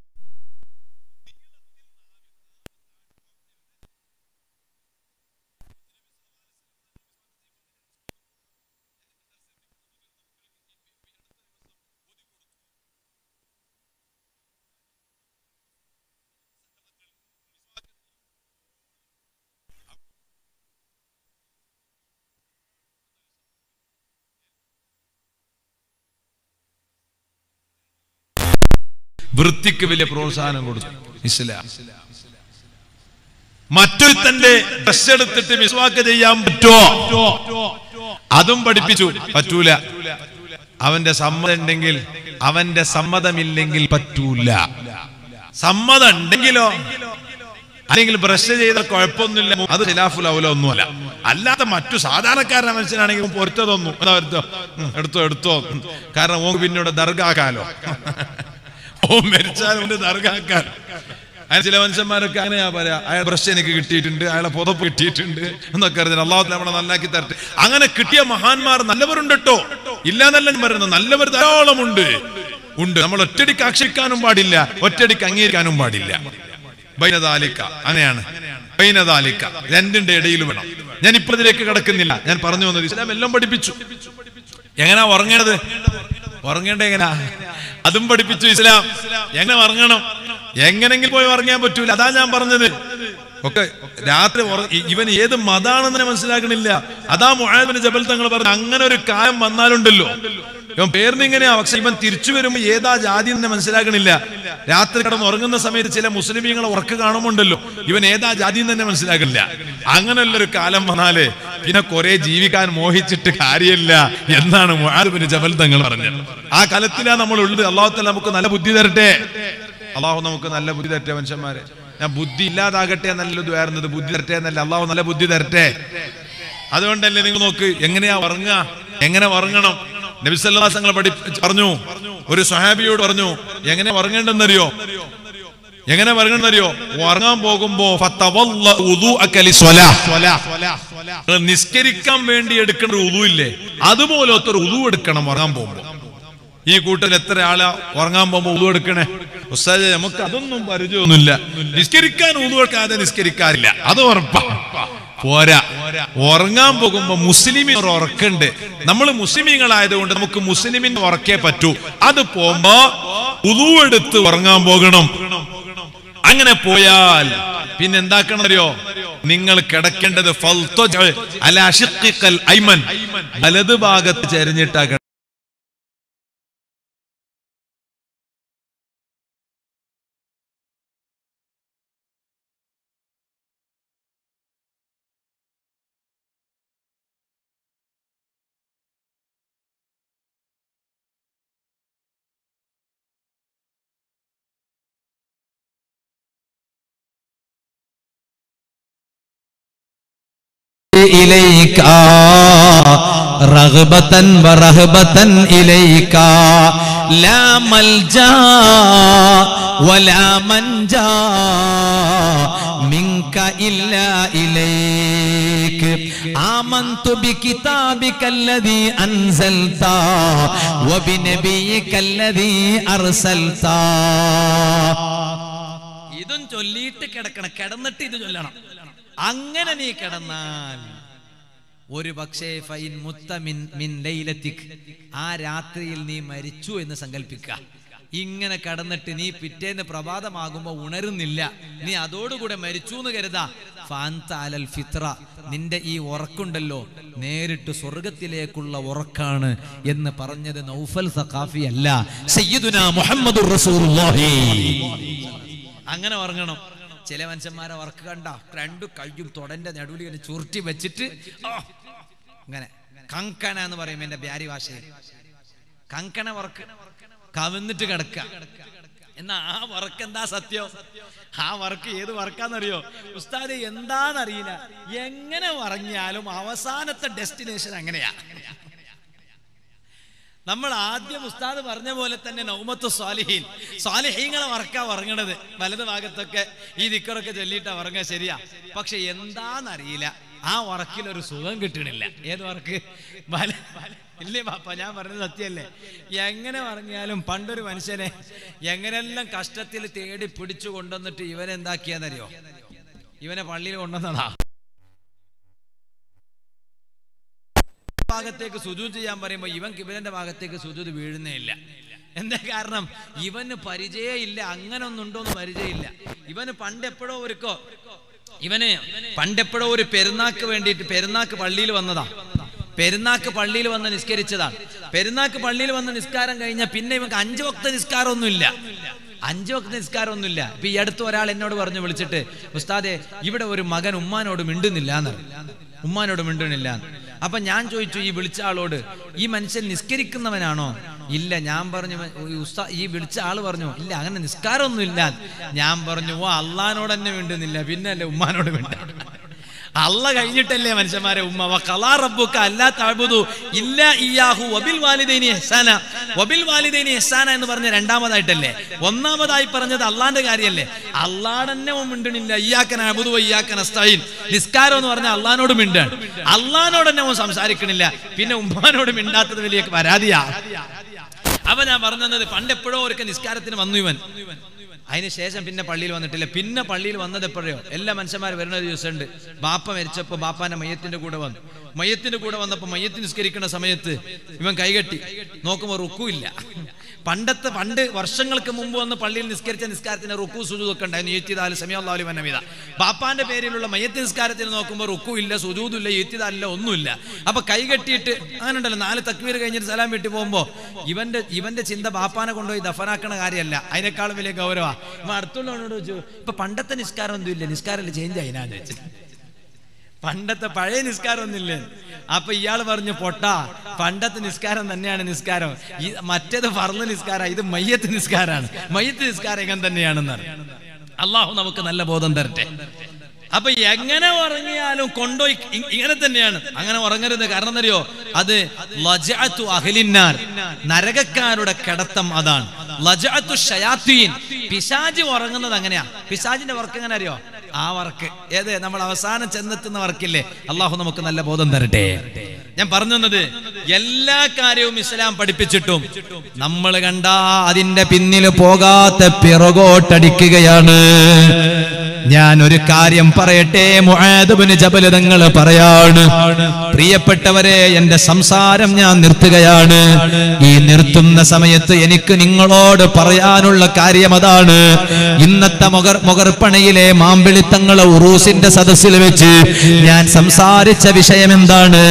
വൃത്തിക്ക് വലിയ പ്രോത്സാഹനം കൊടുത്തു ഇസ്ലാം മറ്റൊരു തന്റെ ഡ്രസ് എടുത്തിട്ട് മിസ്വാക്ക് ചെയ്യാൻ പറ്റുമോ അതും പഠിപ്പിച്ചു പറ്റൂല അവന്റെ സമ്മതം ഉണ്ടെങ്കിൽ അവന്റെ സമ്മതമില്ലെങ്കിൽ പറ്റൂല സമ്മതം ഉണ്ടെങ്കിലോ അല്ലെങ്കിൽ ബ്രഷ് ചെയ്ത കുഴപ്പമൊന്നുമില്ല അത് ഖിലാഫുൽ ഔല ഒന്നുമല്ല അല്ലാത്ത മറ്റു സാധാരണക്കാരനെ മനുഷ്യനാണെങ്കിൽ പൊരുത്തതൊന്നും എന്താ വരുത്തോ ഉം, എടുത്തോ എടുത്തോ ഉം. കാരണം ഓ പിന്നീട് ദർഗാക്കാലോ ഓ മരിച്ചാൽ ഓന്റെ ദർഗാക്കാൻ അതിന് ചില മനുഷ്യന്മാരൊക്കെ അങ്ങനെയാ പറയാ അയാൾ ബ്രഷ് എനിക്ക് കിട്ടിയിട്ടുണ്ട് അയാളെ പുതപ്പ് കിട്ടിയിട്ടുണ്ട് എന്നൊക്കെ അറിഞ്ഞാൽ അള്ളാഹു നമ്മളെ നന്നാക്കി തരട്ടെ അങ്ങനെ കിട്ടിയ മഹാന്മാർ നല്ലവരുണ്ട് കേട്ടോ ഇല്ലാന്നല്ല ഞാൻ പറയുന്നത് നല്ലവർ ധാരാളമുണ്ട് ഉണ്ട് നമ്മൾ ഒറ്റടിക്ക് ആക്ഷേപിക്കാനും പാടില്ല ഒറ്റടിക്ക് അംഗീകരിക്കാനും പാടില്ല ബൈനദാലിക്ക അങ്ങനെയാണ് ബൈനദാലിക്ക രണ്ടിന്റെ ഇടയിൽ വേണം ഞാൻ ഇപ്പൊ ഇതിലേക്ക് കിടക്കുന്നില്ല ഞാൻ പറഞ്ഞു വന്നത് ഇസ്ലാം എല്ലാം പഠിപ്പിച്ചു എങ്ങനെയാ ഉറങ്ങേണ്ടത് ഉറങ്ങേണ്ട എങ്ങനെയാ അതും പഠിപ്പിച്ചു ഇസ്ലാം എങ്ങനെ ഉറങ്ങണം എങ്ങനെങ്കിലും പോയി ഉറങ്ങാൻ പറ്റൂല അതാ ഞാൻ പറഞ്ഞത് ഒക്കെ രാത്രി ഉറ- ഇ- ഇവൻ ഏത് മതാണെന്ന് തന്നെ മനസ്സിലാക്കണില്ല അതാ മുഹാബിന് ജബൽ തങ്ങൾ പറഞ്ഞു അങ്ങനെ ഒരു കാലം വന്നാലുണ്ടല്ലോ ഇവൻ പേരിന് ഇങ്ങനെയാ പക്ഷെ ഇവൻ തിരിച്ചു വരുമ്പോ ഏതാ ജാതി എന്ന് മനസ്സിലാക്കണില്ല രാത്രി കിടന്ന് ഉറങ്ങുന്ന സമയത്ത് ചില മുസ്ലിമീങ്ങളെ ഉറക്ക് കാണുമുണ്ടല്ലോ ഇവൻ ഏതാ ജാതി എന്ന് തന്നെ മനസ്സിലാക്കണില്ല അങ്ങനെയുള്ളൊരു കാലം വന്നാല് പിന്നെ കുറെ ജീവിക്കാൻ മോഹിച്ചിട്ട് കാര്യമില്ല എന്നാണ് മുഹാബിന് ജബൽ തങ്ങൾ പറഞ്ഞത് ആ കാലത്തിലാ നമ്മൾ ഉള്ളത് അള്ളാഹുത്തല്ല നമുക്ക് നല്ല ബുദ്ധി തരട്ടെ അള്ളാഹു നമുക്ക് നല്ല ബുദ്ധി തരട്ടെ മനുഷ്യന്മാരെ ഞാൻ ബുദ്ധി ഇല്ലാതാകട്ടെ എന്നല്ല ദ്വാരുന്നത് ബുദ്ധി തരട്ടെ എന്നല്ല അള്ളാഹു നല്ല ബുദ്ധി തരട്ടെ അതുകൊണ്ടല്ലേ നിങ്ങൾ നോക്ക് എങ്ങനെയാ ഉറങ്ങുക എങ്ങനെ ഉറങ്ങണം നബിസല്ലാസങ്ങൾ പഠി പറഞ്ഞു ഒരു സ്വഹാബിയോട് പറഞ്ഞു എങ്ങനെ ഉറങ്ങേണ്ടെന്നറിയോ എങ്ങനെ ഉറങ്ങണമെന്നറിയോ ഉറങ്ങാൻ പോകുമ്പോ ഫത്തവല്ല ഉദുഅക ലിസ്വലാ. നിങ്ങൾ നിസ്കരിക്കാൻ വേണ്ടി എടുക്കേണ്ട ഒരു ഉദു ഇല്ലേ അതുപോലത്തെ ഒരു ഉദു എടുക്കണം ഉറങ്ങാൻ പോകുമ്പോ ഈ കൂട്ടത്തിൽ എത്ര ആളാ ഉറങ്ങാൻ പോകുമ്പോ ഉദു എടുക്കണേ ഉസ്താദേ നമുക്ക് അതൊന്നും പരിചയമൊന്നുമില്ല നിസ്കരിക്കാൻ ഉദു എടുക്കാതെ നിസ്കരിക്കാറില്ല അത് ഉറപ്പാ പോരാ ഉറങ്ങാൻ പോകുമ്പോ മുസ്ലിമിന് ഒരു ഉറക്കുണ്ട് നമ്മൾ മുസ്ലിമീങ്ങളായതുകൊണ്ട് നമുക്ക് മുസ്ലിമിന് ഉറക്കേ പറ്റൂ അത് പോകുമ്പോ ഉദു എടുത്ത് ഉറങ്ങാൻ പോകണം അങ്ങനെ പോയാൽ പിന്നെ എന്താക്കണം അറിയോ നിങ്ങൾ കിടക്കേണ്ടത് ഫൽത്വജ് അലാ ഷിഖിഖൽ ഐമൻ വലത് ഭാഗത്ത് ചെരിഞ്ഞിട്ടാ കിട- إليك رغبة ورهبة إليك لا ملجا ولا منجا منك إلا إليك آمنت بكتابك الذي أنزلت وبنبيك الذي أرسلت ഇതും ചൊല്ലിയിട്ട് കിടക്കണം കിടന്നിട്ട് ഇത് ചൊല്ലണം അങ്ങനെ നീ കിടന്നാൽ ഒരു പക്ഷേ ഫൈൻ മുത്ത മിൻ മിൻ ലൈലത്തിക് ആ രാത്രിയിൽ നീ മരിച്ചു എന്ന് സങ്കല്പിക്കുക ഇങ്ങനെ കടന്നിട്ട് നീ പിറ്റേന്ന് പ്രഭാതമാകുമ്പോൾ ഉണരുന്നില്ല നീ അതോടുകൂടെ മരിച്ചു എന്ന് കരുതാ ഫാൻത അലൽ ഫിത്ര നിന്റെ ഈ ഉറക്കുണ്ടല്ലോ നേരിട്ട് സ്വർഗത്തിലേക്കുള്ള ഉറക്കാണ് എന്ന് പറഞ്ഞത് നൗഫൽ സഖാഫി അല്ല സയ്യിദുന മുഹമ്മദുർ റസൂലുള്ളാഹി അങ്ങനെ ഉറങ്ങണം ചില മനുഷ്യന്മാരെ വർക്ക് കണ്ട രണ്ടു കയ്യും തൊടന്റെ നടുവിൽ ഇങ്ങനെ ചുരുട്ടി വെച്ചിട്ട് ആ, ഇങ്ങനെ കങ്കണ എന്ന് പറയും എന്റെ ബ്യാരി ഭാഷയിൽ കങ്കണ വർക്ക് കവിന്നിട്ട് കിടക്ക എന്നാ ആ വർക്ക് എന്താ സത്യം ആ വർക്ക് ഏത് വർക്കാന്നറിയോ ഉസ്താദ് എന്താന്നറിയില്ല എങ്ങനെ പറഞ്ഞാലും അവസാനത്തെ ഡെസ്റ്റിനേഷൻ അങ്ങനെയാ നമ്മൾ ആദ്യം ഉസ്താദ് പറഞ്ഞ പോലെ തന്നെ നൗമത്ത് സ്വാലിഹീൻ സ്വാലിഹീങ്ങളെ വർക്കാ ഉറങ്ങണത് വലത് ഭാഗത്തൊക്കെ ഈ ദിക്കറൊക്കെ ചൊല്ലിയിട്ടാ ഉറങ്ങുക ശരിയാ പക്ഷെ എന്താന്നറിയില്ല ആ വർക്കിൽ ഒരു സുഖം കിട്ടണില്ല ഏത് വർക്ക് വല ഇല്ലേ പാപ്പ ഞാൻ പറഞ്ഞത് സത്യല്ലേ എങ്ങനെ പറഞ്ഞാലും പണ്ടൊരു മനുഷ്യനെ എങ്ങനെല്ലാം കഷ്ടത്തിൽ തേടി പിടിച്ചു കൊണ്ടുവന്നിട്ട് ഇവനെന്താക്കിയാന്നറിയോ ഇവനെ പള്ളിയിൽ കൊണ്ടുവന്നതാ ഭാഗത്തേക്ക് സുജൂത് ചെയ്യാൻ പറയുമ്പോൾ ഇവൻ ഇവന്റെ ഭാഗത്തേക്ക് സുജൂത് വീഴുന്നേ ഇല്ല എന്താ കാരണം ഇവന് പരിചയമില്ല അങ്ങനെ ഒന്നുണ്ടോ എന്ന് പരിചയമില്ല ഇവന് പണ്ടെപ്പോഴോ ഒരുക്കോ ഇവന് പണ്ടെപ്പോഴോ ഒരു പെരുന്നാക്ക് വേണ്ടിയിട്ട് പെരുന്നാക്ക് പള്ളിയിൽ വന്നതാ പെരുന്നാക്ക് പള്ളിയിൽ വന്ന് നിസ്കരിച്ചതാണ് പെരുന്നാക്ക് പള്ളിയിൽ വന്ന് നിസ്കാരം കഴിഞ്ഞാൽ പിന്നെ ഇവർക്ക് അഞ്ചു വക്ത നിസ്കാരമൊന്നുമില്ല അഞ്ചു വക്ത നിസ്കാരമൊന്നുമില്ല ഇപ്പൊ ഈ അടുത്ത് ഒരാൾ എന്നോട് പറഞ്ഞു വിളിച്ചിട്ട് ഉസ്താദെ ഇവിടെ ഒരു മകൻ ഉമ്മാനോട് മിണ്ടുന്നില്ല എന്ന് ഉമ്മാനോട് മിണ്ടണില്ല അപ്പൊ ഞാൻ ചോദിച്ചു ഈ വിളിച്ച ആളോട് ഈ മനുഷ്യൻ നിസ്കരിക്കുന്നവനാണോ ഇല്ല ഞാൻ പറഞ്ഞു ഈ ഉസ്താ ഈ വിളിച്ച ആള് പറഞ്ഞു ഇല്ല അങ്ങനെ നിസ്കാരമൊന്നും ഇല്ല ഞാൻ പറഞ്ഞു ഓ അള്ളഹാനോട് തന്നെ മിണ്ടുന്നില്ല പിന്നെ അല്ലേ ഉമ്മാനോട് മിണ്ട അള്ള കഴിഞ്ഞിട്ടല്ലേ മനുഷ്യന്മാരെ ഉമ്മ വഖലാ റബ്ബുക അല്ലാ തഅബുദു ഇല്ലാ ഇയ്യാഹു വബിൽ വാലിദൈനി ഇഹ്സാന വബിൽ വാലിദൈനി ഇഹ്സാന എന്ന് പറഞ്ഞ രണ്ടാമതായിട്ടല്ലേ ഒന്നാമതായി പറഞ്ഞത് അള്ളാന്റെ കാര്യല്ലേ അള്ളാടന്നെ മിണ്ടണില്ല ഇയ്യാക്കൻ അബുദു ഇയ്യാക്കൻ അസ്തഈൻ നിസ്കാരം എന്ന് പറഞ്ഞാൽ അള്ളഹാനോട് മിണ്ടാണ് അള്ളഹാനോട് തന്നെ അവൻ സംസാരിക്കണില്ല പിന്നെ ഉമ്മാനോട് മിണ്ടാത്തത് വലിയ പരാതിയാ അപ്പൊ ഞാൻ പറഞ്ഞത് പണ്ട് എപ്പോഴോ ഒരു നിസ്കാരത്തിന് വന്നു ഇവൻ അതിന് ശേഷം പിന്നെ പള്ളിയിൽ വന്നിട്ടില്ല പിന്നെ പള്ളിയിൽ വന്നത് എപ്പോഴോ എല്ലാ മനുഷ്യന്മാർ വരുന്ന ഒരു ദിവസമുണ്ട് ബാപ്പ മരിച്ചപ്പോൾ ബാപ്പാന്റെ മയ്യത്തിന്റെ കൂടെ വന്നു മയ്യത്തിന്റെ കൂടെ വന്നപ്പോൾ മയ്യത്ത് നിസ്കരിക്കുന്ന സമയത്ത് ഇവൻ കൈകെട്ടി നോക്കുമ്പോൾ റുക്കുമില്ല പണ്ടത്തെ പണ്ട് വർഷങ്ങൾക്ക് മുമ്പ് വന്ന് പള്ളിയിൽ നിസ്കരിച്ച നിസ്കാരത്തിന് റുക്കു സുജൂദൊക്കെ ഉണ്ടായിരുന്നു ഈത്തിദാല് സമയല്ലാലി വനമിത ബാപ്പാന്റെ പേരിലുള്ള മയ്യത്ത് നിസ്കാരത്തിന് നോക്കുമ്പോൾ റുക്കു ഇല്ല സുജൂദില്ല ഈത്തിദാലില്ല ഒന്നുമില്ല അപ്പൊ കൈകെട്ടിയിട്ട് അങ്ങനെ ഉണ്ടല്ലോ നാല് തക്വീർ കഴിഞ്ഞിട്ട് സലാം വീട്ടി പോകുമ്പോ ഇവന്റെ ഇവന്റെ ചിന്ത ബാപ്പാനെ കൊണ്ടുപോയി ദഫനാക്കണ കാര്യമല്ല അതിനേക്കാളും വലിയ ഗൗരവ അപ്പൊ അടുത്തുള്ളവനോട് ചോദിച്ചു ഇപ്പൊ പണ്ടത്തെ നിസ്കാരം ഒന്നും ഇല്ല നിസ്കാരം ചേഞ്ച് ആയിനാന്ന് വെച്ചു പണ്ടത്തെ പഴയ നിസ്കാരം ഒന്നില്ലേ അപ്പൊ ഇയാൾ പറഞ്ഞു പൊട്ടാ പണ്ടത്തെ നിസ്കാരം തന്നെയാണ് നിസ്കാരം ഈ മറ്റേത് ഫർള് നിസ്കാരം ഇത് മയ്യത്ത് നിസ്കാരാണ് മയ്യത്ത് നിസ്കാരം ഇങ്ങനെ തന്നെയാണെന്ന് അള്ളാഹു നമുക്ക് നല്ല ബോധം തരട്ടെ അപ്പൊ എങ്ങനെ ഉറങ്ങിയാലും കൊണ്ടുപോയി ഇ- ഇങ്ങനെ തന്നെയാണ് അങ്ങനെ ഉറങ്ങരുത് കാരണം എന്തറിയോ അത് ലജഅത്തു അഹ്ലിന്നാർ നരകക്കാരുടെ കിടത്തം അതാണ് ലജഅത്തു ഷയാത്തീൻ പിശാജ് ഉറങ്ങുന്നത് അങ്ങനെയാ പിശാജിന്റെ വർക്ക് എങ്ങനെ അറിയോ ആ വർക്ക് ഏത് നമ്മൾ അവസാനം ചെന്നെത്തുന്ന വർക്കില്ലേ അള്ളാഹു നമുക്ക് നല്ല ബോധം തരട്ടെ ഞാൻ പറഞ്ഞു തന്നത് എല്ലാ കാര്യവും ഇസ്ലാം പഠിപ്പിച്ചിട്ടും നമ്മൾ കണ്ട അതിന്റെ പിന്നിൽ പോകാത്ത പിറകോട്ടടിക്കുകയാണ് ഞാൻ ഒരു കാര്യം പറയട്ടെ മുആദുബിന് ജബൽ തങ്ങൾ പറയാണ് പ്രിയപ്പെട്ടവരെ എന്റെ സംസാരം ഞാൻ നിർത്തുകയാണ് ഈ നിർത്തുന്ന സമയത്ത് എനിക്ക് നിങ്ങളോട് പറയാനുള്ള കാര്യം അതാണ് ഇന്നത്തെ മുഗർ മുഗർപ്പണയിലെ മാമ്പിളിത്തങ്ങളെ ഉറൂസിന്റെ സദസ്സിൽ വെച്ച് ഞാൻ സംസാരിച്ച വിഷയം എന്താണ്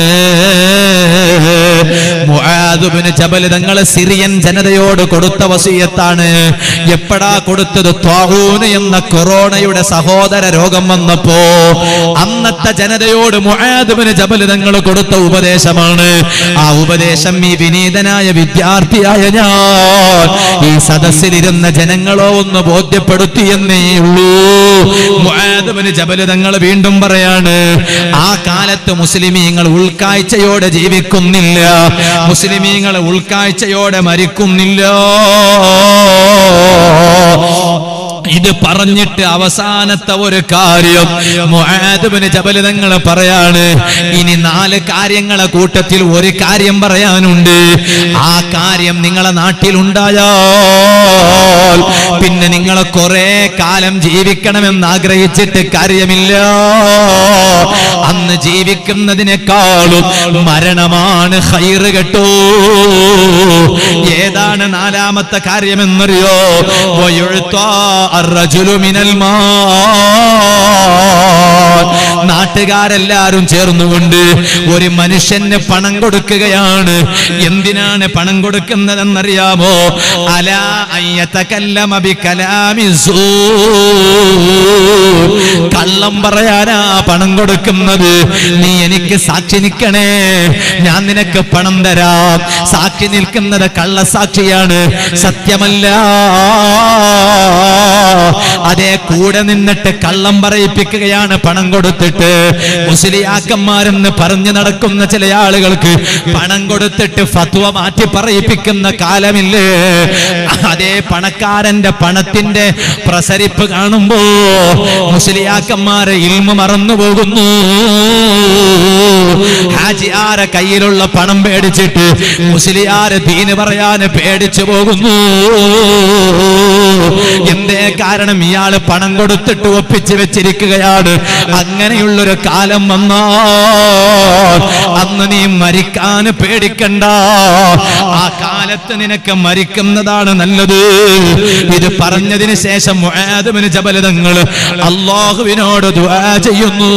മുആദുബിന് ജബൽ തങ്ങൾ സിറിയൻ ജനതയോട് കൊടുത്ത വസീയത്താണ് എപ്പോഴാ കൊടുത്തത് ത്വാഹൂന് എന്ന കൊറോണയുടെ സഹോദര രോഗം വന്നപ്പോ അന്നത്തെ ജനതയോട് മുആദുബിന് ജബൽ തങ്ങൾ കൊടുത്ത ഉപദേശമാണ് ആ ഉപദേശം ഈ വിനീതനായ വിദ്യാർത്ഥിയായ ഞാൻ ഈ സദസ്സിലിരുന്ന ജനങ്ങളോ ഒന്ന് ബോധ്യപ്പെടുത്തിയെന്നേ ഉള്ളൂ മുആദുബിന് ജബൽ തങ്ങൾ വീണ്ടും പറയാണ് ആ കാലത്ത് മുസ്ലിമീങ്ങൾ ഉൾക്കാഴ്ചയോടെ ജീവിക്കുന്നില്ല മുസ്ലിമീങ്ങൾ ഉൾക്കാഴ്ചയോടെ മരിക്കുന്നില്ല ഇത് പറഞ്ഞിട്ട് അവസാനത്തെ ഒരു കാര്യം മുആദുബിന് ജബൽ തങ്ങൾ പറയാണ് ഇനി നാല് കാര്യങ്ങളെ കൂട്ടത്തിൽ ഒരു കാര്യം പറയാനുണ്ട് ആ കാര്യം നിങ്ങളെ നാട്ടിലുണ്ടായാൽ പിന്നെ നിങ്ങളെ കുറെ കാലം ജീവിക്കണമെന്ന് ആഗ്രഹിച്ചിട്ട് കാര്യമില്ല അന്ന് ജീവിക്കുന്നതിനേക്കാളും മരണമാണ് ഹൈറ് കേട്ടോ ഏതാണ് നാലാമത്തെ കാര്യമെന്നറിയോ വയുഴ്ത്താ അർറജുലു മിനൽ മാൽ. നാട്ടുകാരെല്ലാരും ചേർന്നുകൊണ്ട് ഒരു മനുഷ്യന് പണം കൊടുക്കുകയാണ് എന്തിനാണ് പണം കൊടുക്കുന്നതെന്നറിയാമോ അല അയ്യത്തക്കല്ലമ ബികലാമി സൂ. കള്ളം പറയാനാ പണം കൊടുക്കുന്നത് നീ എനിക്ക് സാക്ഷി നിൽക്കണേ ഞാൻ നിനക്ക് പണം തരാം സാക്ഷി നിൽക്കുന്നത് കള്ളസാക്ഷിയാണ് സത്യമല്ല അതേ കൂടെ നിന്നിട്ട് കള്ളം പറയിപ്പിക്കുകയാണ് പണം കൊടുത്തിട്ട് മുസ്ലിയാക്കന്മാരെന്ന് പറഞ്ഞു നടക്കുന്ന ചില ആളുകൾക്ക് പണം കൊടുത്തിട്ട് ഫത്വ മാറ്റി പറയിപ്പിക്കുന്ന കാലമില്ലേ അതേ പണക്കാരന്റെ പണത്തിന്റെ പ്രസരിപ്പ് കാണുമ്പോ മുസ്ലിയാക്കന്മാരെ ഇൽമ മറന്നു പോകുന്നു ഹാജിയാരെ കയ്യിലുള്ള പണം പേടിച്ചിട്ട് മുസ്ലിയാര് ദീന് പറയാന് പേടിച്ചു പോകുന്നു എന്തേ കാരണം ഇയാള് പണം കൊടുത്തിട്ട് ഒപ്പിച്ച് വെച്ചിരിക്കുകയാണ് അങ്ങനെയുള്ളൊരു കാലം വന്നാൽ അന്ന് നീ മരിക്കാൻ പേടിക്കണ്ട ആ കാലത്ത് നിനക്ക് മരിക്കുന്നതാണ് നല്ലത് ഇത് പറഞ്ഞതിന് ശേഷം മുആദുബിന് ജബലതങ്ങൾ അള്ളാഹുവിനോട് ദുആ ചെയ്യുന്നു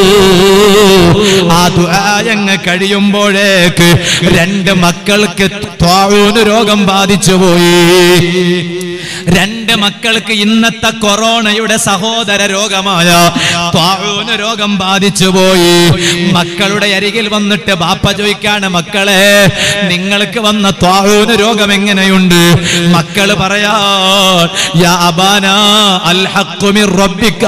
ആ ദുആ അങ്ങ് കഴിയുമ്പോഴേക്ക് രണ്ട് മക്കൾക്ക് ത്വാഴൂന് രോഗം ബാധിച്ചു പോയി രണ്ട് മക്കൾക്ക് ഇന്നത്തെ കൊറോണയുടെ സഹോദര രോഗമായ ത്വാഴൂന് രോഗം ബാധിച്ചു പോയി മക്കളുടെ അരികിൽ വന്നിട്ട് ബാപ്പ ചോദിക്കാണ് മക്കളെ നിങ്ങൾക്ക് വന്ന ത്വാഴൂന് രോഗം എങ്ങനെയുണ്ട് മക്കള് പറയാ യാ അബാന അൽ ഹഖ്ഖു മിർ റബ്ബിക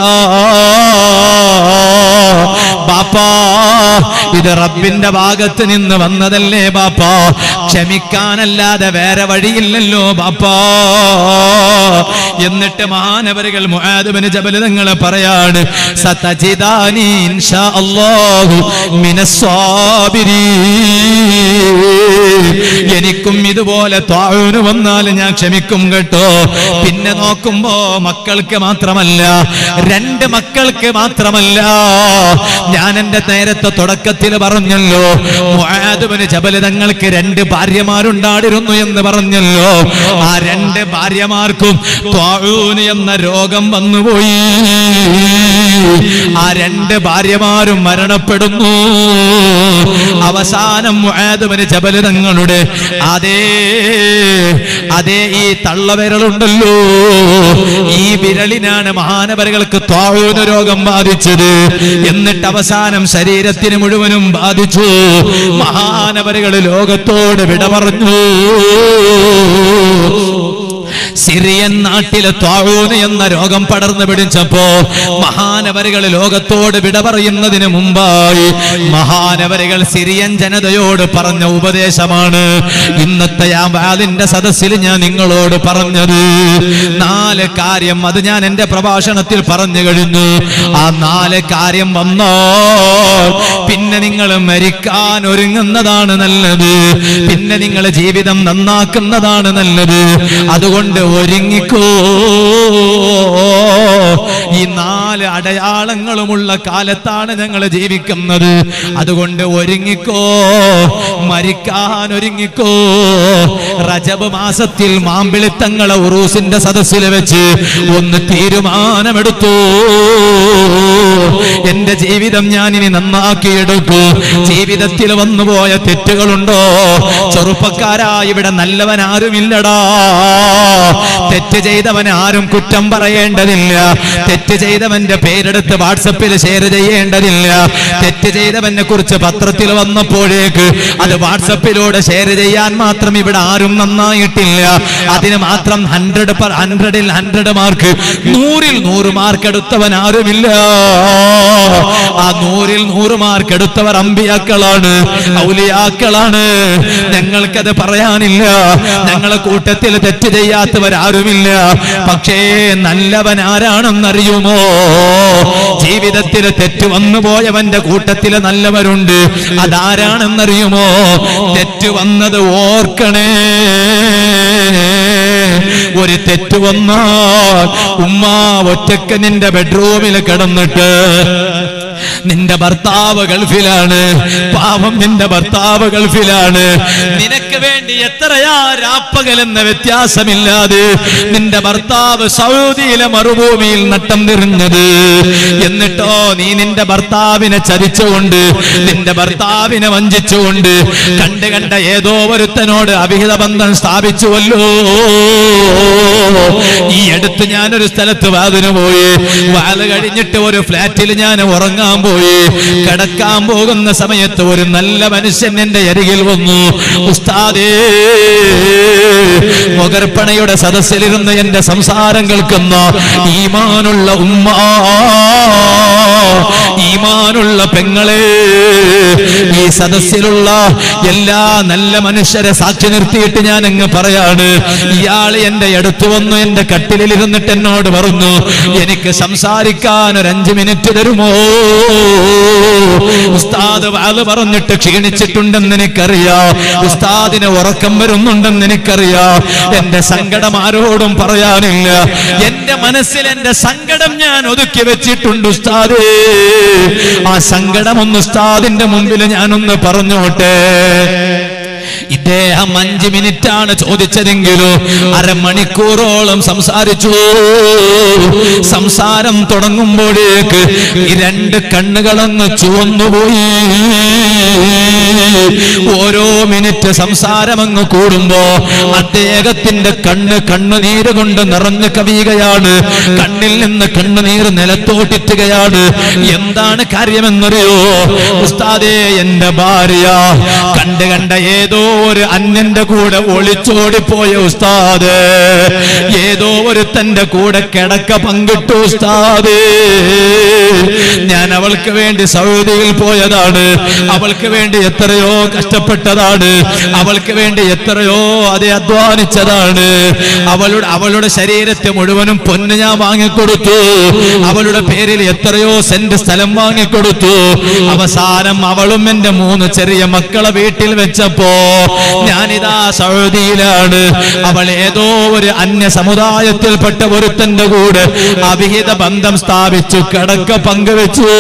ബാപ്പാ ഇത് റബ്ബിന്റെ ഭാഗത്ത് നിന്ന് വന്നതല്ലേ ബാപ്പാ ക്ഷമിക്കാനല്ലാതെ വേറെ വഴിയില്ലല്ലോ ബാപ്പാ എന്നിട്ട് മാനവരുകൾ മുആദുബിന് ജബൽ തങ്ങൾ പറയാണ് സതജിദാനി ഇൻഷാ അല്ലാഹു മിനസ്സാബിരീൻ എനിക്കും ഇതുപോലെ താഴ്ന്നു വന്നാൽ ഞാൻ ക്ഷമിക്കും കേട്ടോ പിന്നെ നോക്കുമ്പോ മക്കൾക്ക് മാത്രമല്ല രണ്ട് മക്കൾക്ക് മാത്രമല്ല ഞാൻ എന്റെ നേരത്തെ തുടക്കത്തിൽ പറഞ്ഞല്ലോ മുആദുബിന് ജബല് തങ്ങൾക്ക് രണ്ട് ഭാര്യമാരുണ്ടായിരുന്നു എന്ന് പറഞ്ഞല്ലോ ആ രണ്ട് ഭാര്യമാർക്കും ത്വാഊന് എന്ന രോഗം വന്നുപോയി ആ രണ്ട് ഭാര്യമാരും മരണപ്പെടുന്നു അവസാനം മുആദുബിന് ജബല് തങ്ങളുടെ അതേ അതേ ഈ തള്ളവിരലുണ്ടല്ലോ ഈ വിരലിനാണ് മഹാനവരകൾക്ക് ത്വാഴൂന് രോഗം ബാധിച്ചത് എന്നിട്ട് അവസാനം ശരീരത്തിന് മുഴുവനും ബാധിച്ചു മഹാനവരകൾ ലോകത്തോട് വിട പറഞ്ഞു സിറിയൻ നാട്ടിലെ ത്വാഴൂന് എന്ന രോഗം പടർന്നു പിടിച്ചപ്പോ മഹാനവരുകൾ ലോകത്തോട് വിട പറയുന്നതിന് മുമ്പായി മഹാനവരുകൾ സിറിയൻ ജനതയോട് പറഞ്ഞ ഉപദേശമാണ് ഇന്നത്തെ ആ വാതിന്റെ സദസ്സിൽ ഞാൻ നിങ്ങളോട് പറഞ്ഞത് നാല് കാര്യം അത് ഞാൻ എന്റെ പ്രഭാഷണത്തിൽ പറഞ്ഞു കഴിഞ്ഞു ആ നാല് കാര്യം വന്നോ പിന്നെ നിങ്ങൾ മരിക്കാൻ ഒരുങ്ങുന്നതാണ് നല്ലത് പിന്നെ നിങ്ങൾ ജീവിതം നന്നാക്കുന്നതാണ് നല്ലത് അതുകൊണ്ട് ഒരുങ്ങിക്കോ ഈ നാല് അടയാളങ്ങളുമുള്ള കാലത്താണ് ഞങ്ങൾ ജീവിക്കുന്നത് അതുകൊണ്ട് ഒരുങ്ങിക്കോ മരിക്കാൻ ഒരുങ്ങിക്കോ റജബ് മാസത്തിൽ മാമ്പിളിത്തങ്ങളെ ഉറൂസിന്റെ സദസ്സിൽ വെച്ച് ഒന്ന് തീരുമാനമെടുത്തു എന്റെ ജീവിതം ഞാൻ ഇനി നന്നാക്കിയെടുക്കൂ ജീവിതത്തിൽ വന്നുപോയ തെറ്റുകളുണ്ടോ ചെറുപ്പക്കാരാ ഇവിടെ നല്ലവൻ ആരുമില്ലടാ തെറ്റ് ചെയ്തവൻ ആരും കുറ്റം പറയേണ്ടതില്ല തെറ്റ് ചെയ്തവന്റെ പേരെടുത്ത് വാട്സപ്പിൽ ഷെയർ ചെയ്യേണ്ടതില്ല തെറ്റ് ചെയ്തവനെ കുറിച്ച് പത്രത്തിൽ വന്നപ്പോഴേക്ക് അത് വാട്സപ്പിലൂടെ ഷെയർ ചെയ്യാൻ മാത്രം ഇവിടെ ആരും നന്നായിട്ടില്ല അതിന് മാത്രം ഹൺഡ്രഡ് പെർ ഹൺഡ്രഡിൽ ഹൺഡ്രഡ് മാർക്ക് നൂറിൽ നൂറ് മാർക്ക് എടുത്തവൻ ആരുമില്ല ആ നൂറിൽ നൂറ് മാർക്ക് എടുത്തവർ അമ്പിയാക്കളാണ് ഔലിയാക്കളാണ് ഞങ്ങൾക്കത് പറയാനില്ല ഞങ്ങളെ കൂട്ടത്തിൽ തെറ്റ് ചെയ്യാത്തവരാരുമില്ല പക്ഷേ നല്ലവൻ ആരാണെന്നറിയുമോ ജീവിതത്തിൽ തെറ്റ് വന്നു പോയവന്റെ കൂട്ടത്തിൽ നല്ലവരുണ്ട് അതാരാണെന്നറിയുമോ തെറ്റ് വന്നത് ഓർക്കണേ ഒരു തെറ്റ് വന്നാൽ ഉമ്മ ഒറ്റക്ക് നിന്റെ ബെഡ്റൂമിൽ കിടന്നിട്ട് നിന്റെ ഭർത്താവ് ഗൾഫിലാണ് പാവം നിന്റെ ഭർത്താവ് ഗൾഫിലാണ് നിനക്ക് വേണ്ടി എത്രയാ രാപ്പകലെന്ന വ്യത്യാസമില്ലാതെ നിന്റെ ഭർത്താവ് സൗദിയിലെ മറുഭൂമിയിൽ നട്ടം നിറഞ്ഞത് എന്നിട്ടോ നീ നിന്റെ ഭർത്താവിനെ ചതിച്ചുകൊണ്ട് നിന്റെ ഭർത്താവിനെ വഞ്ചിച്ചുകൊണ്ട് കണ്ട് കണ്ട ഏതോ ഒരുത്തനോട് അവിഹിത ബന്ധം സ്ഥാപിച്ചുവല്ലോ ഈ അടുത്ത് ഞാനൊരു സ്ഥലത്ത് വാതിന് പോയി വാല് കഴിഞ്ഞിട്ട് ഒരു ഫ്ലാറ്റിൽ ഞാൻ ഉറങ്ങാൻ പോയി കിടക്കാൻ പോകുന്ന സമയത്ത് ഒരു നല്ല മനുഷ്യൻ എന്റെ അരികിൽ വന്നു ഉസ്താദേ മുകർപ്പണയുടെ സദസ്സിലിരുന്ന് എന്റെ സംസാരം കേൾക്കുന്ന ഈമാനുള്ള ഉമ്മ ഈമാനുള്ള പെങ്ങളെ ഈ സദസ്സിലുള്ള എല്ലാ നല്ല മനുഷ്യരെ സാക്ഷി നിർത്തിയിട്ട് ഞാൻ അങ്ങ് പറയാണ് ഇയാൾ എന്റെ അടുത്ത് വന്നു എന്റെ കട്ടിലിൽ ഇരുന്നിട്ട് എന്നോട് പറഞ്ഞു എനിക്ക് സംസാരിക്കാൻ ഒരു അഞ്ചു മിനിറ്റ് തരുമോ ഉസ്താദ് വാല് പറഞ്ഞിട്ട് ക്ഷീണിച്ചിട്ടുണ്ടെന്ന് എനിക്കറിയാം ഉസ്താദിന് ഉറക്കം വരുന്നുണ്ടെന്ന് എനിക്കറിയാം എന്റെ സങ്കടം ആരോടും പറയാനില്ല എന്റെ മനസ്സിൽ എന്റെ സങ്കടം ഞാൻ ഒതുക്കി വെച്ചിട്ടുണ്ട് ഉസ്താദേ ആ സങ്കടം ഒന്ന് ഉസ്താദിന്റെ മുമ്പിൽ ഞാനൊന്ന് പറഞ്ഞോട്ടെ ഇദ്ദേഹം അഞ്ച് മിനിറ്റ് ആണ് ചോദിച്ചതെങ്കിലോ അരമണിക്കൂറോളം സംസാരിച്ചു സംസാരം തുടങ്ങുമ്പോഴേക്ക് ഈ രണ്ട് കണ്ണുകളങ്ങ് ചുവന്നുപോയി ഓരോ മിനിറ്റ് പോയിട്ട് സംസാരമങ്ങ് കൂടുമ്പോ അദ്ദേഹത്തിന്റെ കണ്ണ് കണ്ണുനീര് കൊണ്ട് നിറഞ്ഞു കവിയുകയാണ് കണ്ണിൽ നിന്ന് കണ്ണുനീര് നിലത്തോട്ടിറ്റുകയാണ് എന്താണ് കാര്യമെന്നറിയോ ഉസ്താദേ എന്റെ ഭാര്യ കണ്ട് കണ്ട ഏതോ ഒരു അന്യന്റെ കൂടെ ഒളിച്ചോടിപ്പോയ ഉസ്താദ് ഏതോ ഒരു തന്റെ കൂടെ കിടക്ക പങ്കിട്ടു ഉസ്താദ് ഞാൻ അവൾക്ക് വേണ്ടി സൗദിയിൽ പോയതാണ് അവൾക്ക് വേണ്ടി എത്രയോ കഷ്ടപ്പെട്ടതാണ് അവൾക്ക് വേണ്ടി എത്രയോ അതെ അധ്വാനിച്ചതാണ് അവളുടെ അവളുടെ ശരീരത്തെ മുഴുവനും പൊന്ന് ഞാൻ വാങ്ങിക്കൊടുത്തു അവളുടെ പേരിൽ എത്രയോ സെന്റ് സ്ഥലം വാങ്ങിക്കൊടുത്തു അവസാനം അവളും എന്റെ മൂന്ന് ചെറിയ മക്കളെ വീട്ടിൽ വെച്ചപ്പോ ഞാനിതാ സൗദിയിലാണ് അവൾ ഏതോ ഒരു അന്യ സമുദായത്തിൽപ്പെട്ട ഒരുത്തന്റെ കൂടെ അവിഹിത ബന്ധം സ്ഥാപിച്ചു കിടക്ക പങ്കുവെച്ചു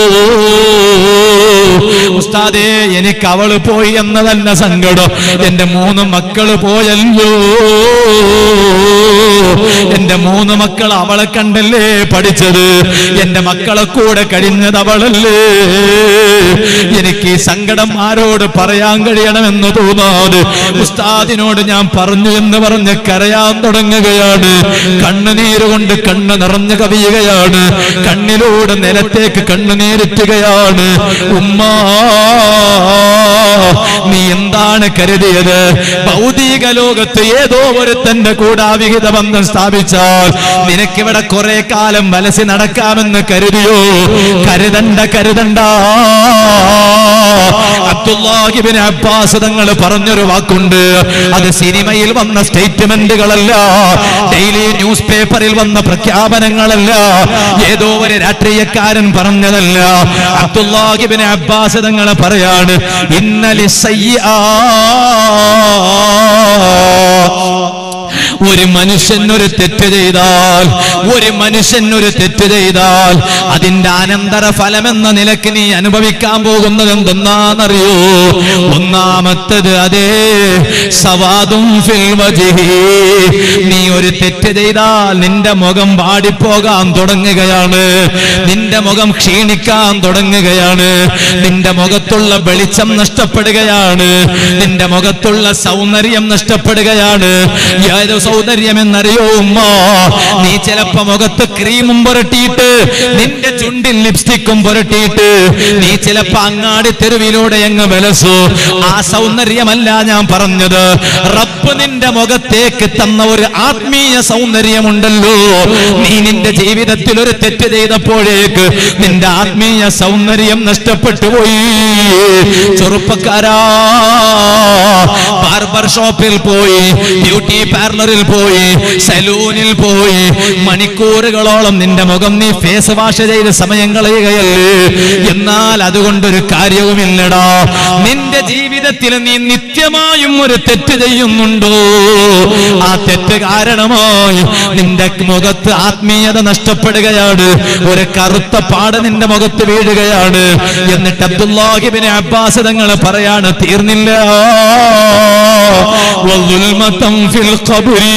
ഉസ്താദേ എനിക്ക് അവള് പോയി എന്ന തന്നെ സങ്കടം എന്റെ മൂന്ന് മക്കള് പോയല്ലോ എന്റെ മൂന്ന് മക്കൾ അവളെ കണ്ടല്ലേ പഠിച്ചത് എന്റെ മക്കളെ കൂടെ കഴിഞ്ഞത് അവളല്ലേ എനിക്ക് ഈ സങ്കടം ആരോട് പറയാൻ കഴിയണമെന്ന് തോന്നാതെ ഉസ്താദിനോട് ഞാൻ പറഞ്ഞു എന്ന് പറഞ്ഞ് കരയാൻ തുടങ്ങുകയാണ് കണ്ണുനീര് കൊണ്ട് കണ്ണ് നിറഞ്ഞു കവിയുകയാണ് കണ്ണിലൂടെ നിലത്തേക്ക് കണ്ണുനീരുറ്റുകയാണ് ഉമ്മ നീ എന്താണ് കരുതിയത് ഭൗതിക ലോകത്ത് ഏതോ ഒരുത്തന്റെ കൂടെ അവിഹിത ബന്ധം സ്ഥാപിച്ചാൽ നിനക്കിവിടെ കുറെ കാലം വലസി നടക്കാമെന്ന് കരുതിയോ കരുതണ്ട കരുതണ്ട അബ്ദുല്ലാഹിബിന് അബ്ബാസ് തങ്ങൾ പറഞ്ഞൊരു വാക്കുണ്ട് അത് സിനിമയിൽ വന്ന സ്റ്റേറ്റ്മെന്റുകളല്ല ഡെയിലി ന്യൂസ് പേപ്പറിൽ വന്ന പ്രഖ്യാപനങ്ങളല്ല ഏതോ ഒരു രാഷ്ട്രീയക്കാരൻ പറഞ്ഞതല്ല അബ്ദുല്ലാഹിബിന് അബ്ബാസ് തങ്ങൾ പറയാണ് ഇന്നലെ ഒരു മനുഷ്യൻ ഒരു തെറ്റ് ചെയ്താൽ ഒരു മനുഷ്യൻ ഒരു തെറ്റ് ചെയ്താൽ അതിന്റെ അനന്തര ഫലം എന്ന നിലക്ക് നീ അനുഭവിക്കാൻ പോകുന്നത് എന്തെന്നാന്നറിയോ ഒന്നാമത്തത് അതേ സവാദും ഫിൽ വജ്ഹി. നീ ഒരു തെറ്റ് ചെയ്താൽ നിന്റെ മുഖം വാടിപ്പോകാൻ തുടങ്ങുകയാണ് നിന്റെ മുഖം ക്ഷീണിക്കാൻ തുടങ്ങുകയാണ് നിന്റെ മുഖത്തുള്ള വെളിച്ചം നഷ്ടപ്പെടുകയാണ് നിന്റെ മുഖത്തുള്ള സൗന്ദര്യം നഷ്ടപ്പെടുകയാണ് ഏത് സൗന്ദര്യം എന്നറിയോ ഉമ്മ നീ ചിലപ്പോ മുഖത്ത് ക്രീമും പുരട്ടിയിട്ട് നിന്റെ ചുണ്ടിൽ ലിപ്സ്റ്റിക്കും പുരട്ടിയിട്ട് നീ ചിലപ്പോ അങ്ങാടി തെരുവിലൂടെ അങ്ങ് വിലസു ആ സൗന്ദര്യമല്ല ഞാൻ പറഞ്ഞത് റബ്ബ് നിന്റെ മുഖത്തേക്ക് തന്ന ഒരു ആത്മീയ സൗന്ദര്യമുണ്ടല്ലോ നീ നിന്റെ ജീവിതത്തിൽ ഒരു തെറ്റ് ചെയ്തപ്പോഴേക്ക് നിന്റെ ആത്മീയ സൗന്ദര്യം നഷ്ടപ്പെട്ടു പോയി ചെറുപ്പക്കാരാ ബാർബർ ഷോപ്പിൽ പോയി ബ്യൂട്ടി പാർലറിൽ പോയി സലൂണിൽ പോയി മണിക്കൂറുകളോളം നിന്റെ മുഖം നീ ഫേസ് വാഷ് ചെയ്ത് സമയം കളയുകയല്ലേ എന്നാൽ അതുകൊണ്ടൊരു കാര്യവുമില്ലടാ നിന്റെ ജീവിതത്തിൽ നീ നിത്യമായും ഒരു തെറ്റ് ചെയ്യുന്നുണ്ടോ ആ തെറ്റ് കാരണമായി നിന്റെ മുഖത്ത് ആത്മീയത നഷ്ടപ്പെടുകയാണ് ഒരു കറുത്ത പാട് നിന്റെ മുഖത്ത് വീഴുകയാണ് എന്നിട്ട് അബ്ദുല്ലാഹിബിന് അബ്ബാസ് തങ്ങൾ പറയാണ് തീർന്നില്ല വളുൽമതം ഫിൽ ഖബരി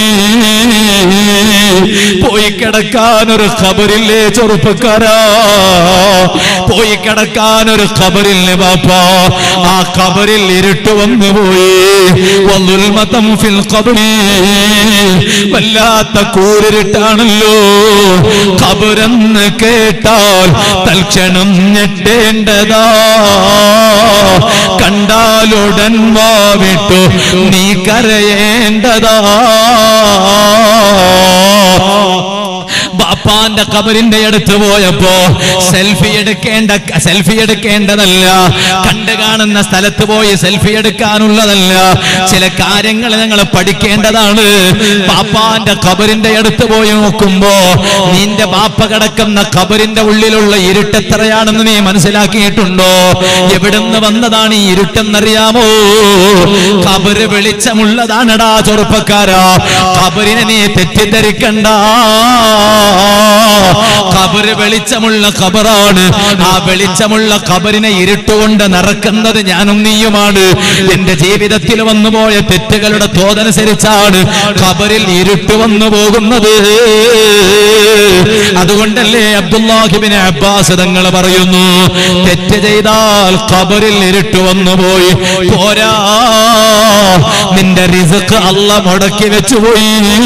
പോയി കിടക്കാൻ ഒരു ഖബറില്ലേ ചെറുപ്പക്കാരാ പോയി കിടക്കാൻ ഒരു ഖബറില്ലേ ബാപ്പ ആ ഖബറിൽ ഇരുട്ട് വന്നു പോയി വളുൽമതം ഫിൽ ഖബരി വല്ലാത്ത കൂരിട്ടാണല്ലോ ഖബറെന്ന് കേട്ടാൽ തൽക്ഷണം ഞെട്ടേണ്ടതാ കണ്ടാലുടൻ വാവിട്ടു നീ കരയേണ്ടതാ ബാപ്പാന്റെ കബറിന്റെ അടുത്ത് പോയപ്പോ സെൽഫി എടുക്കേണ്ട സെൽഫി എടുക്കേണ്ടതല്ല കണ്ടു കാണുന്ന സ്ഥലത്ത് പോയി സെൽഫി എടുക്കാനുള്ളതല്ല ചില കാര്യങ്ങൾ ഞങ്ങൾ പഠിക്കേണ്ടതാണ് ബാപ്പാന്റെ കബറിന്റെ അടുത്ത് പോയി നോക്കുമ്പോ നിന്റെ ബാപ്പ കിടക്കുന്ന കബറിന്റെ ഉള്ളിലുള്ള ഇരുട്ടെത്രയാണെന്ന് നീ മനസ്സിലാക്കിയിട്ടുണ്ടോ എവിടുന്ന് വന്നതാണ് ഈ ഇരുട്ടെന്നറിയാമോ കബറ് വെളിച്ചമുള്ളതാണടാ ചെറുപ്പക്കാരാ കബറിനെ നീ തെറ്റിദ്ധരിക്കണ്ട ഖബറ് വെളിച്ചമുള്ള ഖബറാണ് ആ വെളിച്ചമുള്ള ഖബറിനെ ഇരുട്ടുകൊണ്ട് നിറക്കുന്നത് ഞാനും നീയുമാണ് എന്റെ ജീവിതത്തിൽ വന്നുപോയ തെറ്റുകളുടെ തോതനുസരിച്ചാണ് ഖബറിൽ ഇരുട്ട് വന്നു പോകുന്നത് അതുകൊണ്ടല്ലേ അബ്ദുല്ലാഹിബിന് അബ്ബാസ് തങ്ങൾ പറയുന്നു തെറ്റ് ചെയ്താൽ ഖബറിൽ ഇരുട്ട് വന്നുപോയി പോരാ നിന്റെ റിസക്ക് അല്ല മുടക്കി വെച്ചുപോയി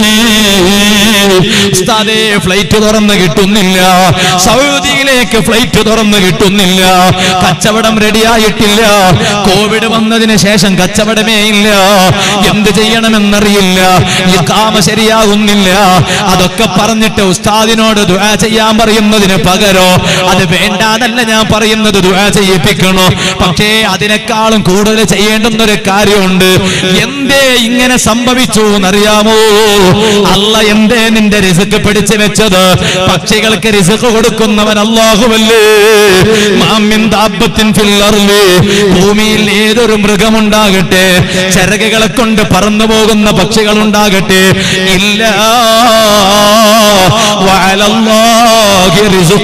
ഉസ്താദേ ഫ്ലൈറ്റ് തുറന്ന് കിട്ടുന്നില്ല സൗദിയിലേക്ക് ഫ്ലൈറ്റ് തുറന്ന് കിട്ടുന്നില്ല കച്ചവടം റെഡിയായിട്ടില്ല കോവിഡ് വന്നതിന് ശേഷം കച്ചവടമേ ഇല്ല എന്ത് ചെയ്യണമെന്നറിയില്ല ഈ കാമ ശരിയാകുന്നില്ല അതൊക്കെ പറഞ്ഞിട്ട് ഉസ്താദിനോട് ദുആ ചെയ്യാൻ പറയുന്നതിന് പകരോ അത് വേണ്ടാന്നല്ല ഞാൻ പറയുന്നത് ദുആ ചെയ്യിപ്പിക്കണോ പക്ഷേ അതിനേക്കാളും കൂടുതൽ ചെയ്യേണ്ടുന്ന ഒരു കാര്യമുണ്ട് എന്തേ ഇങ്ങനെ സംഭവിച്ചു എന്നറിയാമോ അല്ല എന്തേ നിന്റെ റിസുക്ക് പിടിച്ചു വെച്ചത് പക്ഷികൾക്ക് റിസുക്ക് കൊടുക്കുന്നവൻ അള്ളാഹുവല്ലേ മാമ്മിൻ ദാബത്തിൻ ഫിൽ അർളി. ഭൂമിയിൽ ഏതൊരു മൃഗമുണ്ടാകട്ടെ ചിറകുകളെ കൊണ്ട് പറന്നു പോകുന്ന പക്ഷികൾ ഉണ്ടാകട്ടെ ഇല്ല വഅലല്ലാഹി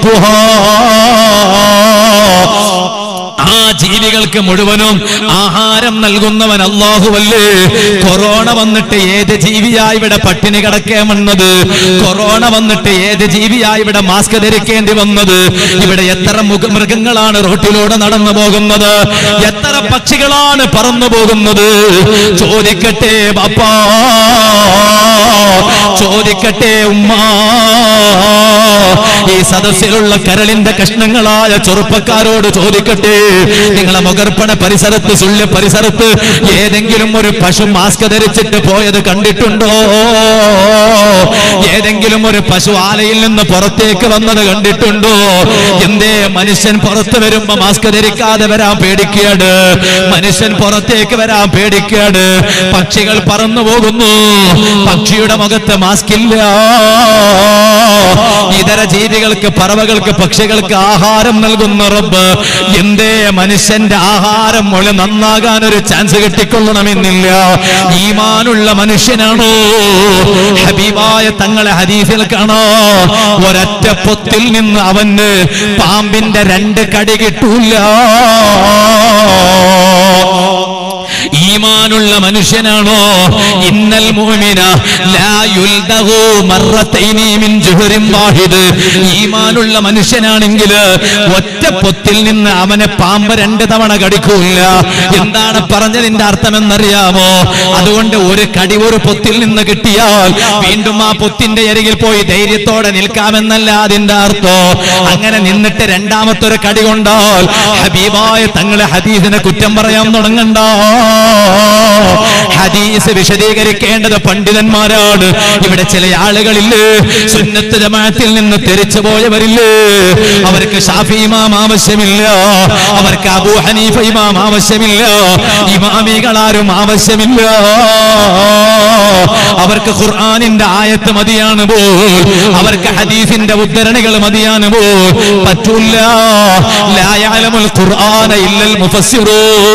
റിസുഖുഹാ ആ ജീവികൾക്ക് മുഴുവനും ആഹാരം നൽകുന്നവൻ അള്ളാഹുവല്ലേ കൊറോണ വന്നിട്ട് ഏത് ജീവിയാ ഇവിടെ പട്ടിണി കിടക്കേമെന്നത് കൊറോണ വന്നിട്ട് ഏത് ജീവിയാ ഇവിടെ മാസ്ക് ധരിക്കേണ്ടി വന്നത് ഇവിടെ എത്ര മുഖ മൃഗങ്ങളാണ് റോട്ടിലൂടെ നടന്നു പോകുന്നത് എത്ര പക്ഷികളാണ് പറന്നു പോകുന്നത് ചോദിക്കട്ടെ ബാപ്പാ ചോദിക്കട്ടെ ഉമ്മ ഈ സദസ്സിലുള്ള കരളിന്റെ കഷ്ണങ്ങളായ ചെറുപ്പക്കാരോട് ചോദിക്കട്ടെ നിങ്ങളെ മുകർപ്പണ പരിസരത്ത് സുള്യ പരിസരത്ത് ഏതെങ്കിലും ഒരു പശു മാസ്ക് ധരിച്ചിട്ട് പോയത് കണ്ടിട്ടുണ്ടോ ഏതെങ്കിലും ഒരു പശു ആലയിൽ നിന്ന് പുറത്തേക്ക് വന്നത് കണ്ടിട്ടുണ്ടോ എന്തേ മനുഷ്യൻ പുറത്ത് വരുമ്പോ മാസ്ക് ധരിക്കാതെ വരാൻ പേടിക്കുകയാണ് മനുഷ്യൻ പുറത്തേക്ക് വരാൻ പേടിക്കുകയാണ് പക്ഷികൾ പറന്നു പോകുന്നു പക്ഷിയുടെ മുഖത്ത് മാസ്ക് ഇല്ല ഇതര ജീവികൾക്ക് പറവകൾക്ക് പക്ഷികൾക്ക് ആഹാരം നൽകുന്ന റബ്ബ് എന്തേ മനുഷ്യന്റെ ആഹാരം മുള നന്നാകാൻ ഒരു ചാൻസ് കിട്ടിക്കൊള്ളണമെന്നില്ല ഈമാനുള്ള മനുഷ്യനാണോ ഹബീബായ തങ്ങളെ ഹദീസിൽ കാണോ ഒരൊറ്റ പൊത്തിൽ നിന്ന് അവന് പാമ്പിന്റെ രണ്ട് കടി കിട്ടൂല ഈമാനുള്ള മനുഷ്യനാണോ ഇന്നൽ മുഅ്മിന ലാ യുൽദഹു മറത്തൈനി മിൻ ജുഹറിൻ വാഹിദ് ഈമാനുള്ള മനുഷ്യനാണെങ്കിൽ ഒറ്റ പൊത്തിൽ നിന്ന് അവനെ പാമ്പ് രണ്ട് തവണ കടിക്കൂല എന്താണ് പറഞ്ഞതിന്റെ അർത്ഥമെന്നറിയാമോ അതുകൊണ്ട് ഒരു കടി ഒരു പൊത്തിൽ നിന്ന് കിട്ടിയാൽ വീണ്ടും ആ പൊത്തിന്റെ അരികിൽ പോയി ധൈര്യത്തോടെ നിൽക്കാമെന്നല്ല അതിന്റെ അർത്ഥം അങ്ങനെ നിന്നിട്ട് രണ്ടാമത്തെ ഒരു കടി കൊണ്ടാൽ ഹബീബായ തങ്ങളെ ഹദീസിനെ കുറ്റം പറയാൻ തുടങ്ങണ്ട ഹദീസ് വിശദീകരിക്കേണ്ടത് പണ്ഡിതന്മാരാണ് ഇവിടെ ചില ആളുകളില്ലേ സുന്നത്ത് ജമാഅത്തിൽ നിന്ന് തെരിച്ചു പോയവരില്ലേ അവർക്ക് ഷാഫി ഇമാം ആവശ്യമില്ല അവർക്ക് അബൂ ഹനീഫ ഇമാം ആവശ്യമില്ല ഇമാമികളാരും ആവശ്യമില്ല അവർക്ക് ഖുർആനിന്റെ ആയത്ത് മതിയാണ് പോ അവർക്ക് ഹദീസിന്റെ ഉദ്ധരണികൾ മതിയാണ് പോ പറ്റൂല ലാ യഅലമുൽ ഖുർആന ഇല്ലൽ മുഫസ്സിറൂൻ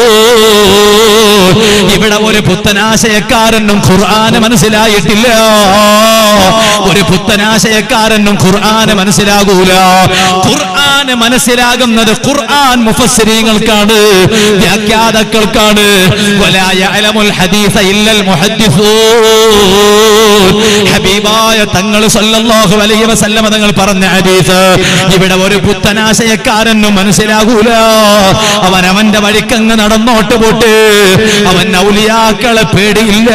ഇവിടെ ഒരു പുത്തനാശയക്കാരനും ഖുർആന് മനസ്സിലായിട്ടില്ല ഒരു പുത്തനാശയക്കാരനും ഖുർആന് മനസ്സിലാകൂല ഖുർആന് മനസ്സിലാകുന്നത് ഖുർആൻ മുഫസ്സിരീങ്ങൾക്കാണ് വ്യാഖ്യാതാക്കൾക്കാണ് വലാ യഅലമുൽ ഹദീസ ഇല്ലൽ മുഹദ്ദിസൂൻ ഹബീബായ തങ്ങൾ സല്ലല്ലാഹു അലൈഹി വസല്ലമ തങ്ങൾ പറഞ്ഞ ഹദീസ് ഇവിടെ ഒരു പുത്തനാശയക്കാരനും മനസ്സിലാകൂല അവൻ അവന്റെ വഴിക്കങ്ങ് നടന്നോട്ട് പോട്ട് അവൻ ഔലിയാക്കളെ പേടിയില്ല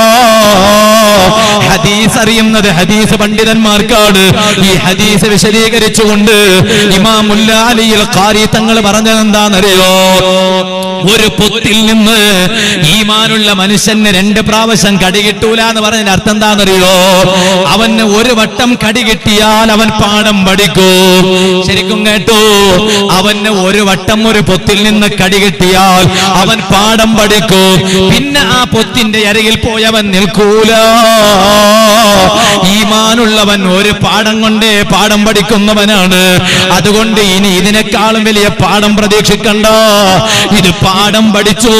ഹദീസ് അറിയുന്നത് ഹദീസ് പണ്ഡിതന്മാർക്കാണ് ഈ ഹദീസ് വിശദീകരിച്ചുകൊണ്ട് ഇമാം മുല്ലാലിയിൽ ഖാരി തങ്ങൾ പറഞ്ഞത് എന്താണെന്നറിയോ ഒരു പൊത്തിൽ നിന്ന് ഈമാനുള്ള മനുഷ്യന് രണ്ട് പ്രാവശ്യം കടി കിട്ടൂല എന്ന് പറഞ്ഞതിന്റെ അർത്ഥം എന്താണെന്നറിയോ അവന് ഒരു വട്ടം കടി കിട്ടിയാൽ അവൻ പാഠം പഠിക്കും ശരിക്കും കേട്ടോ അവന് ഒരു വട്ടം ഒരു പൊത്തിൽ നിന്ന് കടി കിട്ടിയാൽ അവൻ പാഠം പഠിക്കും പിന്നെ ആ പൊത്തിന്റെ അരികിൽ പോയവൻ നിൽക്കൂല ഈമാനുള്ളവൻ ഒരു പാഠം കൊണ്ടേ പാഠം പഠിക്കുന്നവനാണ് അതുകൊണ്ട് ഇനി ഇതിനേക്കാളും വലിയ പാഠം പ്രതീക്ഷിക്കണ്ട ഇത് പാഠം പഠിച്ചു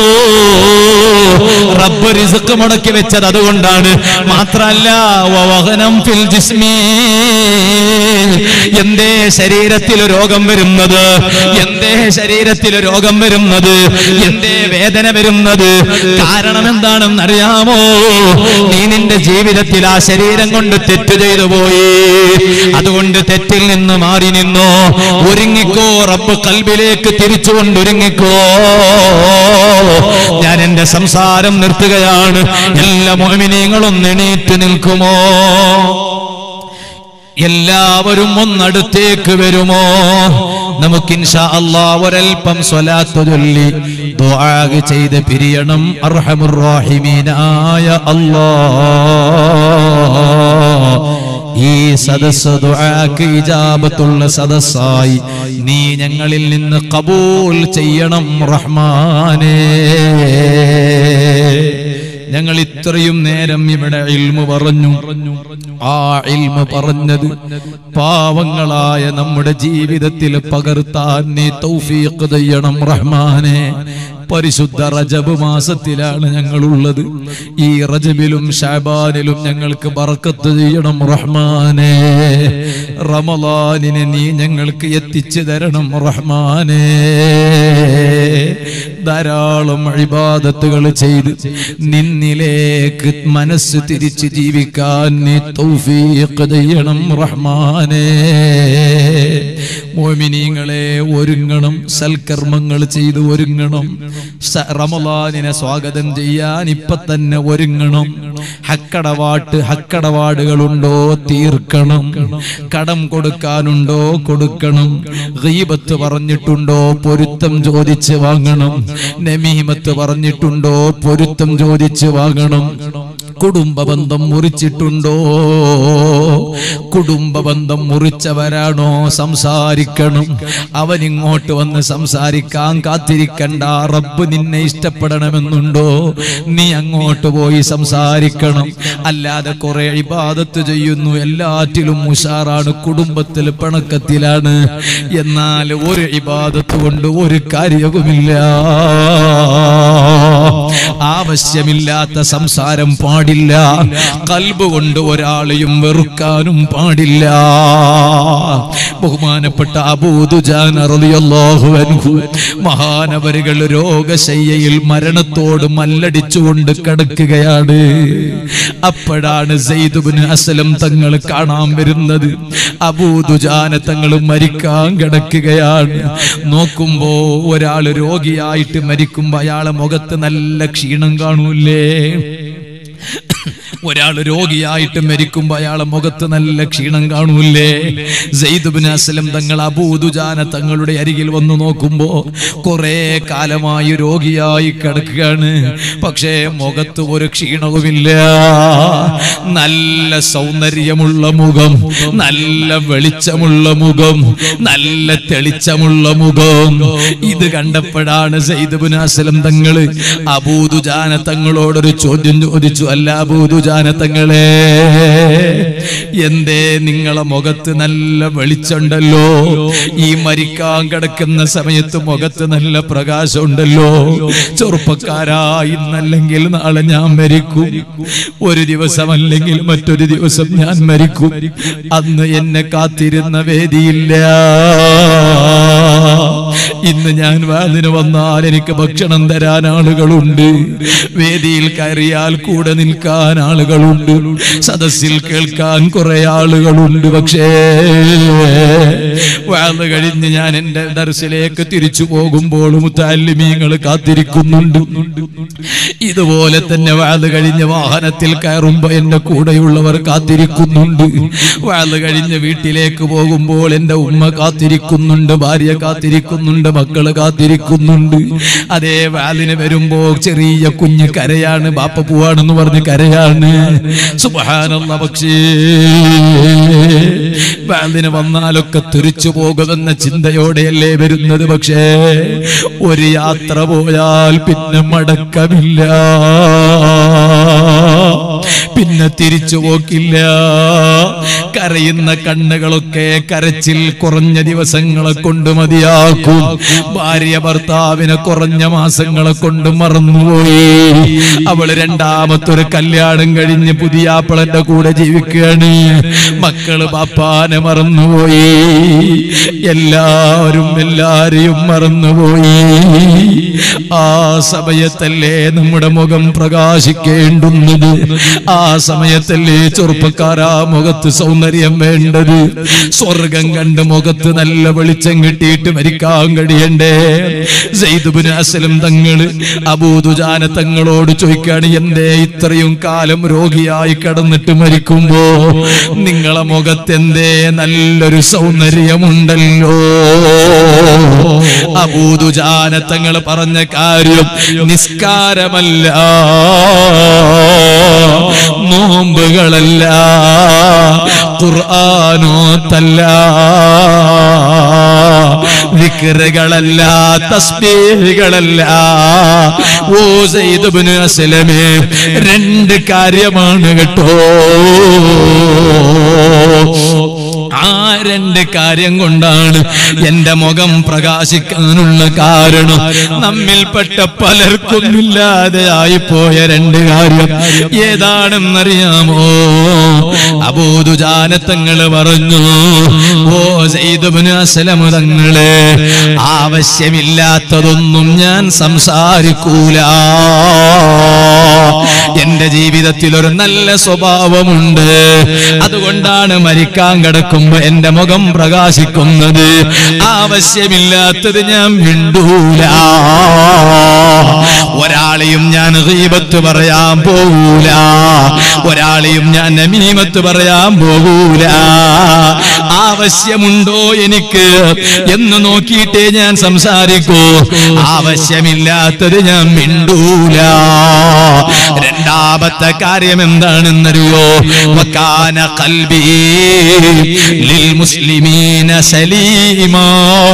റബ്ബ് റിസ്ക് മുടക്കി വെച്ചത് അതുകൊണ്ടാണ് മാത്രല്ല വവഹനം ഫിൽ ജിസ്മീ എന്തേ ശരീരത്തിൽ രോഗം വരുന്നത് എന്തേ ശരീരത്തിൽ രോഗം വരുന്നത് എന്തേ വേദന വരുന്നത് കാരണം എന്താണെന്ന് അറിയാമോ നീ നിന്റെ ജീവിതത്തിൽ ആ ശരീരം കൊണ്ട് തെറ്റ് ചെയ്തു പോയി അതുകൊണ്ട് തെറ്റിൽ നിന്ന് മാറി നിന്നോ ഒരുങ്ങിക്കോ റബ്ബ് കൽബിലേക്ക് തിരിച്ചുകൊണ്ട് ഒരുങ്ങിക്കോ ഞാൻ എന്റെ സംസാരം നിർത്തുകയാണ് എല്ലാ മോമിനിയങ്ങളും എണീറ്റ് നിൽക്കുമോ എല്ലാവരും ഒന്നടുത്തേക്ക് വരുമോ നമുക്ക് ഇൻഷാ അല്ലാ ഒരൽപ്പം സ്വലാത്ത് ചൊല്ലി ദുആ ചെയ്ത് പിരിയണം അർഹമുറാഹിമീനായ അല്ലാ ഈ സദസ് ദുആക്ക് ഇജാബത്തുള്ള സദസ്സായി നീ ഞങ്ങളിൽ നിന്ന് കബൂൽ ചെയ്യണം റഹ്മാനേ ഞങ്ങൾ ഇത്രയും നേരം ഇവിടെ ഇൽമു പറഞ്ഞു ആ ഇൽമു പറഞ്ഞത് പാവങ്ങളായ നമ്മുടെ ജീവിതത്തിൽ പകർത്താൻ നീ തൗഫീഖ് ചെയ്യണം റഹ്മാനെ പരിശുദ്ധ റജബ് മാസത്തിലാണ് ഞങ്ങളുള്ളത് ഈ റജബിലും ഷാബാനിലും ഞങ്ങൾക്ക് ബറക്കത്ത് ചെയ്യണം റഹ്മാനെ റമലാനിനെ നീ ഞങ്ങൾക്ക് എത്തിച്ചു തരണം റഹ്മാനെ ധാരാളം ഇബാദത്തുകൾ ചെയ്ത് നിന്നിലേക്ക് മനസ്സ് തിരിച്ച് ജീവിക്കാൻ നീ തൗഫീഖ് ചെയ്യണം റഹ്മാനെ മോമിനീങ്ങളെ ഒരുങ്ങണം സൽക്കർമ്മങ്ങൾ ചെയ്ത് ഒരുങ്ങണം സ- റമലാനിനെ സ്വാഗതം ചെയ്യാൻ ഇപ്പൊ തന്നെ ഒരുങ്ങണം ഹക്കടവാട്ട് ഹക്കടപാടുകളുണ്ടോ തീർക്കണം കടം കൊടുക്കാനുണ്ടോ കൊടുക്കണം ഗീബത്ത് പറഞ്ഞിട്ടുണ്ടോ പൊരുത്തം ചോദിച്ച് വാങ്ങണം നമീമത്ത് പറഞ്ഞിട്ടുണ്ടോ പൊരുത്തം ചോദിച്ച് വാങ്ങണം കുടുംബ ബന്ധം മുറിച്ചിട്ടുണ്ടോ കുടുംബ ബന്ധം മുറിച്ചവരാണോ സംസാരിക്കണം അവൻ ഇങ്ങോട്ട് വന്ന് സംസാരിക്കാൻ കാത്തിരിക്കണ്ട റബ്ബ് നിന്നെ ഇഷ്ടപ്പെടണമെന്നുണ്ടോ നീ അങ്ങോട്ട് പോയി സംസാരിക്കണം അല്ലാതെ കുറെ ഇബാദത്ത് ചെയ്യുന്നു എല്ലാറ്റിലും ഉഷാറാണ് കുടുംബത്തിൽ പിണക്കത്തിലാണ് എന്നാൽ ഒരു ഇബാദത്ത് കൊണ്ട് ഒരു കാര്യവുമില്ല ആവശ്യമില്ലാത്ത സംസാരം പാടില്ല കൽബ് കൊണ്ട് ഒരാളെയും വെറുക്കാനും പാടില്ല ബഹുമാനപ്പെട്ട അബൂദുജാനറിയാഹു മഹാനവരുകൾ രോഗശയ്യയിൽ മരണത്തോട് മല്ലടിച്ചുകൊണ്ട് കിടക്കുകയാണ് അപ്പോഴാണ് സെയ്തുബിന് അസലം തങ്ങൾ കാണാൻ വരുന്നത് അബൂദുജാന തങ്ങൾ മരിക്കാൻ കിടക്കുകയാണ് നോക്കുമ്പോ ഒരാൾ രോഗിയായിട്ട് മരിക്കുമ്പോ അയാളെ മുഖത്ത് നല്ല ക്ഷീണം കാണൂലേ ഒരാൾ രോഗിയായിട്ട് മരിക്കുമ്പോ അയാളെ മുഖത്ത് നല്ല ക്ഷീണം കാണൂലേ സെയ്ദുബിൻ അസ്ലം തങ്ങൾ അബൂദുജാന തങ്ങളുടെ അരികിൽ വന്നു നോക്കുമ്പോ കുറെ കാലമായി രോഗിയായി കിടക്കുകയാണ് പക്ഷേ മുഖത്ത് ഒരു ക്ഷീണവുമില്ല നല്ല സൗന്ദര്യമുള്ള മുഖം നല്ല വെളിച്ചമുള്ള മുഖം നല്ല തെളിച്ചമുള്ള മുഖം ഇത് കണ്ടപ്പോഴാണ് സെയ്ദുബിൻ അസ്ലം തങ്ങള് അബൂദുജാന തങ്ങളോടൊരു ചോദ്യം ചോദിച്ചു അല്ല അബൂദുജാന തങ്ങളെ എന്തേ നിങ്ങളെ മുഖത്ത് നല്ല വെളിച്ചുണ്ടല്ലോ ഈ മരിക്കാൻ കിടക്കുന്ന സമയത്ത് മുഖത്ത് നല്ല പ്രകാശമുണ്ടല്ലോ ചെറുപ്പക്കാരാ ഇന്നല്ലെങ്കിൽ നാളെ ഞാൻ മരിക്കും ഒരു ദിവസം അല്ലെങ്കിൽ മറ്റൊരു ദിവസം ഞാൻ മരിക്കും അന്ന് എന്നെ കാത്തിരുന്ന വേദിയില്ല ഇന്ന് ഞാൻ വാതിന് വന്നാൽ എനിക്ക് ഭക്ഷണം തരാൻ ആളുകളുണ്ട് വേദിയിൽ കയറിയാൽ കൂടെ നിൽക്കാൻ ആളുകളുണ്ട് സദസ്സിൽ കേൾക്കാൻ കുറെ ആളുകളുണ്ട് പക്ഷേ വാത് കഴിഞ്ഞ് ഞാൻ എന്റെ ദർശിലേക്ക് തിരിച്ചു പോകുമ്പോൾ മുത്താലിമീങ്ങൾ കാത്തിരിക്കുന്നുണ്ട് ഇതുപോലെ തന്നെ വാത് കഴിഞ്ഞ് വാഹനത്തിൽ കയറുമ്പോ എന്റെ കൂടെയുള്ളവർ കാത്തിരിക്കുന്നുണ്ട് വാത് കഴിഞ്ഞ് വീട്ടിലേക്ക് പോകുമ്പോൾ എന്റെ ഉമ്മ കാത്തിരിക്കുന്നുണ്ട് ഭാര്യ കാത്തിരിക്കുന്നുണ്ട് മക്കള് കാത്തിരിക്കുന്നുണ്ട് അതേ വാലിന് വരുമ്പോ ചെറിയ കുഞ്ഞ് കരയാണ് ബാപ്പ പോവാണെന്ന് പറഞ്ഞ് കരയാണ് സുബഹാനല്ല പക്ഷേ വാലിന് വന്നാലൊക്കെ തിരിച്ചു പോകുമെന്ന ചിന്തയോടെയല്ലേ വരുന്നത് പക്ഷേ ഒരു യാത്ര പോയാൽ പിന്നെ മടക്കമില്ല പിന്നെ തിരിച്ചു പോക്കില്ല കരയുന്ന കണ്ണുകളൊക്കെ കരച്ചിൽ കുറഞ്ഞ ദിവസങ്ങളെ കൊണ്ട് മതിയാക്കും ഭാര്യ ഭർത്താവിനെ കുറഞ്ഞ മാസങ്ങളെ കൊണ്ട് മറന്നുപോയി അവള് രണ്ടാമത്തൊരു കല്യാണം കഴിഞ്ഞ് പുതിയാപ്പിളന്റെ കൂടെ ജീവിക്കുകയാണ് മക്കള് പാപ്പാനെ മറന്നുപോയി എല്ലാവരും എല്ലാരെയും മറന്നുപോയി ആ സമയത്തല്ലേ നമ്മുടെ മുഖം പ്രകാശിക്കേണ്ടുന്നത് ആ സമയത്തല്ലേ ചെറുപ്പക്കാരാ മുഖത്ത് സൗന്ദര്യം വേണ്ടത് സ്വർഗം കണ്ട് മുഖത്ത് നല്ല വെളിച്ചം കിട്ടിയിട്ട് മരിക്കാൻ കഴിയണ്ടേ സെയ്തുബിന് അസലം തങ്ങള് അബൂദുജാന തങ്ങളോട് ചോദിക്കാണ് എന്തേ ഇത്രയും കാലം രോഗിയായി കിടന്നിട്ട് മരിക്കുമ്പോ നിങ്ങളെ മുഖത്തെന്തേ നല്ലൊരു സൗന്ദര്യമുണ്ടല്ലോ അബൂദുജാന തങ്ങൾ പറഞ്ഞ കാര്യം നിസ്കാരമല്ല നോമ്പുകളല്ല ഖുർആാനോത്തല്ല വിക്രുകളല്ല തസ്ബീഹുകളല്ല ഓ സൈദുബിന് അസ്ലമേ രണ്ട് കാര്യമാണ് കേട്ടോ ആ രണ്ട് കാര്യം കൊണ്ടാണ് എന്റെ മുഖം പ്രകാശിക്കാനുള്ള കാരണം നമ്മിൽപ്പെട്ട പലർക്കും ഇല്ലാതെ ആയിപ്പോയ രണ്ട് കാര്യം ഏതാണെന്നറിയാമോ അബൂദുജാനത്തങ്ങള് പറഞ്ഞു ഓ സെയ്തുബിന് അസലമ തങ്ങളെ ആവശ്യമില്ലാത്തതൊന്നും ഞാൻ സംസാരിക്കൂല എന്റെ ജീവിതത്തിൽ ഒരു നല്ല സ്വഭാവമുണ്ട് അതുകൊണ്ടാണ് മരിക്കാൻ കിടക്കുമ്പോ എന്റെ മുഖം പ്രകാശിക്കുന്നത് ആവശ്യമില്ലാത്തത് ഞാൻ മിണ്ടൂല ഒരാളെയും ഞാൻ ഗീബത്ത് പറയാൻ പോകൂല ഒരാളെയും ഞാൻ നമീമത്ത് പറയാൻ പോകൂല ആവശ്യമുണ്ടോ എനിക്ക് എന്ന് നോക്കിയിട്ടേ ഞാൻ സംസാരിക്കൂ ആവശ്യമില്ലാത്തത് ഞാൻ മിണ്ടൂല രണ്ടാമത്തെ കാര്യം എന്താണെന്നറിയോ വക്കാന കൽബി ലിൽ മുസ്ലിമീന സലീമാ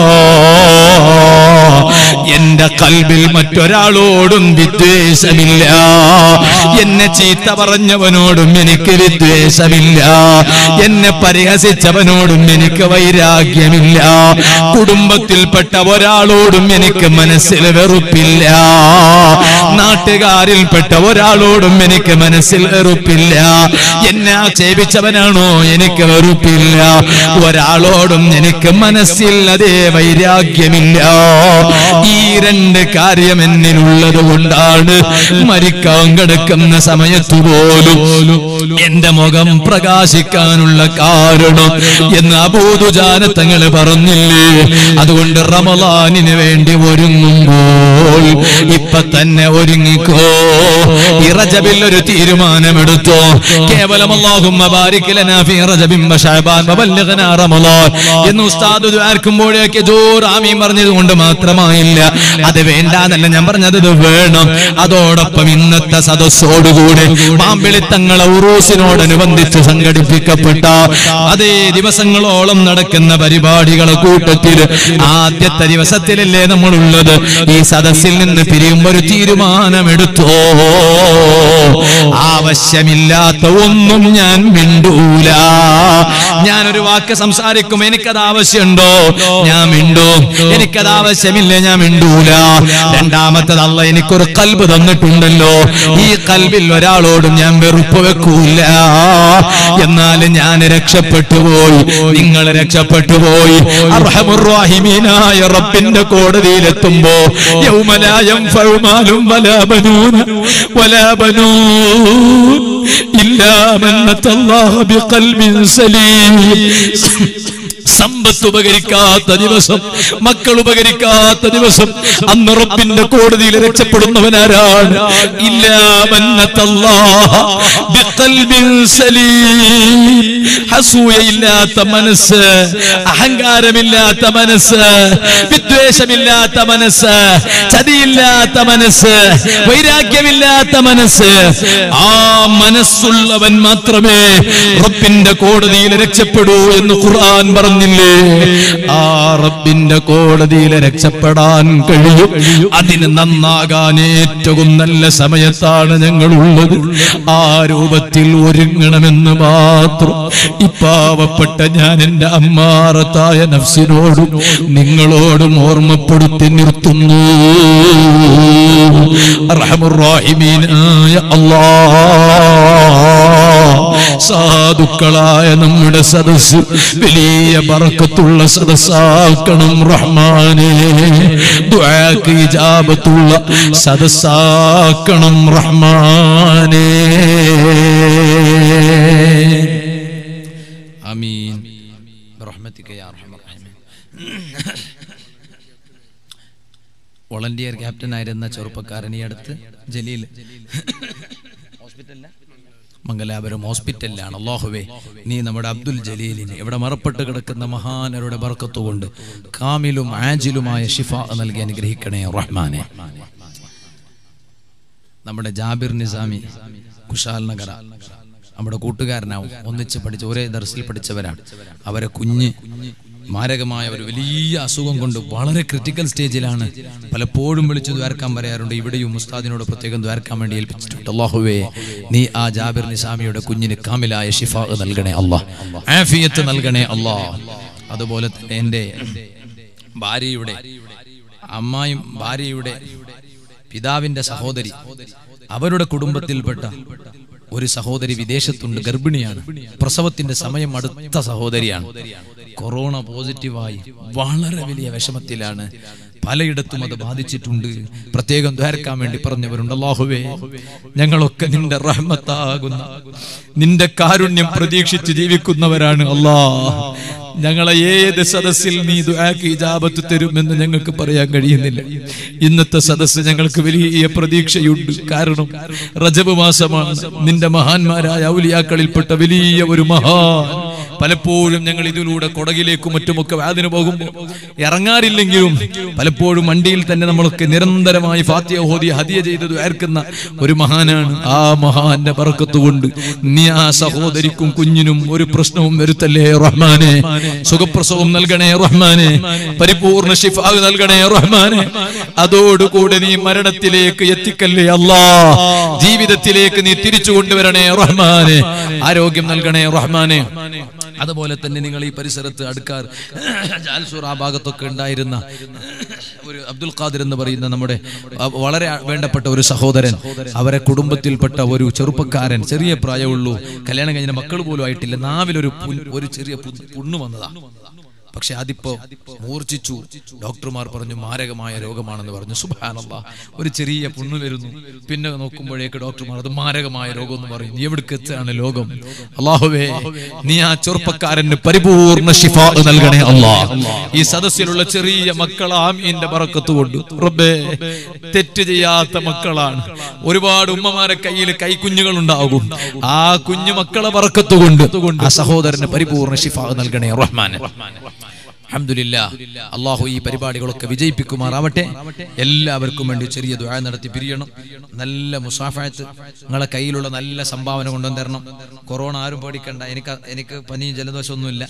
എന്റെ കൽബിൽ മറ്റൊരാളോടും വിദ്വേഷമില്ല എന്നെ ചീത്ത പറഞ്ഞവനോടും എനിക്ക് വിദ്വേഷമില്ല എന്നെ പരിഹസിച്ചവനോടും എനിക്ക് വൈരാഗ്യമില്ല കുടുംബത്തിൽപ്പെട്ട ഒരാളോടും എനിക്ക് മനസ്സിൽ വെറുപ്പില്ല നാട്ടുകാരിൽപ്പെട്ട ഒരാളോടും എനിക്ക് മനസ്സിൽ വെറുപ്പില്ല എന്നെ ആക്ഷേപിച്ചവനാണോ എനിക്ക് വെറുപ്പില്ല ഒരാളോടും എനിക്ക് മനസ്സിൽ അതേ വൈരാഗ്യമില്ല ഈ രണ്ട് കാര്യം എന്നിലുള്ളത് കൊണ്ടാണ് മരിക്കാൻ കിടക്കുന്ന സമയത്ത് പോലും എന്റെ മുഖം പ്രകാശിക്കാനുള്ള കാരണം എന്ന് അബൂതുജാനത്തങ്ങള് പറഞ്ഞില്ലേ അതുകൊണ്ട് റമലാനിന് വേണ്ടി ഒരുങ്ങുമ്പോൾ ഇപ്പൊ തന്നെ ഒരുങ്ങിക്കോ ഈ റജബിൽ ഒരു തീരുമാനമെടുത്തോ കേവലം അല്ലാഹുമ്മ ബാരിക് ലനാ ഫീ റജബിൻ വശഅബാൻ വബല്ലിഗ്നാ റമളാൻ എന്ന് ഉസ്താദ് ദ്വാർക്കുമ്പോഴേക്ക് ജോർ ആമീൻ പറഞ്ഞത് കൊണ്ട് മാത്രമായില്ല അത് വേണ്ടാന്നല്ല ഞാൻ പറഞ്ഞത് ഇത് വേണം അതോടൊപ്പം ഇന്നത്തെ സദസ്സോടുകൂടെ മാമ്പിളിത്തങ്ങളെ ഉറൂസിനോടനുബന്ധിച്ച് സംഘടിപ്പിക്കപ്പെട്ട അതേ ദിവസങ്ങളോളം നടക്കുന്ന പരിപാടികളെ കൂട്ടത്തിൽ ആദ്യത്തെ ദിവസത്തിലല്ലേ നമ്മളുള്ളത് ഈ സദസ്സിൽ നിന്ന് പിരിയുമ്പോ ഒരു തീരുമാനമെടുത്തോ ആവശ്യമില്ലാത്ത ഒന്നും ഞാൻ മിണ്ടൂല ഞാനൊരു വാക്ക് സംസാരിക്കും എനിക്കത് ആവശ്യമുണ്ടോ ഞാൻ മിണ്ടൂ എനിക്കത് ആവശ്യമില്ല ഞാൻ മിണ്ടൂല രണ്ടാമത്തത് അല്ല എനിക്കൊരു കൽബ് തന്നിട്ടുണ്ടല്ലോ ഈ കൽബിൽ ഒരാളോടും ഞാൻ വെറുപ്പ് വെക്കൂല എന്നാൽ ഞാൻ രക്ഷപ്പെട്ടു പോയി നിങ്ങൾ രക്ഷപ്പെട്ടു പോയി അർഹമുറാഹിമീനായ റബ്ബിന്റെ കോടതിയിലെത്തുമ്പോ യൗമലായം ഫഴുമാലും വലാബനൂൻ വലാബനൂൻ ഇല്ലാ മൻ അത്തല്ലാഹ ബിഖൽബിൻ സലീം സമ്പത്ത് ഉപകരിക്കാത്ത ദിവസം മക്കൾ ഉപകരിക്കാത്ത ദിവസം അന്ന് റബ്ബിന്റെ കോടതിയിൽ രക്ഷപ്പെടുന്നവനാരാണ് ഹസൂയയില്ലാത്ത മനസ്സ് അഹങ്കാരമില്ലാത്ത മനസ്സ് വിദ്വേഷമില്ലാത്ത മനസ്സ് ചതിയില്ലാത്ത മനസ്സ് വൈരാഗ്യമില്ലാത്ത മനസ്സ് ആ മനസ്സുള്ളവൻ മാത്രമേ റബ്ബിന്റെ കോടതിയിൽ രക്ഷപ്പെടൂ എന്ന് ഖുർആൻ പറഞ്ഞില്ല റബ്ബില്ലേ ആ റബ്ബിന്റെ കോടതിയിൽ രക്ഷപ്പെടാൻ കഴിയും അതിന് നന്നാകാൻ ഏറ്റവും നല്ല സമയത്താണ് ഞങ്ങളുള്ളത് ആ രൂപത്തിൽ ഒരുങ്ങണമെന്ന് മാത്രം ഇപ്പാവപ്പെട്ട ഞാൻ എന്റെ അമ്മാറത്തായ നഫ്സിനോടും നിങ്ങളോടും ഓർമ്മപ്പെടുത്തി നിർത്തുന്നു റഹമുറാഹിമീനായ അല്ലാ സാധുക്കളായ നമ്മുടെ സദസ് വലിയ ബറക്കത്തുള്ള സദസ്സാക്കണം റഹ്മാനെ ദുആക്ക് ഇജാബത്തുള്ള സദസ്സാക്കണം റഹ്മാനെ ആമീൻ ബിറഹ്മതിക യാ അർഹമർ റഹീമീൻ വോളണ്ടിയർ ക്യാപ്റ്റൻ ആയിരുന്ന ചെറുപ്പക്കാരൻ ഈ അടുത്ത് ജലീൽ ഹോസ്പിറ്റലില്ല മംഗലാപുരം ഹോസ്പിറ്റലിലാണ് അള്ളാഹുവേ നീ നമ്മുടെ അബ്ദുൽ ജലീലിന് ഇവിടെ മറപ്പെട്ട് കിടക്കുന്ന മഹാനരുടെ ബർക്കത്തുകൊണ്ട് കാമിലും ആജിലുമായ ഷിഫ നൽകി അനുഗ്രഹിക്കണേ റഹ്മാനെ നമ്മുടെ ജാബിർ നിസാമി കുഷാൽ നഗര നമ്മുടെ കൂട്ടുകാരനാവും ഒന്നിച്ച് പഠിച്ച ഒരേ ദർസിൽ പഠിച്ചവരാണ് അവരെ കുഞ്ഞ് മാരകമായ ഒരു വലിയ അസുഖം കൊണ്ട് വളരെ ക്രിട്ടിക്കൽ സ്റ്റേജിലാണ് പലപ്പോഴും വിളിച്ച് ദ്വാരക്കാൻ പറയാറുണ്ട് ഇവിടെയും ഉസ്താദിനോട് പ്രത്യേകം ദ്വാരക്കാൻ വേണ്ടി ഏൽപ്പിച്ചിട്ടുണ്ട് അള്ളാഹുവേ നീ ആ ജാബിർ നിസാമിയുടെ കുഞ്ഞിന് കാമിലായ ഷിഫ നൽകണേ അള്ളാഹ് ആഫിയത്ത് നൽകണേ അള്ളാഹ് അതുപോലെ തന്നെ എൻ്റെ ഭാര്യയുടെ അമ്മായും ഭാര്യയുടെ പിതാവിന്റെ സഹോദരി അവരുടെ കുടുംബത്തിൽപ്പെട്ട ഒരു സഹോദരി വിദേശത്തുണ്ട് ഗർഭിണിയാണ് പ്രസവത്തിന്റെ സമയം അടുത്ത സഹോദരിയാണ് കൊറോണ പോസിറ്റീവായി വളരെ വലിയ വിഷമത്തിലാണ് പലയിടത്തും അത് ബാധിച്ചിട്ടുണ്ട് പ്രത്യേകം ദ്വാരക്കാൻ വേണ്ടി പറഞ്ഞവരുണ്ട് അള്ളാഹുവേ ഞങ്ങളൊക്കെ നിന്റെ റഹ്മത്താകുന്ന നിന്റെ കാരുണ്യം പ്രതീക്ഷിച്ച് ജീവിക്കുന്നവരാണ് അല്ലാ ഞങ്ങളെ ഏത് സദസ്സിൽ നീ ദുആക്ക് ഇജാബത്ത് തരുമെന്ന് ഞങ്ങൾക്ക് പറയാൻ കഴിയുന്നില്ല ഇന്നത്തെ സദസ്സ് ഞങ്ങൾക്ക് വലിയ പ്രതീക്ഷയുണ്ട് കാരണം റജബ് മാസമാണ് നിന്റെ മഹാന്മാരായ ഔലിയാക്കളിൽപ്പെട്ട വലിയ ഒരു മഹാൻ പലപ്പോഴും ഞങ്ങൾ ഇതിലൂടെ കൊടകിലേക്കും മറ്റുമൊക്കെ വാതിന് പോകുമ്പോൾ ഇറങ്ങാറില്ലെങ്കിലും പലപ്പോഴും വണ്ടിയിൽ തന്നെ നമ്മളൊക്കെ നിരന്തരമായി ഫാത്തിയ ഹോദി ഹദിയ ചെയ്തത് ആർക്കുന്ന ഒരു മഹാനാണ് ആ മഹാന്റെ പറക്കത്തുകൊണ്ട് നീ ആ സഹോദരിക്കും കുഞ്ഞിനും ഒരു പ്രശ്നവും വരുത്തല്ലേ റഹ്മാനെ സുഖപ്രസവം നൽകണേ റഹ്മാനെ പരിപൂർണ ഷിഫാവ് നൽകണേ റഹ്മാനെ അതോടുകൂടെ നീ മരണത്തിലേക്ക് എത്തിക്കല്ലേ അല്ലാ ജീവിതത്തിലേക്ക് നീ തിരിച്ചു കൊണ്ടുവരണേ റഹ്മാനെ ആരോഗ്യം നൽകണേ റഹ്മാനെ അതുപോലെ തന്നെ നിങ്ങൾ ഈ പരിസരത്ത് അടുക്കാർ ജാൽസൂർ ആ ഭാഗത്തൊക്കെ ഉണ്ടായിരുന്ന ഒരു അബ്ദുൽ ഖാദിർ എന്ന് പറയുന്ന നമ്മുടെ അ, വളരെ വേണ്ടപ്പെട്ട ഒരു സഹോദരൻ അവരെ കുടുംബത്തിൽപ്പെട്ട ഒരു ചെറുപ്പക്കാരൻ ചെറിയ പ്രായമുള്ളൂ കല്യാണം കഴിഞ്ഞ മക്കൾ പോലും ആയിട്ടില്ല നാവിലൊരു പുൻ- ഒരു ചെറിയ പു- പുണ്ണ് വന്നതാ പക്ഷെ അതിപ്പോ മൂർച്ഛിച്ചു ഡോക്ടർമാർ പറഞ്ഞു മാരകമായ രോഗമാണെന്ന് പറഞ്ഞു സുബാനല്ല ഒരു ചെറിയ പുണ്ണ് വരുന്നു പിന്നെ നോക്കുമ്പോഴേക്ക് ഡോക്ടർമാർ അത് മാരകമായ രോഗം എന്ന് പറയും നീ എവിടേക്ക് എത്താണ് ലോകം അള്ളാഹുവേ നീ ആ ചെറുപ്പക്കാരന് പരിപൂർണ ഷിഫ നൽകണേ അല്ലാ ഈ സദസ്സിലുള്ള ചെറിയ മക്കൾ ആമീന്റെ പറക്കത്ത് കൊണ്ട് റബ്ബേ തെറ്റ് ചെയ്യാത്ത മക്കളാണ് ഒരുപാട് ഉമ്മമാരെ കയ്യിൽ കൈക്കുഞ്ഞുങ്ങൾ ഉണ്ടാകും ആ കുഞ്ഞു മക്കളെ പറക്കത്ത് കൊണ്ട് ആ സഹോദരന് പരിപൂർണ ഷിഫ നൽകണേ റഹ്മാൻ അഹമ്മദില്ല അള്ളാഹു ഈ പരിപാടികളൊക്കെ വിജയിപ്പിക്കുമാറാവട്ടെ എല്ലാവർക്കും വേണ്ടി ചെറിയ ദുആ നടത്തി പിരിയണം നല്ല മുസാഫായത്ത് നിങ്ങളെ കയ്യിലുള്ള നല്ല സംഭാവന കൊണ്ടുവന്ന് തരണം കൊറോണ ആരും പേടിക്കണ്ട എനിക്ക് എനിക്ക് പനി ജലദോഷമൊന്നുമില്ല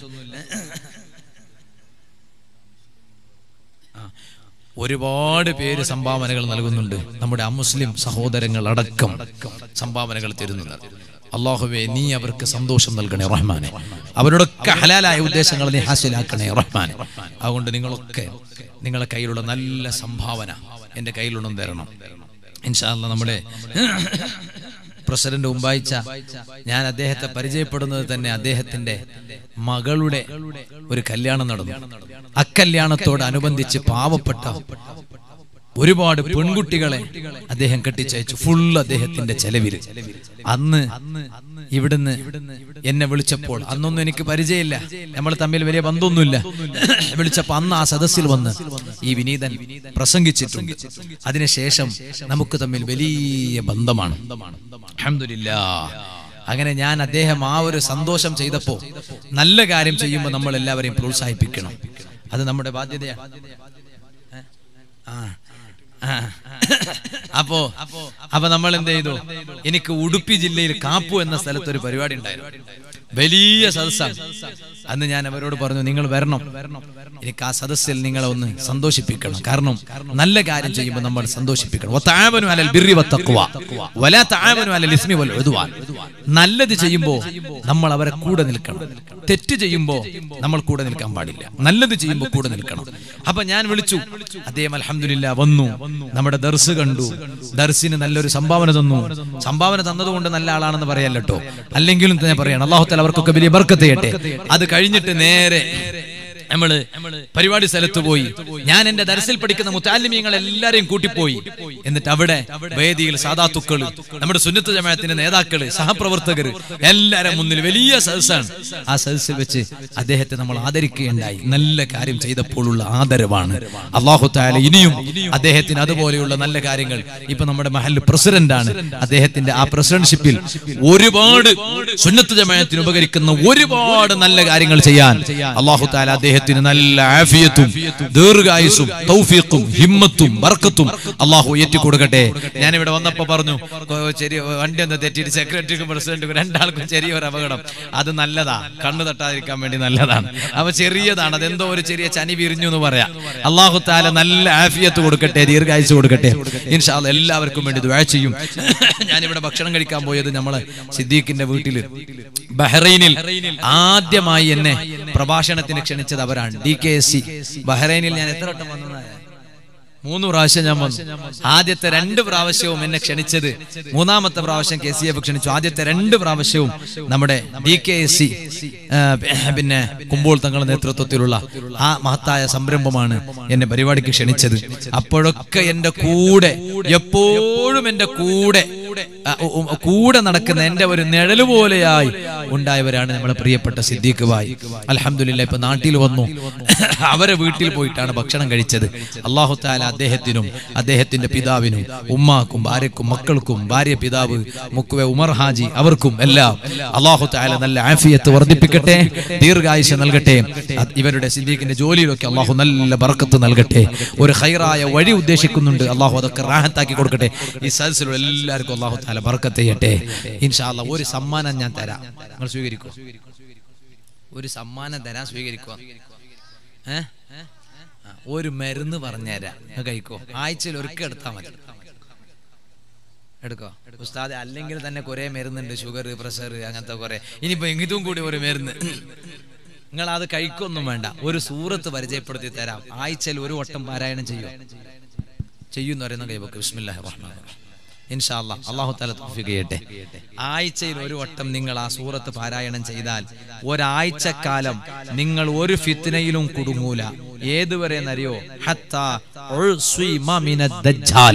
ആ, ഒരുപാട് പേര് സംഭാവനകൾ നൽകുന്നുണ്ട് നമ്മുടെ അമുസ്ലിം സഹോദരങ്ങൾ അടക്കം സംഭാവനകൾ തരുന്നുണ്ട് അള്ളാഹുവെ നീ അവർക്ക് സന്തോഷം നൽകണേ റഹ്മാനെ അവരോടൊക്കെ ഹലാലായ ഉദ്ദേശങ്ങൾ നീ ഹാസിലാക്കണേ റഹ്മാനെ അതുകൊണ്ട് നിങ്ങളൊക്കെ നിങ്ങളെ കയ്യിലുള്ള നല്ല സംഭാവന എൻ്റെ കയ്യിലുണ്ടെന്ന് തരണം ഇൻഷാല്ല നമ്മുടെ പ്രസിഡന്റ് ഉമ്പായിച്ച ഞാൻ അദ്ദേഹത്തെ പരിചയപ്പെടുന്നത് തന്നെ അദ്ദേഹത്തിന്റെ മകളുടെ ഒരു കല്യാണം നടന്നു അക്കല്യാണത്തോടനുബന്ധിച്ച് പാവപ്പെട്ട ഒരുപാട് പെൺകുട്ടികളെ അദ്ദേഹം കെട്ടിച്ചയച്ചു ഫുൾ അദ്ദേഹത്തിന്റെ ചെലവിൽ അന്ന് ഇവിടുന്ന് എന്നെ വിളിച്ചപ്പോൾ അന്നൊന്നും എനിക്ക് പരിചയമില്ല നമ്മൾ തമ്മിൽ വലിയ ബന്ധമൊന്നുമില്ല വിളിച്ചപ്പോ അന്ന് ആ സദസ്സിൽ വന്ന് ഈ വിനീതൻ പ്രസംഗിച്ചിട്ടുണ്ട് അതിനുശേഷം നമുക്ക് തമ്മിൽ വലിയ ബന്ധമാണ് അൽഹംദുലില്ലാ അങ്ങനെ ഞാൻ അദ്ദേഹം ആ ഒരു സന്തോഷം ചെയ്തപ്പോ നല്ല കാര്യം ചെയ്യുമ്പോൾ നമ്മൾ എല്ലാവരെയും പ്രോത്സാഹിപ്പിക്കണം അത് നമ്മുടെ ബാധ്യതയാണ് ആ ആ. അപ്പോ അപ്പൊ നമ്മൾ എന്ത് ചെയ്തു എനിക്ക് ഉടുപ്പി ജില്ലയിൽ കാപ്പു എന്ന സ്ഥലത്ത് ഒരു പരിപാടി ഉണ്ടായിരുന്നു വലിയ സദസ്സാണ് അന്ന് ഞാൻ അവരോട് പറഞ്ഞു നിങ്ങൾ വരണം എനിക്ക് ആ സദസ്സിൽ നിങ്ങളെ ഒന്ന് സന്തോഷിപ്പിക്കണം കാരണം നല്ല കാര്യം ചെയ്യുമ്പോൾ നമ്മൾ സന്തോഷിപ്പിക്കണം വതആവനു അലൽ ബിർരി വത്തഖ്വ വലാ തആവനു അലൽ ഇസ്മി വൽ ഉദ്വാൻ നല്ലത് ചെയ്യുമ്പോൾ നമ്മൾ അവരെ കൂടെ നിൽക്കണം തെറ്റ് ചെയ്യുമ്പോൾ നമ്മൾ കൂടെ നിൽക്കാൻ പാടില്ല നല്ലത് ചെയ്യുമ്പോൾ കൂടെ നിൽക്കണം അപ്പൊ ഞാൻ വിളിച്ചു അദ്ദേഹം അൽഹംദുലില്ല വന്നു നമ്മുടെ ദർസ് കണ്ടു ദർസിന് നല്ലൊരു സംഭാവന തന്നു സംഭാവന തന്നതുകൊണ്ട് നല്ല ആളാണെന്ന് പറയല്ലോ അല്ലെങ്കിലും തന്നെ പറയണം അള്ളാഹു തല അവർക്കൊക്കെ വലിയ ബർക്കത്ത് ചെയ്യട്ടെ അത് കഴിഞ്ഞിട്ട് നേരെ നമ്മള് പരിപാടി സ്ഥലത്ത് പോയി ഞാൻ എന്റെ ദർസിൽ പഠിക്കുന്ന മുത്താലിമീങ്ങൾ എല്ലാരെയും കൂട്ടിപ്പോയി എന്നിട്ട് അവിടെ വേദിയിൽ സാധാത്തുക്കള് നമ്മുടെ സുന്നത്ത് ജമാഅത്തിന്റെ നേതാക്കള് സഹപ്രവർത്തകര് എല്ലാരും മുന്നിൽ വലിയ സദസ്സാണ് ആ സദസ്സിൽ വെച്ച് അദ്ദേഹത്തെ നമ്മൾ ആദരിക്കുകയുണ്ടായി നല്ല കാര്യം ചെയ്തപ്പോഴുള്ള ആദരവാണ് അള്ളാഹു താല ഇനിയും അദ്ദേഹത്തിന് അതുപോലെയുള്ള നല്ല കാര്യങ്ങൾ ഇപ്പൊ നമ്മുടെ മഹൽ പ്രസിഡന്റ് ആണ് അദ്ദേഹത്തിന്റെ ആ പ്രസിഡന്റ്ഷിപ്പിൽ ഒരുപാട് സുന്നത്ത് ജമാഅത്തിന് ഉപകരിക്കുന്ന ഒരുപാട് നല്ല കാര്യങ്ങൾ ചെയ്യാൻ അള്ളാഹു താല അദ്ദേഹത്തിന് നല്ല ആഫിയത്തും ദീർഘായുസും തൗഫീഖും ഹിമ്മത്തും ബർക്കത്തും അള്ളാഹു ഏറ്റിക്കൊടുക്കട്ടെ ഞാൻ ഇവിടെ വന്നപ്പോ പറഞ്ഞു കൊ- ചെറിയ വണ്ടി ഒന്ന് തെറ്റിയിട്ട് സെക്രട്ടറിക്കും പ്രസിഡന്റിനും രണ്ടാൾക്കും ചെറിയൊരു അപകടം അത് നല്ലതാ കണ്ണു തട്ടാതിരിക്കാൻ വേണ്ടി നല്ലതാണ് അപ്പൊ ചെറിയതാണ് അതെന്തോ ഒരു ചെറിയ ചനി വിരിഞ്ഞു എന്ന് പറയാം അള്ളാഹു താല നല്ല ആഫിയത്ത് കൊടുക്കട്ടെ ദീർഘായുസ് കൊടുക്കട്ടെ ഇൻഷാല്ല എല്ലാവർക്കും വേണ്ടി ദ്വാ ചെയ്യും ഞാനിവിടെ ഭക്ഷണം കഴിക്കാൻ പോയത് നമ്മളെ സിദ്ദീഖിന്റെ വീട്ടില് ബഹ്റൈനിൽ ആദ്യമായി എന്നെ പ്രഭാഷണത്തിന് ക്ഷണിച്ചത് അവരാണ് ഡി കെ എസ് സി ബഹ്റൈനിൽ ഞാൻ എത്ര വട്ടം വന്നു മൂന്ന് പ്രാവശ്യം ഞാൻ വന്നു ആദ്യത്തെ രണ്ട് പ്രാവശ്യവും എന്നെ ക്ഷണിച്ചത് മൂന്നാമത്തെ പ്രാവശ്യം കെ സി എഫ് ക്ഷണിച്ചു ആദ്യത്തെ രണ്ട് പ്രാവശ്യവും നമ്മുടെ ഡി കെ എസ് സി പിന്നെ കുമ്പോൾ തങ്ങളുടെ നേതൃത്വത്തിലുള്ള ആ മഹത്തായ സംരംഭമാണ് എന്നെ പരിപാടിക്ക് ക്ഷണിച്ചത് അപ്പോഴൊക്കെ എന്റെ കൂടെ എപ്പോഴും എന്റെ കൂടെ ആ, ഉ- ഉ- കൂടെ നടക്കുന്ന എന്റെ ഒരു നിഴല് പോലെയായി ഉണ്ടായവരാണ് നമ്മുടെ പ്രിയപ്പെട്ട സിദ്ദീഖ് ഭായ് അലഹമില്ല ഇപ്പൊ നാട്ടിൽ വന്നു അവരെ വീട്ടിൽ പോയിട്ടാണ് ഭക്ഷണം കഴിച്ചത് അള്ളാഹു താല അദ്ദേഹത്തിനും അദ്ദേഹത്തിന്റെ പിതാവിനും ഉമ്മാക്കും ഭാര്യക്കും മക്കൾക്കും ഭാര്യ പിതാവ് മുക്കുവെ ഉമർ ഹാജി അവർക്കും എല്ലാം അള്ളാഹു താല നല്ല ആഫിയത്ത് വർദ്ധിപ്പിക്കട്ടെ ദീർഘായുഷ നൽകട്ടെ അത് ഇവരുടെ സിദ്ദീഖിന്റെ ജോലിയിലൊക്കെ അള്ളാഹു നല്ല ബർക്കത്ത് നൽകട്ടെ ഒരു ഹൈറായ വഴി ഉദ്ദേശിക്കുന്നുണ്ട് അള്ളാഹു അതൊക്കെ റാഹത്താക്കി കൊടുക്കട്ടെ ഈ സദസ്സിലുള്ള എല്ലാവർക്കും അള്ളാഹു താല ബർക്കത്ത് ചെയ്യട്ടെ ഇൻഷാല്ല ഒരു സമ്മാനം ഞാൻ തരാം നിങ്ങൾ സ്വീകരിക്കോ ഒരു സമ്മാനം തരാൻ സ്വീകരിക്കുക ഏ ആ, ഒരു മരുന്ന് പറഞ്ഞുതരാം നിങ്ങൾ കഴിക്കോ ആഴ്ചയിൽ ഒരിക്കൽ എടുത്താൽ മതി എടുക്കോ ഉസ്താദ് അല്ലെങ്കിൽ തന്നെ കുറെ മരുന്നുണ്ട് ഷുഗർ പ്രഷർ അങ്ങനത്തെ കുറെ ഇനിയിപ്പോ ഇതും കൂടി ഒരു മരുന്ന് നിങ്ങൾ അത് കഴിക്കൊന്നും വേണ്ട ഒരു സൂറത്ത് പരിചയപ്പെടുത്തി തരാം ആഴ്ചയിൽ ഒരു വട്ടം പാരായണം ചെയ്യും ചെയ്യുന്ന പറയുന്ന കൈവക്ക് ബിസ്മില്ലാഹി റഹ്മാൻ ഇൻഷാല്ല അള്ളാഹു തല തൗഫീഖ് ചെയ്യട്ടെ ആഴ്ചയിൽ ഒരു വട്ടം നിങ്ങൾ ആ സൂറത്ത് പാരായണം ചെയ്താൽ ഒരാഴ്ചക്കാലം നിങ്ങൾ ഒരു ഫിത്നയിലും കുടുങ്ങൂല ഏതുവരെ എന്നറിയോ ഹത്താ ഉൾസ്വിമ മിന ദജ്ജാൽ.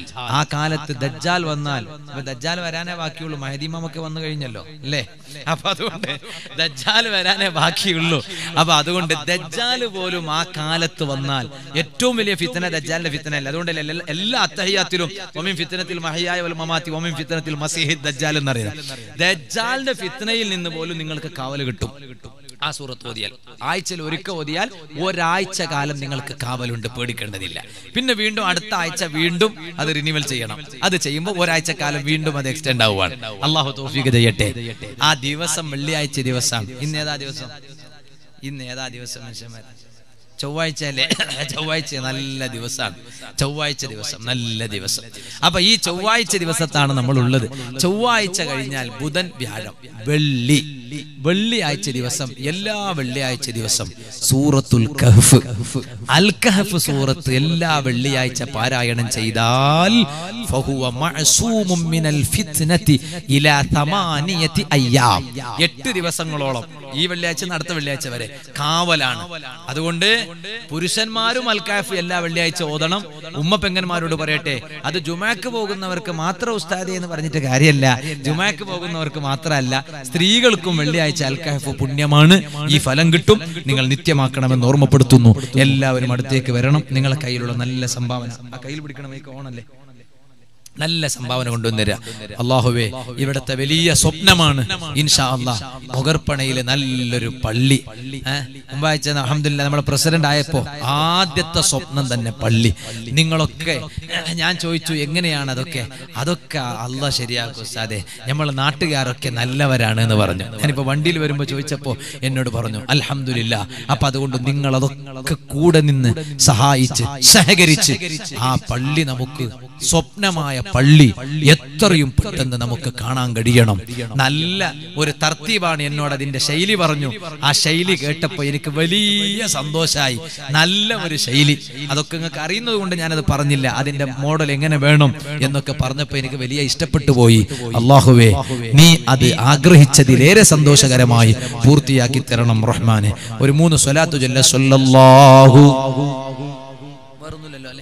ആ കാലത്ത് ദജ്ജാൽ വന്നാൽ ഇപ്പൊ ദജ്ജാൽ വരാനേ ബാക്കിയുള്ളൂ മഹദീമൊക്കെ വന്നു കഴിഞ്ഞല്ലോ അല്ലേ അപ്പൊ അതുകൊണ്ട് ദജ്ജാൽ വരാനേ ബാക്കിയുള്ളൂ അപ്പൊ അതുകൊണ്ട് ദജ്ജാൽ പോലും ആ കാലത്ത് വന്നാൽ ഏറ്റവും വലിയ ഫിത്തന ദജ്ജാലിന്റെ ഫിത്തന അല്ല അതുകൊണ്ട് എല്ലാ- എല്ലാ അത്തഹിയാത്തിലും ഒമിൻ ഫിത്തനത്തിൽ മഹിയായ വൽ മമാത്തി ഒമിൻ ഫിത്തനത്തിൽ മസീഹി ദജ്ജാൽ എന്നറിയാം ദജ്ജാലിന്റെ ഫിത്തനയിൽ നിന്ന് പോലും നിങ്ങൾക്ക് കാവൽ കിട്ടും ആ സൂറത്ത് ഓതിയാൽ ആഴ്ചയിൽ ഒരിക്കൽ ഓതിയാൽ ഒരാഴ്ച കാലം നിങ്ങൾക്ക് കാവലുണ്ട് പേടിക്കേണ്ടതില്ല പിന്നെ വീണ്ടും അടുത്ത ആഴ്ച വീണ്ടും അത് റിന്യൂവൽ ചെയ്യണം അത് ചെയ്യുമ്പോൾ ഒരാഴ്ച കാലം വീണ്ടും അത് എക്സ്റ്റെൻഡ് ആവുകയാണ് അള്ളാഹു തോഫിക്ക് ചെയ്യട്ടെ ആ ദിവസം വെള്ളിയാഴ്ച ദിവസമാണ് ഇന്ന് ഏതാ ദിവസം ഇന്ന് ഏതാ ദിവസം മനുഷ്യന്മാർ ചൊവ്വാഴ്ച അല്ലേ ചൊവ്വാഴ്ച നല്ല ദിവസമാണ് ചൊവ്വാഴ്ച ദിവസം നല്ല ദിവസം അപ്പൊ ഈ ചൊവ്വാഴ്ച ദിവസത്താണ് നമ്മൾ ഉള്ളത് ചൊവ്വാഴ്ച കഴിഞ്ഞാൽ ബുധൻ വ്യാഴം വെള്ളി വെള്ളിയാഴ്ച ദിവസം എല്ലാ വെള്ളിയാഴ്ച ദിവസം സൂറത്തുൽ കഹ്ഫ് അൽ കഹ്ഫ് സൂറത്ത് എല്ലാ വെള്ളിയാഴ്ച പാരായണം ചെയ്താൽ ഫഹുവ മഅസൂമും മിനൽ ഫിത്നതി ഇലാ തമാനിയതി അയ്യാം എട്ട് ദിവസങ്ങളോളം ഈ വെള്ളിയാഴ്ച നിന്ന് അടുത്ത വെള്ളിയാഴ്ച വരെ കാവലാണ് അതുകൊണ്ട് പുരുഷന്മാരും അൽക്കാഫ് എല്ലാ വെള്ളിയാഴ്ച ഓതണം ഉമ്മ പെങ്ങന്മാരോട് പറയട്ടെ അത് ജുമാക്ക് പോകുന്നവർക്ക് മാത്രം ഉസ്താദി എന്ന് പറഞ്ഞിട്ട് കാര്യമല്ല ജുമാക്ക് പോകുന്നവർക്ക് മാത്രമല്ല സ്ത്രീകൾക്കും വെള്ളിയാഴ്ച അൽക്കാഫ് പുണ്യമാണ് ഈ ഫലം കിട്ടും നിങ്ങൾ നിത്യമാക്കണമെന്ന് ഓർമ്മപ്പെടുത്തുന്നു എല്ലാവരും അടുത്തേക്ക് വരണം നിങ്ങളെ കയ്യിലുള്ള നല്ല സംഭാവന ആ കയ്യിൽ പിടിക്കണം ഈ ഓണല്ലേ നല്ല സംഭാവന കൊണ്ടുവന്നിര അള്ളാഹുവേ ഇവിടുത്തെ വലിയ സ്വപ്നമാണ് ഇൻഷാ അള്ളാ മുഗർപ്പണയിലെ നല്ലൊരു പള്ളി മുമ്പാഴ്ച അഹമ്മദില്ല നമ്മുടെ പ്രസിഡന്റ് ആയപ്പോ ആദ്യത്തെ സ്വപ്നം തന്നെ പള്ളി നിങ്ങളൊക്കെ ഏഹ്, ഞാൻ ചോദിച്ചു എങ്ങനെയാണ് അതൊക്കെ അതൊക്കെ അല്ല ശരിയാക്കും ഉസ്താദെ നമ്മളെ നാട്ടുകാരൊക്കെ നല്ലവരാണ് എന്ന് പറഞ്ഞു ഞാനിപ്പോ വണ്ടിയിൽ വരുമ്പോ ചോദിച്ചപ്പോ എന്നോട് പറഞ്ഞു അൽഹംദുലില്ല അപ്പൊ അതുകൊണ്ട് നിങ്ങൾ അതൊക്കെ കൂടെ നിന്ന് സഹായിച്ച് സഹകരിച്ച് ആ പള്ളി നമുക്ക് സ്വപ്നമായ പള്ളി എത്രയും പെട്ടെന്ന് നമുക്ക് കാണാൻ കഴിയണം നല്ല ഒരു തർത്തീവാണ് എന്നോട് അതിന്റെ ശൈലി പറഞ്ഞു ആ ശൈലി കേട്ടപ്പോ എനിക്ക് വലിയ സന്തോഷമായി നല്ല ഒരു ശൈലി അതൊക്കെ നിങ്ങൾക്ക് അറിയുന്നത് കൊണ്ട് ഞാനത് പറഞ്ഞില്ല അതിന്റെ മോഡൽ എങ്ങനെ വേണം എന്നൊക്കെ പറഞ്ഞപ്പോ എനിക്ക് വലിയ ഇഷ്ടപ്പെട്ടു പോയി അള്ളാഹുവേ നീ അത് ആഗ്രഹിച്ചതിലേറെ സന്തോഷകരമായി പൂർത്തിയാക്കി തരണം റഹ്മാനെ ഒരു മൂന്ന് സ്വലാത്തു ചൊല്ല സല്ലല്ലാഹു വേറൊന്നുമില്ലല്ലോ അല്ലേ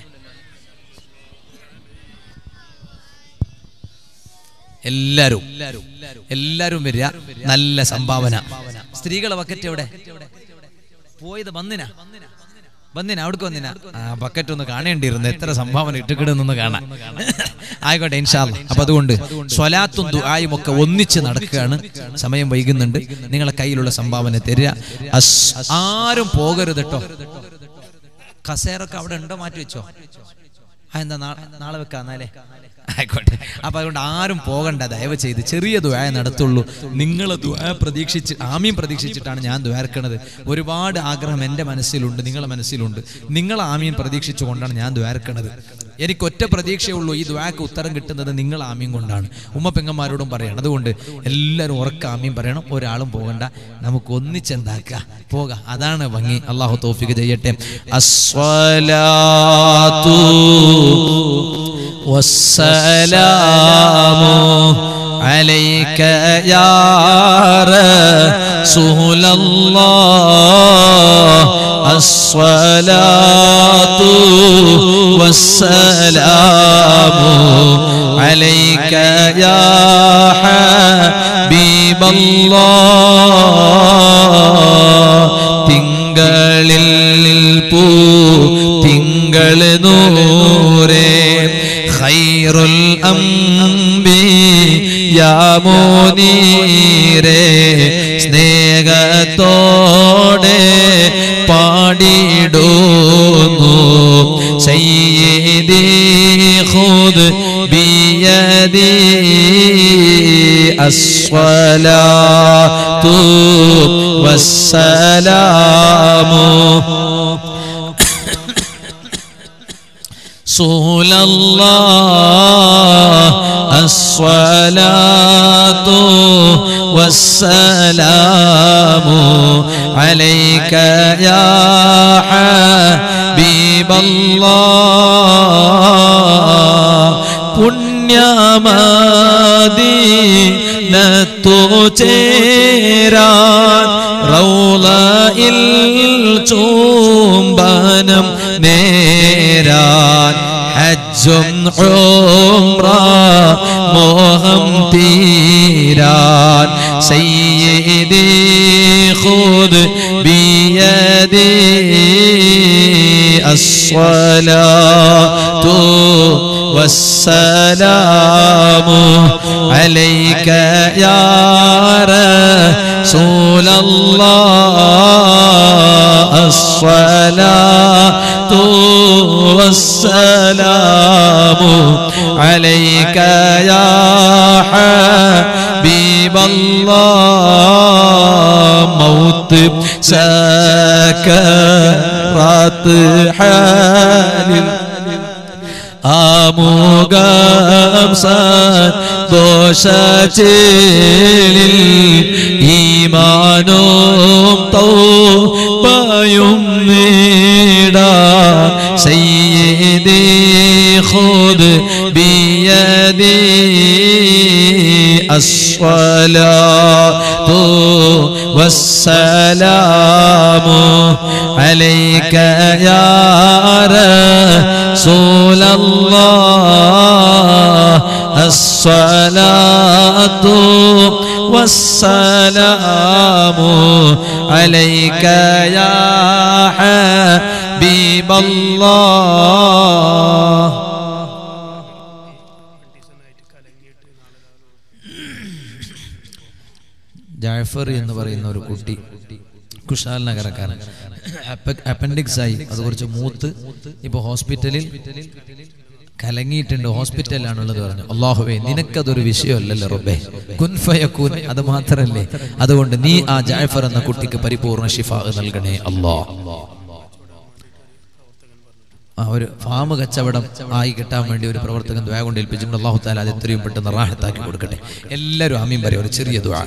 എല്ലാരും എല്ലാരും വരിക നല്ല സംഭാവന സ്ത്രീകളെ ബക്കറ്റ് എവിടെ പോയത് വന്നിനാ വന്നിനാ അവിടേക്ക് വന്നിനാ ആ ബക്കറ്റ് ഒന്ന് കാണേണ്ടിയിരുന്നു എത്ര സംഭാവന ഇട്ടുകിടുന്നൊന്ന് കാണാൻ ആയിക്കോട്ടെ ഇൻഷാല്ല അപ്പൊ അതുകൊണ്ട് സ്വലാത്തും ദുആയും ഒക്കെ ഒന്നിച്ച് നടക്കുകയാണ് സമയം വൈകുന്നുണ്ട് നിങ്ങളെ കയ്യിലുള്ള സംഭാവന തരിക അസ്- ആരും പോകരുത് കേട്ടോ കസേരൊക്കെ അവിടെ ഉണ്ടോ മാറ്റി വെച്ചോ ആ എന്താ നാ- നാളെ വെക്കാന്നാലേ ആയിക്കോട്ടെ അപ്പൊ അതുകൊണ്ട് ആരും പോകണ്ട ദയവ് ചെയ്ത് ചെറിയ ദ്വായ നടത്തുള്ളൂ നിങ്ങൾ ദ്വായ പ്രതീക്ഷിച്ച് ആമീൻ പ്രതീക്ഷിച്ചിട്ടാണ് ഞാൻ ദ്വാരക്കണത് ഒരുപാട് ആഗ്രഹം എൻ്റെ മനസ്സിലുണ്ട് നിങ്ങളെ മനസ്സിലുണ്ട് നിങ്ങൾ ആമീൻ പ്രതീക്ഷിച്ചുകൊണ്ടാണ് ഞാൻ ദ്വാരക്കണത് എനിക്ക് ഒറ്റ പ്രതീക്ഷയുള്ളൂ ഈ ദ്വാക്ക് ഉത്തരം കിട്ടുന്നത് നിങ്ങൾ ആമീൻ കൊണ്ടാണ് ഉമ്മ പെങ്ങന്മാരോടും പറയണം അതുകൊണ്ട് എല്ലാവരും ഉറക്ക ആമീൻ പറയണം ഒരാളും പോകണ്ട നമുക്ക് ഒന്നിച്ചെന്താക്കുക പോകാം അതാണ് ഭംഗി അള്ളാഹു തോഫിക്ക് ചെയ്യട്ടെ അസ്വലാത്തു والسلام عليك يا رسول الله الصلاة والسلام عليك يا حبيب الله തിങ്കളിൽ പൂ തിങ്കൾ നൂരേ ഖൈറുൽ അംബി യാമോനീരേ സ്നേഹത്തോടെ പാടിടുന്നു സയ്യിദി ഖുദ് ബിയദി അസ്വലാത്തു വസ്സലാമു رسول الله الصلاة والسلام عليك يا حبيب الله പുണ്യമദീനത്തു ചേരാൻ റൗളയിൽ ചൂംബനം നേരാൻ ഹജ്ജും ഉംറ മോഹം തീരാൻ സയ്യിദി ഖുദ് ബിയദി الصلاة والسلام عليك يا رسول الله الصلاة والسلام عليك يا حبيب الله موت سكرات حال ആമുഖം സന്തോഷേലിൽ ഈമാനോം തൗബയും നേടാ സയ്യിദി ഖുദ് ബിയദി الصلاة والسلام عليك يا رسول الله الصلاة والسلام عليك يا حبيب الله ജാഫർ എന്ന് പറയുന്ന ഒരു കുട്ടി കുഷാൽ നഗരക്കാരൻ അപ്പൻഡിക്സ് ആയി അത് കുറച്ച് മൂത്ത് ഇപ്പൊ ഹോസ്പിറ്റലിൽ കലങ്ങിയിട്ടുണ്ട് ഹോസ്പിറ്റലിലാണുള്ളത് പറഞ്ഞു അള്ളാഹുവേ നിനക്കതൊരു വിഷയമല്ലല്ലോ റബ്ബേ കുൻഫയക്കൂൻ അത് മാത്രല്ലേ അതുകൊണ്ട് നീ ആ ജാഫർ എന്ന കുട്ടിക്ക് പരിപൂർണ ഷിഫ നൽകണേ അല്ലാ ആ ഒരു ഫാം കച്ചവടം ആയി കിട്ടാൻ വേണ്ടി ഒരു പ്രവർത്തകൻ ദ്വാ കൊണ്ട് ഏൽപ്പിച്ചിട്ടുണ്ട് അള്ളാഹു താല അത് എത്രയും പെട്ടെന്ന് റാഹത്താക്കി കൊടുക്കട്ടെ എല്ലാവരും ആമീൻ പറയും ഒരു ചെറിയ ദ്വാ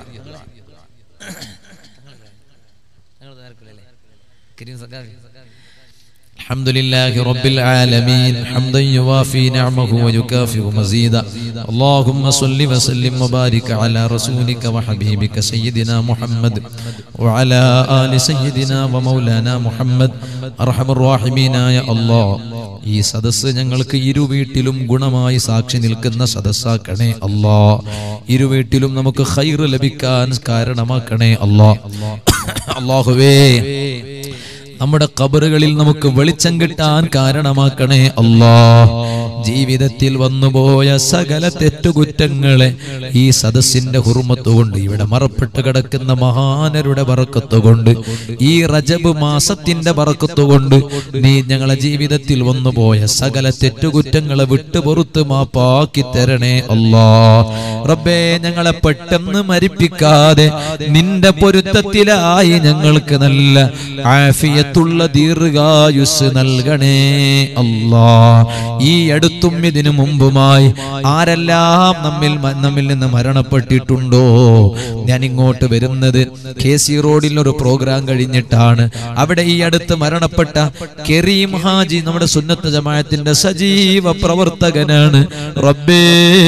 الحمد لله رب العالمين حمدا يوافي نعمه ويكافئ مزيدا اللهم صل وسلم وبارك على رسولك وحبيبك سيدنا محمد وعلى آل سيدنا ومولانا محمد أرحم الراحمين يا الله ഈ സദസ്സ് ഞങ്ങൾക്ക് ഇരുവീട്ടിലും ഗുണമായി സാക്ഷി നിൽക്കുന്ന സദസ്സാക്കണേ അല്ലാ ഇരുവീട്ടിലും നമുക്ക് ഹൈറ് ലഭിക്കാൻ കാരണമാക്കണേ അല്ലാ അള്ളാഹുവേ നമ്മുടെ കബറുകളിൽ നമുക്ക് വെളിച്ചം കിട്ടാൻ കാരണമാക്കണേ അല്ലാ ജീവിതത്തിൽ വന്നുപോയ സകല തെറ്റുകുറ്റങ്ങളെ ഈ സദസ്സിന്റെ ഹുർമത്തുകൊണ്ട് ഇവിടെ മറപ്പെട്ട് കിടക്കുന്ന മഹാനരുടെ പറക്കത്തുകൊണ്ട് ഈ റജബ് മാസത്തിന്റെ പറക്കത്തുകൊണ്ട് നീ ഞങ്ങളെ ജീവിതത്തിൽ വന്നുപോയ സകല തെറ്റുകുറ്റങ്ങളെ വിട്ടുപുറത്ത് മാപ്പാക്കി തരണേ അല്ലാ റബ്ബേ ഞങ്ങളെ പെട്ടെന്ന് മരിപ്പിക്കാതെ നിന്റെ പൊരുത്തത്തിലായി ഞങ്ങൾക്ക് നല്ല ആഫിയത്തുള്ള ദീർഘായുസ് നൽകണേ അല്ലാ ഈ അടുത്തും ഇതിനു മുമ്പുമായി ആരെല്ലാം നമ്മിൽ മ- നമ്മിൽ നിന്ന് മരണപ്പെട്ടിട്ടുണ്ടോ ഞാൻ ഇങ്ങോട്ട് വരുന്നത് കെ സി റോഡിൽ ഒരു പ്രോഗ്രാം കഴിഞ്ഞിട്ടാണ് അവിടെ ഈ അടുത്ത് മരണപ്പെട്ട കെറീം ഹാജി നമ്മുടെ സുന്നത്ത് ജമാഅത്തിന്റെ സജീവ പ്രവർത്തകനാണ് റബ്ബേ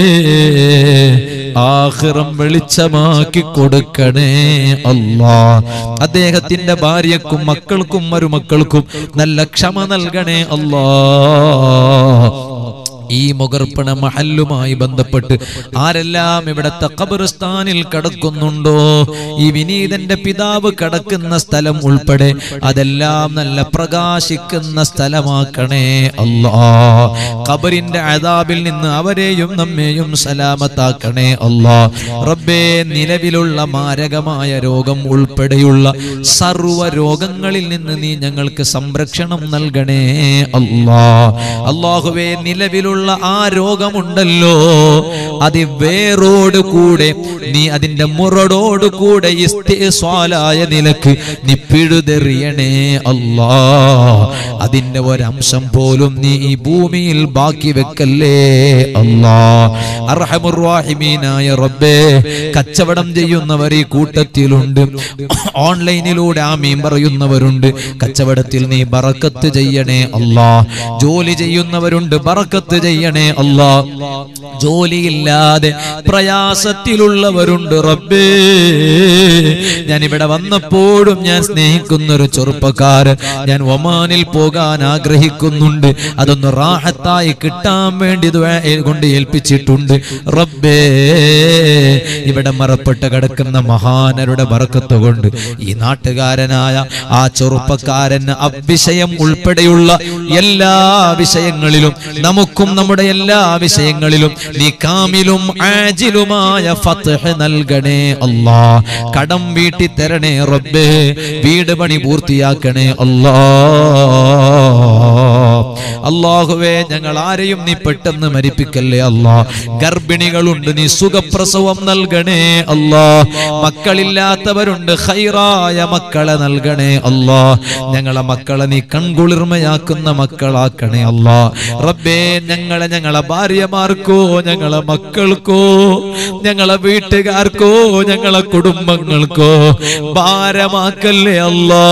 ആഖിറം വെളിച്ചമാക്കി കൊടുക്കണേ അല്ലാ അദ്ദേഹത്തിന്റെ ഭാര്യക്കും മക്കൾക്കും മരുമക്കൾക്കും നല്ല ക്ഷമ നൽകണേ അല്ലാ ഈ മുഗർപ്പണ മഹല്ലുമായി ബന്ധപ്പെട്ട് ആരെല്ലാം ഇവിടത്തെ ഖബർസ്ഥാനിൽ കടക്കുന്നുണ്ടോ ഈ വിനീതന്റെ പിതാവ് കടക്കുന്ന സ്ഥലം ഉൾപ്പെടെ അതെല്ലാം നല്ല പ്രകാശിക്കുന്ന സ്ഥലമാക്കണേ അല്ലാ ഖബറിന്റെ അതാബിൽ നിന്ന് അവരെയും നമ്മെയും സലാമത്താക്കണേ അല്ലാ റബ്ബേ നിലവിലുള്ള മാരകമായ രോഗം ഉൾപ്പെടെയുള്ള സർവ രോഗങ്ങളിൽ നിന്ന് നീ ഞങ്ങൾക്ക് സംരക്ഷണം നൽകണേ അല്ലാ അള്ളാഹുവേ നിലവിലുള്ള ആ രോഗമുണ്ടല്ലോ അത് വേരോട് കൂടെ നീ അതിന്റെ മുറടോട് കൂടെ ഇസ്തിസ്വാലായ നിലക്ക് നീ പിഴുതെറിയണേ അല്ലാ അതിന്റെ ഒരംശം പോലും നീ ഈ ഭൂമിയിൽ ബാക്കി വെക്കല്ലേ അല്ലാ അർഹമുറാഹിമീനായ റബ്ബേ കച്ചവടം ചെയ്യുന്നവർ ഈ കൂട്ടത്തിലുണ്ട് ഓൺലൈനിലൂടെ ആ മീൻ പറയുന്നവരുണ്ട് കച്ചവടത്തിൽ നീ ബറക്കത്ത് ചെയ്യണേ അല്ലാ ജോലി ചെയ്യുന്നവരുണ്ട് ബറക്കത്ത് ചെയ്യണേ അല്ലാ ജോലിയില്ലാതെ പ്രയാസത്തിലുള്ളവരുണ്ട് റബ്ബേ ഞാൻ ഇവിടെ വന്നപ്പോഴും ഞാൻ സ്നേഹിക്കുന്ന ഒരു ചെറുപ്പക്കാരൻ ഞാൻ ഒമാനിൽ പോകാൻ ആഗ്രഹിക്കുന്നുണ്ട് അതൊന്ന് റാഹത്തായി കിട്ടാൻ വേണ്ടി ദുആ കൊണ്ട് ഏൽപ്പിച്ചിട്ടുണ്ട് റബ്ബേ ഇവിടെ മറപ്പെട്ട് കിടക്കുന്ന മഹാനരുടെ ബറക്കത്ത് കൊണ്ട് ഈ നാട്ടുകാരനായ ആ ചെറുപ്പക്കാരൻ അവിഷയം ഉൾപ്പെടെയുള്ള എല്ലാ വിഷയങ്ങളിലും നമുക്കും നമ്മുടെ എല്ലാ വിഷയങ്ങളിലും നീ കാമിലും ആജിലുമായ ഫത്ഹ് നൽകണേ അല്ലാ കടം വീട്ടി തരണേ റബ്ബേ വീട് പണി പൂർത്തിയാക്കണേ അല്ലാ അള്ളാഹുവേ ഞങ്ങൾ ആരെയും നീ പെട്ടെന്ന് മരിപ്പിക്കല്ലേ അല്ലാ ഗർഭിണികളുണ്ട് നീ സുഖപ്രസവം നൽകണേ അല്ലാ മക്കളില്ലാത്തവരുണ്ട് ഹൈറായ മക്കളെ നൽകണേ അല്ലാ ഞങ്ങളെ മക്കളെ നീ കൺകുളിർമയാക്കുന്ന മക്കളാക്കണേ അല്ലാ റബ്ബേ ഞങ്ങളെ ഞങ്ങളെ ഭാര്യമാർക്കോ ഞങ്ങളെ മക്കൾക്കോ ഞങ്ങളെ വീട്ടുകാർക്കോ ഞങ്ങളെ കുടുംബങ്ങൾക്കോ ഭാരമാക്കല്ലേ അല്ലാ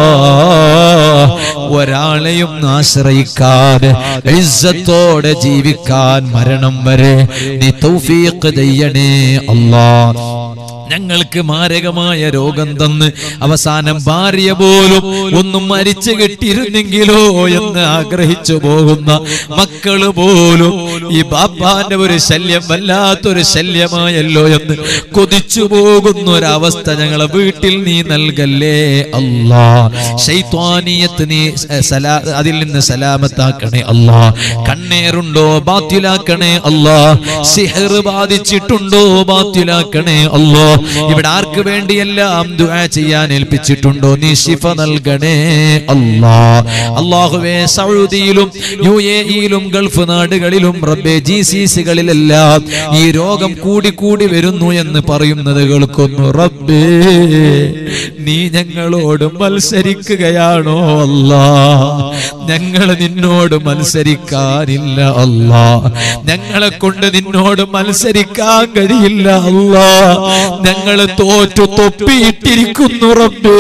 ഒരാളെയും ആശ്രയിക്കാതെ ഇസ്സത്തോടെ ജീവിക്കാൻ മരണം വരെ നീ തൗഫീഖ് ചെയ്യണേ അല്ലാ ഞങ്ങൾക്ക് മാരകമായ രോഗം തന്ന് അവസാനം ഭാര്യ പോലും ഒന്നും മരിച്ചു കിട്ടിയിരുന്നെങ്കിലോ എന്ന് ആഗ്രഹിച്ചു പോകുന്ന മക്കള് പോലും ഈ ബാപ്പാന്റെ ഒരു ശല്യം വല്ലാത്തൊരു ശല്യമായല്ലോ എന്ന് കൊതിച്ചു പോകുന്ന ഒരവസ്ഥ ഞങ്ങളെ വീട്ടിൽ നീ നൽകല്ലേ അല്ലാ ശൈത്വാനീയത്ത് നീ സ- സലാ അതിൽ നിന്ന് സലാമത്താക്കണേ അല്ലാ കണ്ണേറുണ്ടോ ബാത്തിലാക്കണേ അല്ലാ സിഹർ ബാധിച്ചിട്ടുണ്ടോ ബാത്തിലാക്കണേ അല്ലാ ഇവിടെ ആർക്ക് വേണ്ടിയെല്ലാം ദുആ ചെയ്യാൻ ഏൽപ്പിച്ചിട്ടുണ്ടോ നീ ശിഫ നൽകണേ അല്ലാ അള്ളാഹുവേ സൗദിയിലും യു എ ഇയിലും ഗൾഫ് നാടുകളിലും റബ്ബെ ജി സി സികളിലെല്ലാം ഈ രോഗം കൂടി കൂടി വരുന്നു എന്ന് പറയുന്നത് കേൾക്കുന്നു റബ്ബേ നീ ഞങ്ങളോട് മത്സരിക്കുകയാണോ അല്ലാ ഞങ്ങൾ നിന്നോട് മത്സരിക്കാനില്ല അല്ലാ ഞങ്ങളെ കൊണ്ട് നിന്നോട് മത്സരിക്കാൻ കഴിയില്ല അല്ലാ ഞങ്ങൾ തോറ്റു തൊപ്പിയിട്ടിരിക്കുന്നു റബ്ബേ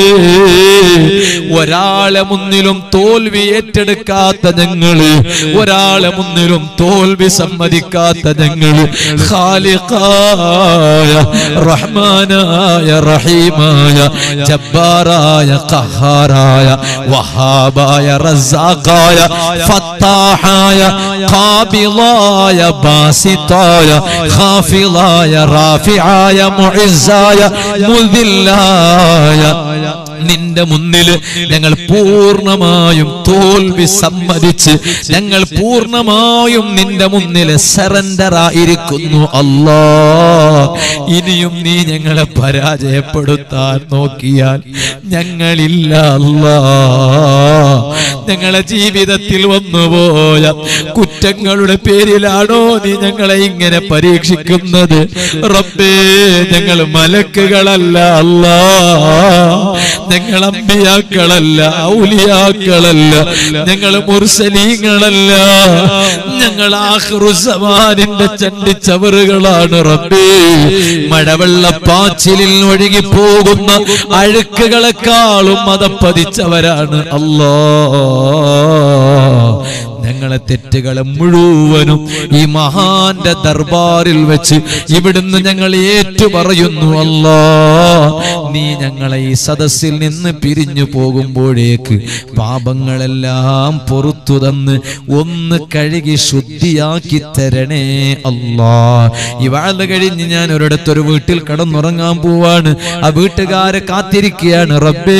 ഒരാളെ മുന്നിലും തോൽവി ഏറ്റെടുക്കാത്ത ഞങ്ങള് ഒരാളെ മുന്നിലും തോൽവി സമ്മതിക്കാത്ത ഞങ്ങള് ഖാലിഖായ റഹ്മാനായ റഹീമായ ജബ്ബാറായ ഖഹാറായ വഹാബായ റസാഖായ ഫത്താഹായ ഖാബിളായ ബാസിത്തായ ഖാഫിളായ റാഫിആയ മുഇസ്സായ മുദില്ലായ നിന്റെ മുന്നിൽ ഞങ്ങൾ പൂർണ്ണമായും തോൽവി സമ്മതിച്ച് ഞങ്ങൾ പൂർണ്ണമായും നിന്റെ മുന്നിൽ സറണ്ടർ ആയിരിക്കുന്നു അല്ലാ ഇനിയും നീ ഞങ്ങളെ പരാജയപ്പെടുത്താൻ നോക്കിയാൽ ഞങ്ങളില്ല അല്ലാ ഞങ്ങളെ ജീവിതത്തിൽ വന്നുപോയ കുറ്റങ്ങളുടെ പേരിലാണോ നീ ഞങ്ങളെ ഇങ്ങനെ പരീക്ഷിക്കുന്നത് റബ്ബേ ഞങ്ങൾ മലക്കുകളല്ല അല്ലാ ഞങ്ങൾ അമ്പിയാക്കളല്ല ഔലിയാക്കളല്ല ഞങ്ങൾ മുർസലീങ്ങളല്ല ഞങ്ങൾ ആഹ്റുസമാനിന്റെ ചണ്ടിച്ചവറുകളാണ് റബ്ബേ മഴവെള്ളപ്പാച്ചിലിൽ ഒഴുകി പോകുന്ന അഴുക്കുകളെക്കാളും മതപ്പതിച്ചവരാണ് അല്ലാ ഞങ്ങളെ തെറ്റുകളെ മുഴുവനും ഈ മഹാന്റെ ദർബാറിൽ വെച്ച് ഇവിടുന്ന് ഞങ്ങൾ ഏറ്റുപറയുന്നു അല്ലാ നീ ഞങ്ങളെ ഈ സദസ്സിൽ നിന്ന് പിരിഞ്ഞു പോകുമ്പോഴേക്ക് പാപങ്ങളെല്ലാം പുറത്തു തന്ന് ഒന്ന് കഴുകി ശുദ്ധിയാക്കി തരണേ അല്ലാ ഈ വാഴ കഴിഞ്ഞ് ഞാൻ ഒരിടത്തൊരു വീട്ടിൽ കടന്നുറങ്ങാൻ പോവാണ് ആ വീട്ടുകാരെ കാത്തിരിക്കുകയാണ് റബ്ബേ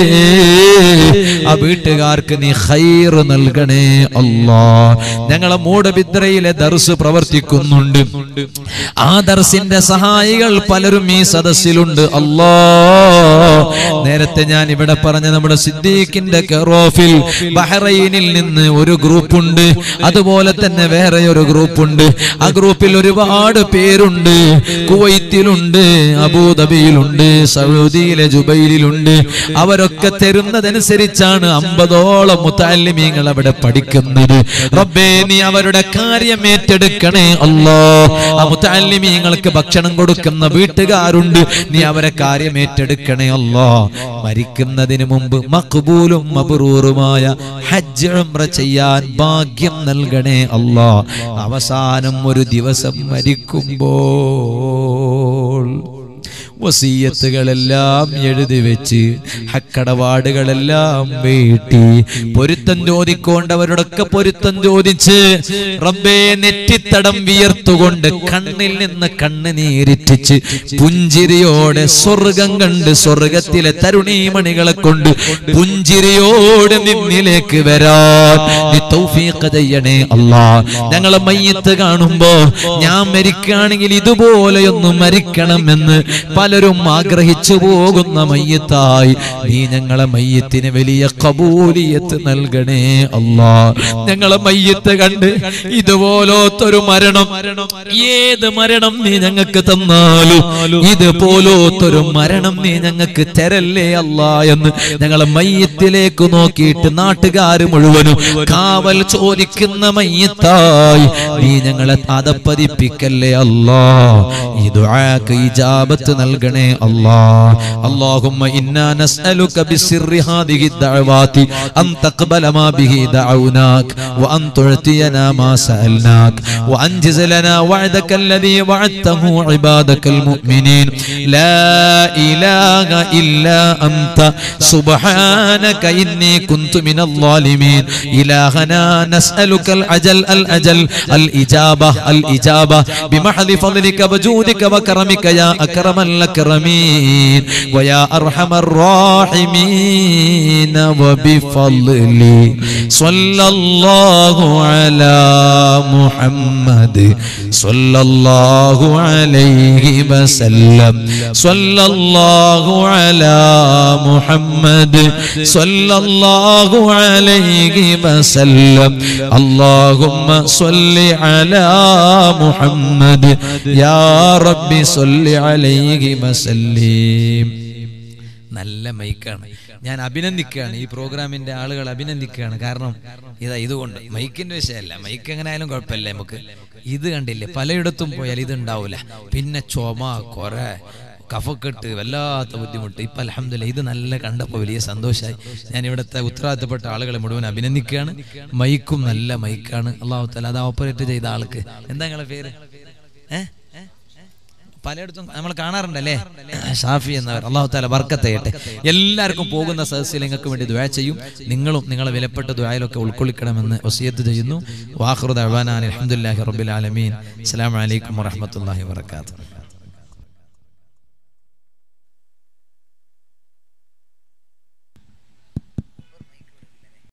ആ വീട്ടുകാർക്ക് നീ ഹൈറ് നൽകണേ അല്ലാ ഞങ്ങളെ മൂടബിദ്രയിലെ ദർസ് പ്രവർത്തിക്കുന്നുണ്ട് ആ ദർസിന്റെ സഹായികൾ പലരും ഈ സദസ്സിലുണ്ട് അല്ലാ നേരത്തെ ഞാൻ ഇവിടെ പറഞ്ഞ നമ്മുടെ സിദ്ദീഖിന്റെ കെറോഫിൽ ബഹ്റൈനിൽ നിന്ന് ഒരു ഗ്രൂപ്പ് ഉണ്ട് അതുപോലെ തന്നെ വേറെ ഒരു ഗ്രൂപ്പ് ഉണ്ട് ആ ഗ്രൂപ്പിൽ ഒരുപാട് പേരുണ്ട് കുവൈത്തിലുണ്ട് അബൂദബിയിലുണ്ട് സൗദിയിലെ ജുബൈലിലുണ്ട് അവരൊക്കെ തരുന്നതനുസരിച്ചാണ് അമ്പതോളം മുത്താലിമീങ്ങൾ അവിടെ പഠിക്കുന്നത് റബ്ബേ നീ അവരുടെ കാര്യം ഏറ്റെടുക്കണേ അല്ലോ ആ മുത്താലിമീങ്ങൾക്ക് ഭക്ഷണം കൊടുക്കുന്ന വീട്ടുകാരുണ്ട് നീ അവരെ കാര്യം ഏറ്റെടുക്കണേ അല്ലോ മരിക്കുന്നതിന് മുമ്പ് മക്ബൂലും മബ്രൂറുമായ ഹജ്ജ് ഉംറ ചെയ്യാൻ ഭാഗ്യം നൽകണേ അല്ലോ അവസാനം ഒരു ദിവസം മരിക്കുമ്പോൾ വസീയത്തുകളെല്ലാം എഴുതി വെച്ച് ഹക്കടപാടുകളെല്ലാം വീട്ടി പൊരുത്തം ചോദിക്കൊണ്ടവരോടൊക്കെ പൊരുത്തം ചോദിച്ച് റബ്ബേ നെറ്റിത്തടം വിയർത്തുകൊണ്ട് കണ്ണിൽ നിന്ന് കണ്ണുനീരിറ്റിച്ച് പുഞ്ചിരിയോടെ സ്വർഗം കണ്ട് സ്വർഗത്തിലെ തരുണീമണികളെ കൊണ്ട് പുഞ്ചിരിയോടെ നിന്നിലേക്ക് വരാൻ നീ തൗഫീഖ് ചെയ്യണേ അല്ലാ ഞങ്ങളെ മയ്യത്ത് കാണുമ്പോ ഞാൻ മരിക്കുകയാണെങ്കിൽ ഇതുപോലെയൊന്നും മരിക്കണമെന്ന് പലരും ആഗ്രഹിച്ചു പോകുന്ന മയ്യത്തായി നീ ഞങ്ങളെ മയ്യത്തിന് വലിയ കബൂലിയത്ത് നൽകണേ അല്ലാ ഞങ്ങളെ മയ്യത്ത് കണ്ട് ഇതുപോലത്തൊരു മരണം ഏത് മരണം നീ ഞങ്ങൾക്ക് തന്നാലും ഇതുപോലത്തൊരു മരണം നീ ഞങ്ങൾക്ക് തരല്ലേ അല്ല എന്ന് ഞങ്ങളെ മയ്യത്തിലേക്ക് നോക്കിയിട്ട് നാട്ടുകാർ മുഴുവനും കാവൽ ചോദിക്കുന്ന മയ്യത്തായി നീ ഞങ്ങളെ അതപ്പതിപ്പിക്കല്ലേ അല്ലാ ഈ ദുആക്ക് ഇജാബത്ത് നൽകണേ നൽകണേ അല്ലാ اللهم إنا نسألك بسر هذه الدعوات أن تقبل ما به دعوناك وأن تعطينا ما سألناك وأنجز لنا وعدك الذي وعدته عبادك المؤمنين لا إله إلا أنت سبحانك إني كنت من الظالمين إلهنا نسألك الأجل الأجل الإجابة الإجابة بمحض فضلك وجودك وكرمك يا أكرم الأكرمين ويا أرحم الراحمين وبفضلي صلى الله على محمد صلى الله عليه وسلم صلى الله على محمد صلى الله عليه وسلم اللهم صل على محمد يا رب صل عليه وسلم നല്ല മൈക്കാണ് ഞാൻ അഭിനന്ദിക്കുകയാണ് ഈ പ്രോഗ്രാമിന്റെ ആളുകൾ അഭിനന്ദിക്കുകയാണ് കാരണം ഇതാ ഇതുകൊണ്ട് മൈക്കിന്റെ വിഷയമല്ല മൈക്ക് എങ്ങനെ ആയാലും കുഴപ്പമില്ല നമുക്ക് ഇത് കണ്ടില്ലേ പലയിടത്തും പോയാൽ ഇത് ഉണ്ടാവില്ല പിന്നെ ചുമ കൊറ കഫക്കെട്ട് വല്ലാത്ത ബുദ്ധിമുട്ട് ഇപ്പൊ അലഹമില്ല ഇത് നല്ല കണ്ടപ്പോൾ വലിയ സന്തോഷമായി ഞാൻ ഇവിടുത്തെ ഉത്തരവാദിത്തപ്പെട്ട ആളുകളെ മുഴുവൻ അഭിനന്ദിക്കുകയാണ് മൈക്കും നല്ല മൈക്കാണ് അള്ളാഹു തല അത് ഓപ്പറേറ്റ് ചെയ്ത ആൾക്ക് എന്താ നിങ്ങളെ പേര് ഏഹ് പലയിടത്തും നമ്മൾ കാണാറുണ്ടല്ലേ ഷാഫി എന്നവർ അള്ളാഹു താല ബർക്കത്തയ്യട്ടെ എല്ലാവർക്കും പോകുന്ന സദസ്സിൽ നിങ്ങൾക്ക് വേണ്ടി ദ്വാ ചെയ്യും നിങ്ങളും നിങ്ങളെ വിലപ്പെട്ട ദ്വായിലൊക്കെ ഉൾക്കൊള്ളിക്കണമെന്ന് വസിയത്ത് ചെയ്യുന്നു വാഹൃദ് അഹ്വാനാൻ അലഹമുല്ലാഹി റബ്ബിൽ ആലമീൻ അസ്സലാമു അലൈക്കും വറഹ്മത്തുള്ളാഹി വബറകാതുഹു